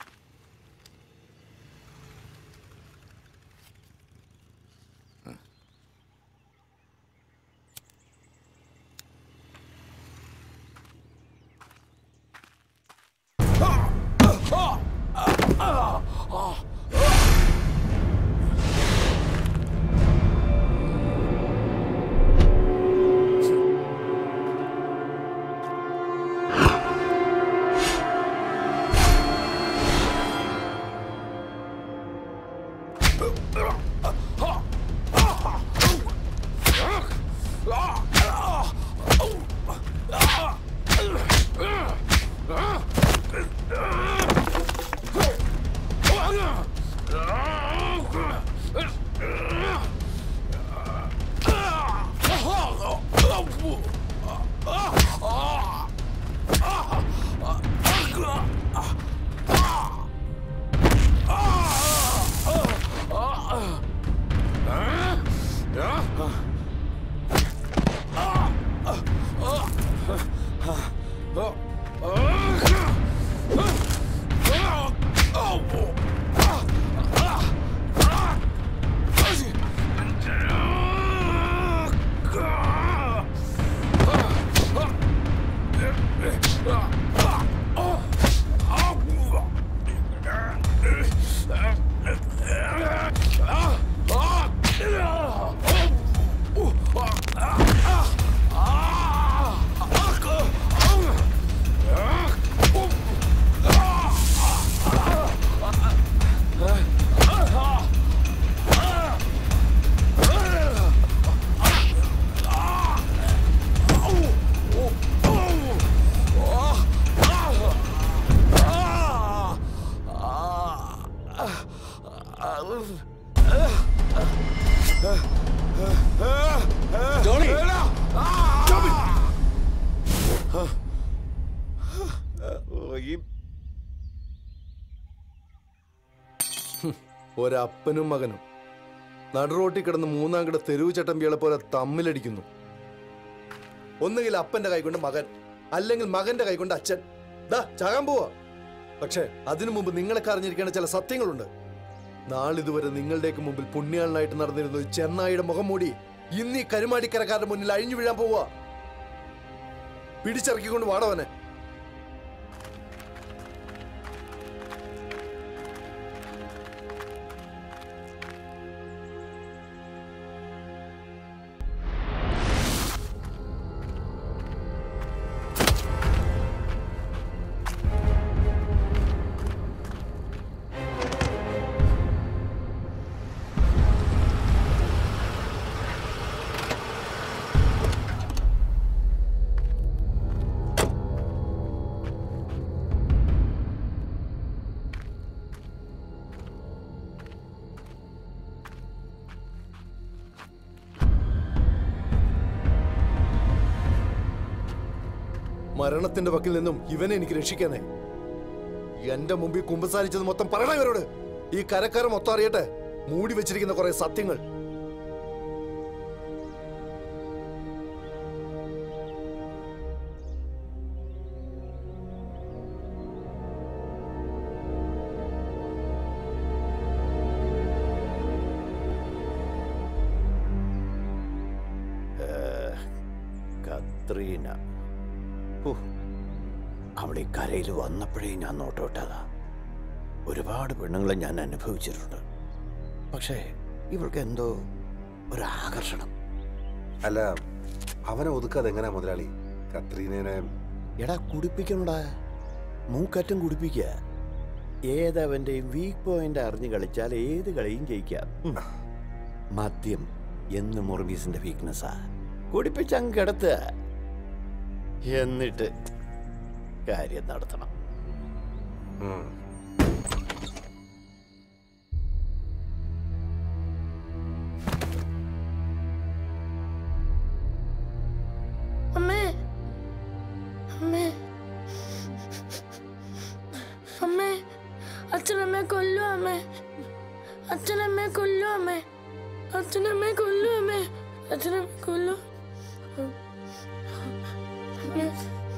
ജോണി ഒരപ്പനും മകനും നടുറോട്ടി കിടന്ന് മൂന്നാം കിട തെരുവ് ചട്ടമ്പികളെ പോലെ തമ്മിലടിക്കുന്നു ഒന്നുകിൽ അപ്പന്റെ കൈകൊണ്ട് മകൻ അല്ലെങ്കിൽ മകന്റെ കൈകൊണ്ട് അച്ഛൻ ദാ ചാകാൻ പോവാ പക്ഷേ അതിനു മുമ്പ് നിങ്ങളൊക്കെ അറിഞ്ഞിരിക്കേണ്ട ചില സത്യങ്ങളുണ്ട് നാളിതുവരെ നിങ്ങളുടെയൊക്കെ മുമ്പിൽ പുണ്യാളനായിട്ട് നടന്നിരുന്ന ഒരു ചെന്നായിയുടെ മുഖം മൂടി ഇന്ന് ഈ കരുമാടിക്കരക്കാരുടെ മുന്നിൽ അഴിഞ്ഞു വീഴാൻ പോവാ പിടിച്ചിറക്കിക്കൊണ്ട് വാടവനെ മരണത്തിന്റെ വക്കിൽ നിന്നും ഇവനെ എനിക്ക് രക്ഷിക്കാനേ എന്റെ മുമ്പിൽ കുമ്പസാരിച്ചത് മൊത്തം പറയണ ഇവരോട് ഈ കരക്കാര മൊത്തം അറിയട്ടെ മൂടി വെച്ചിരിക്കുന്ന കുറെ സത്യങ്ങൾ ഏ, കത്രീന ഹോ, അവൾ ഈ കരയിൽ വന്നപ്പോഴേ ഞാൻ നോട്ടോട്ടതാ ഒരുപാട് പെണ്ണുങ്ങളെ ഞാൻ അനുഭവിച്ചിട്ടുണ്ട് പക്ഷേ ഇവൾക്ക് എന്തോ ഒരു ആകർഷണം അല്ല അവനെ ഒതുക്കാതെ എങ്ങനെയാ മുതലാളി കത്രീനെ എടാ കുടിപ്പിക്കണടാ മൂക്കറ്റം കുടിപ്പിക്കുക ഏതവൻ്റെയും വീക്ക് പോയിന്റ് അറിഞ്ഞു കളിച്ചാൽ ഏത് കളിയും ജയിക്കാം ഉം. മദ്യം എന്ന് മുർബീസിന്റെ വീക്ക്നെസ്സാ കുടിപ്പിച്ചങ്ങ് കിടത്തുക എന്നിട്ട് കാര്യം നടത്തണം അമ്മേ അമ്മേ അമ്മേ അച്ഛനമ്മേ കൊല്ലു അമ്മേ അച്ഛനമ്മേ കൊല്ലു അമ്മേ അച്ഛനമ്മേ കൊല്ലു അമ്മേ അച്ഛനമ്മേ കൊല്ലു അമ്മേ.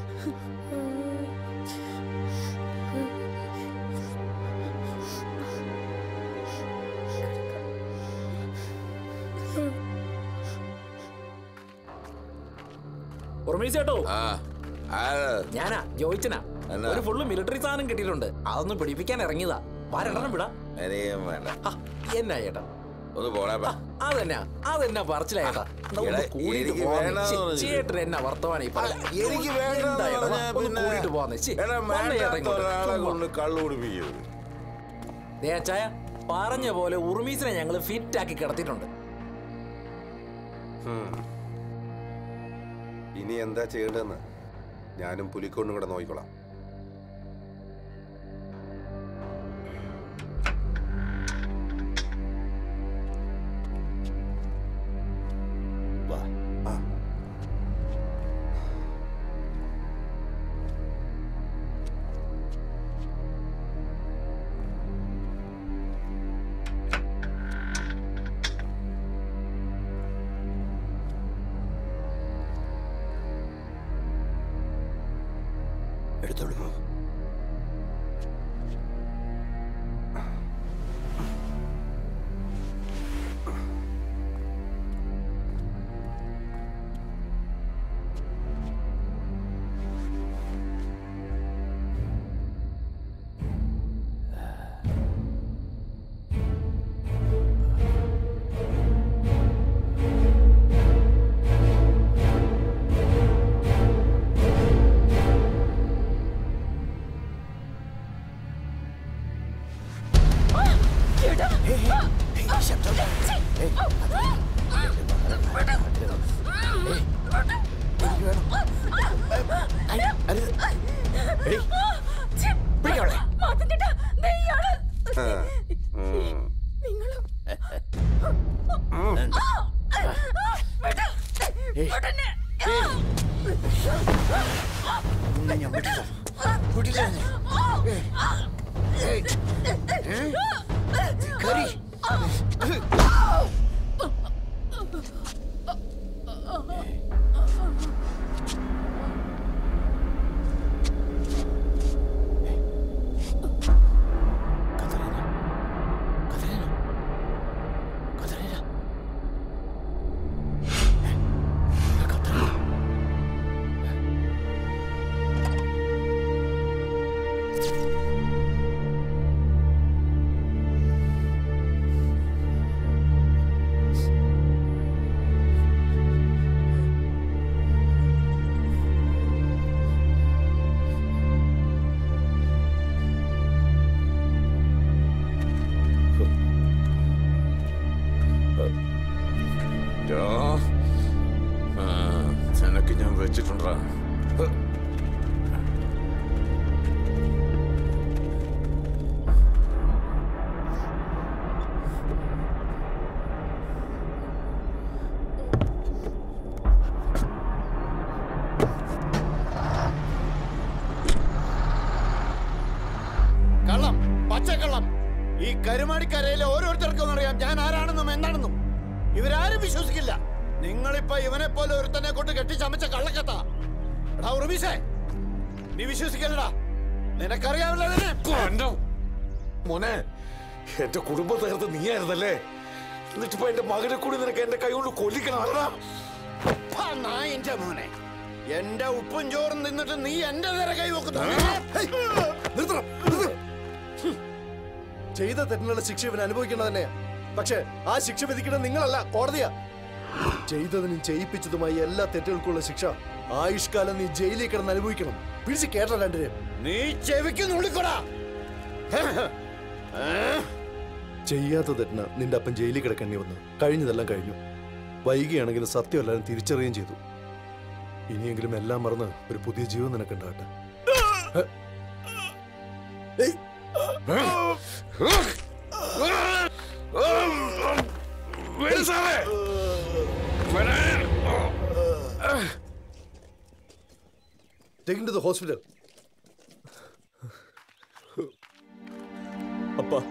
ഉറമീച്ചേട്ടോ ഞാനാ ജോയിച്ചനാ ഒരു ഫുള്ള് മിലിറ്ററി സാധനം കിട്ടിയിട്ടുണ്ട് അതൊന്ന് പിടിപ്പിക്കാൻ ഇറങ്ങിയതാ വാരണ്ടെണ്ണം വിടാ എനിക്കും വേണ്ട ആ, എന്നാ ചേട്ടാ ഒന്ന് പോടാ ആ, അതെന്നാ അതെന്നാ പറച്ചിലേട്ടാ എടാ, എനിക്ക് വേണ്ടാന്ന് പറഞ്ഞു. ചേട്ടൻ എന്നാ വർത്തമാനം ഈ പറഞ്ഞത്? എനിക്ക് വേണ്ട എന്താ ചേട്ടാ, വാ, ഒന്ന് കൂടിയിട്ട് പോവാന്നേ ശ്ശി, എടാ വന്നേ ചേട്ടാ വേണ്ടാത്ത ഇങ്ങോട്ട്. ഒരാളെ ചുമ്മാ. കൊണ്ട് കള്ളു കുടിപ്പിക്കരുത് ദേ അച്ചായ പറഞ്ഞ പോലെ ഉറുമീസിനെ ഞങ്ങൾ ഫിറ്റ് ആക്കി കിടത്തിയിട്ടുണ്ട് ഇനി എന്താ ചെയ്യേണ്ടതെന്ന് ഞാനും പുലിക്കൊണ്ടും കൂടെ നോക്കിക്കോളാം എടുത്തോളൂ ഡോ. ആ, നിനക്ക് ഞാൻ വെച്ചിട്ടുണ്ടാ കരുമാടിക്കരയിലെ ഓരോരുത്തർക്കും അറിയാം ഞാൻ ആരാണെന്നും എന്താണെന്നും ഇവരാരും വിശ്വസിക്കില്ല നിങ്ങളിപ്പോ ഇവനെ പോലെ ഒരുത്തനെ കൊണ്ട് കെട്ടിച്ചമച്ച കള്ളക്കത്ത എടാ ഉറുമീസേ നീ വിശ്വസിക്കല്ലടാ നിനക്കറിയാവില്ല അതിനെ കൊണ്ടോ. മോനെ എന്റെ കുടുംബം തകർത്ത് നീയായിരുന്നല്ലേ എന്നിട്ടിപ്പോ എന്റെ മകനെ കൂടി നിനക്ക് എന്റെ കൈ കൊണ്ട് കൊല്ലിക്കണം അല്ലടാ പ്പാ നായിന്റെ മോനെ എന്റെ ഉപ്പും ചോറും തിന്നിട്ട് നീ എന്റെ നേരെ കൈ വെക്കുന്നു നിർത്തണം നിർത്ത്. ഹും. ചെയ്ത തെറ്റിനുള്ള ശിക്ഷ ഇവൻ അനുഭവിക്കേണ്ടത് തന്നെയാ പക്ഷേ ആ ശിക്ഷ വിധിക്കുന്നത് നിങ്ങളല്ല കോടതിയാ ചെയ്തതിനും ചെയ്യിപ്പിച്ചതുമായി എല്ലാ തെറ്റുകൾക്കുള്ള ശിക്ഷ ആയുഷ്കാലം നീ ജയിലിൽ കിടന്ന് അനുഭവിക്കണം പിടിച്ച് കേട്ടോ രണ്ടിനും നീ ചെവിക്ക് നുള്ളിക്കൊടാ ചെയ്യാത്ത തെറ്റിന് നിന്റെ അപ്പൻ ജയിലിൽ കിടക്കേണ്ടി വന്നു കഴിഞ്ഞതെല്ലാം കഴിഞ്ഞു വൈകിയാണെങ്കിലും സത്യം എല്ലാവരും തിരിച്ചറിയുകയും ചെയ്തു ഇനിയെങ്കിലും എല്ലാം മറന്ന് ഒരു പുതിയ ജീവൻ നിനക്കുണ്ടാകട്ടെ ഹെ? ഏയ്. വേണു സാറേ Take him to the hospital. അപ്പാ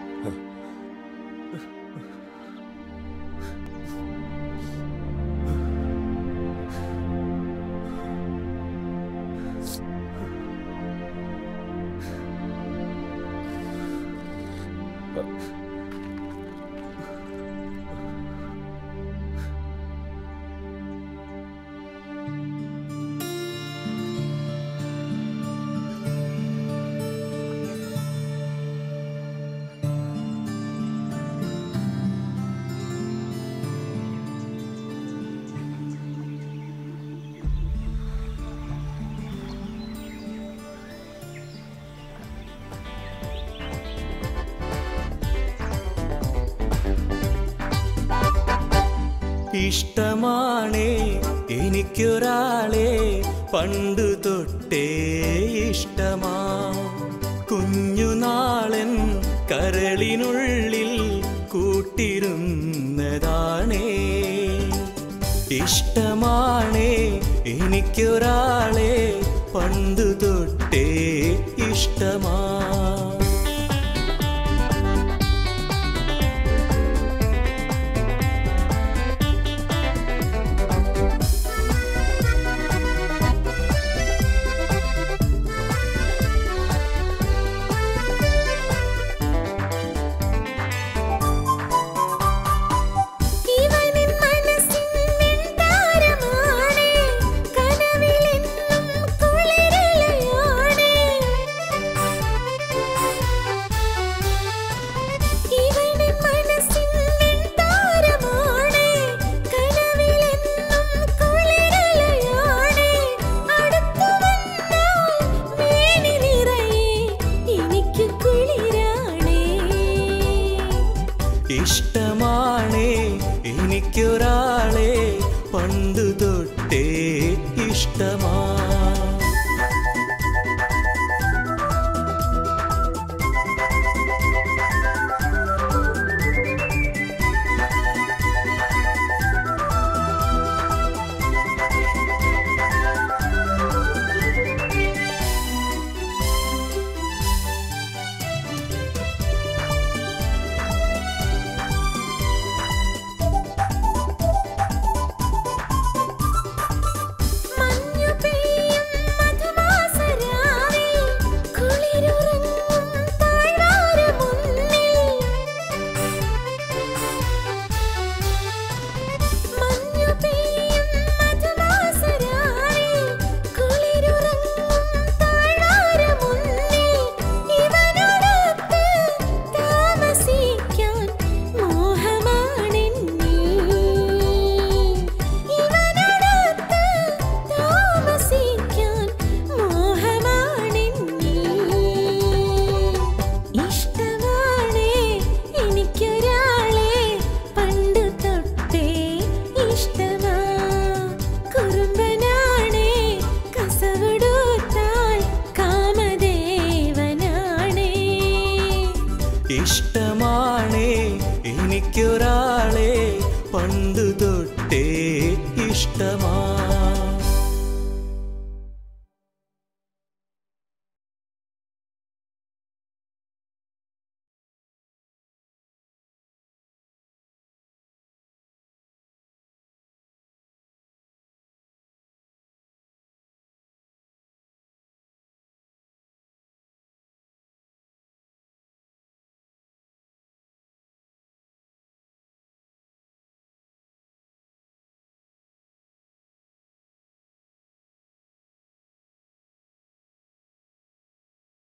ഇഷ്ടമാണേ എനിക്കൊരാളെ പണ്ടു തൊട്ടേ ഇഷ്ടമാ കുഞ്ഞുനാളൻ കരളിനുള്ളിൽ കൂട്ടിരുന്നതാണേ ഇഷ്ടമാണേ എനിക്കൊരാളെ പണ്ടു തൊട്ടേ ഇഷ്ടമാ ഇവനിൻ മനസ്സിൻ വെൺതാരമാണേ കനവിലെന്നും കുളിരിലയാണേ ഇവനിൻ മനസ്സിൻ വെൺതാരമാണേ കനവിലെന്നും കുളിരിലയാണേ അടുത്തു വന്നാൽ വേണി നിറയെ എനിക്ക് കുളിരാണേ ഇഷ്ടമാണേ എനിക്കൊരാളെ പണ്ടു തൊട്ടേ ഇഷ്ടമാ മഞ്ഞു പെയ്യും മധുമാസരാവിൽ കുളിരുറങ്ങും താഴ്വാരമുന്നിൽ മഞ്ഞു പെയ്യും മധുമാസരാവിൽ കുളിരുറങ്ങും താഴ്വാരമുന്നിൽ ഇവനോടൊത്ത് താമസിക്കാൻ മോഹമാണെന്നിൽ ഇവനോടൊത്ത് താമസിക്കാൻ മോഹമാണെന്നിൽ ഇഷ്ടമാണേ എനിക്കൊരാളെ പണ്ട് തൊട്ടേ ഇഷ്ടമാ കുറുമ്പനാണേ കസവിടൂത്താൽ കാമദേവനാണേ ഇഷ്ടമാണേ എനിക്കൊരാളെ പണ്ടു തൊട്ടേ ഇഷ്ടമാ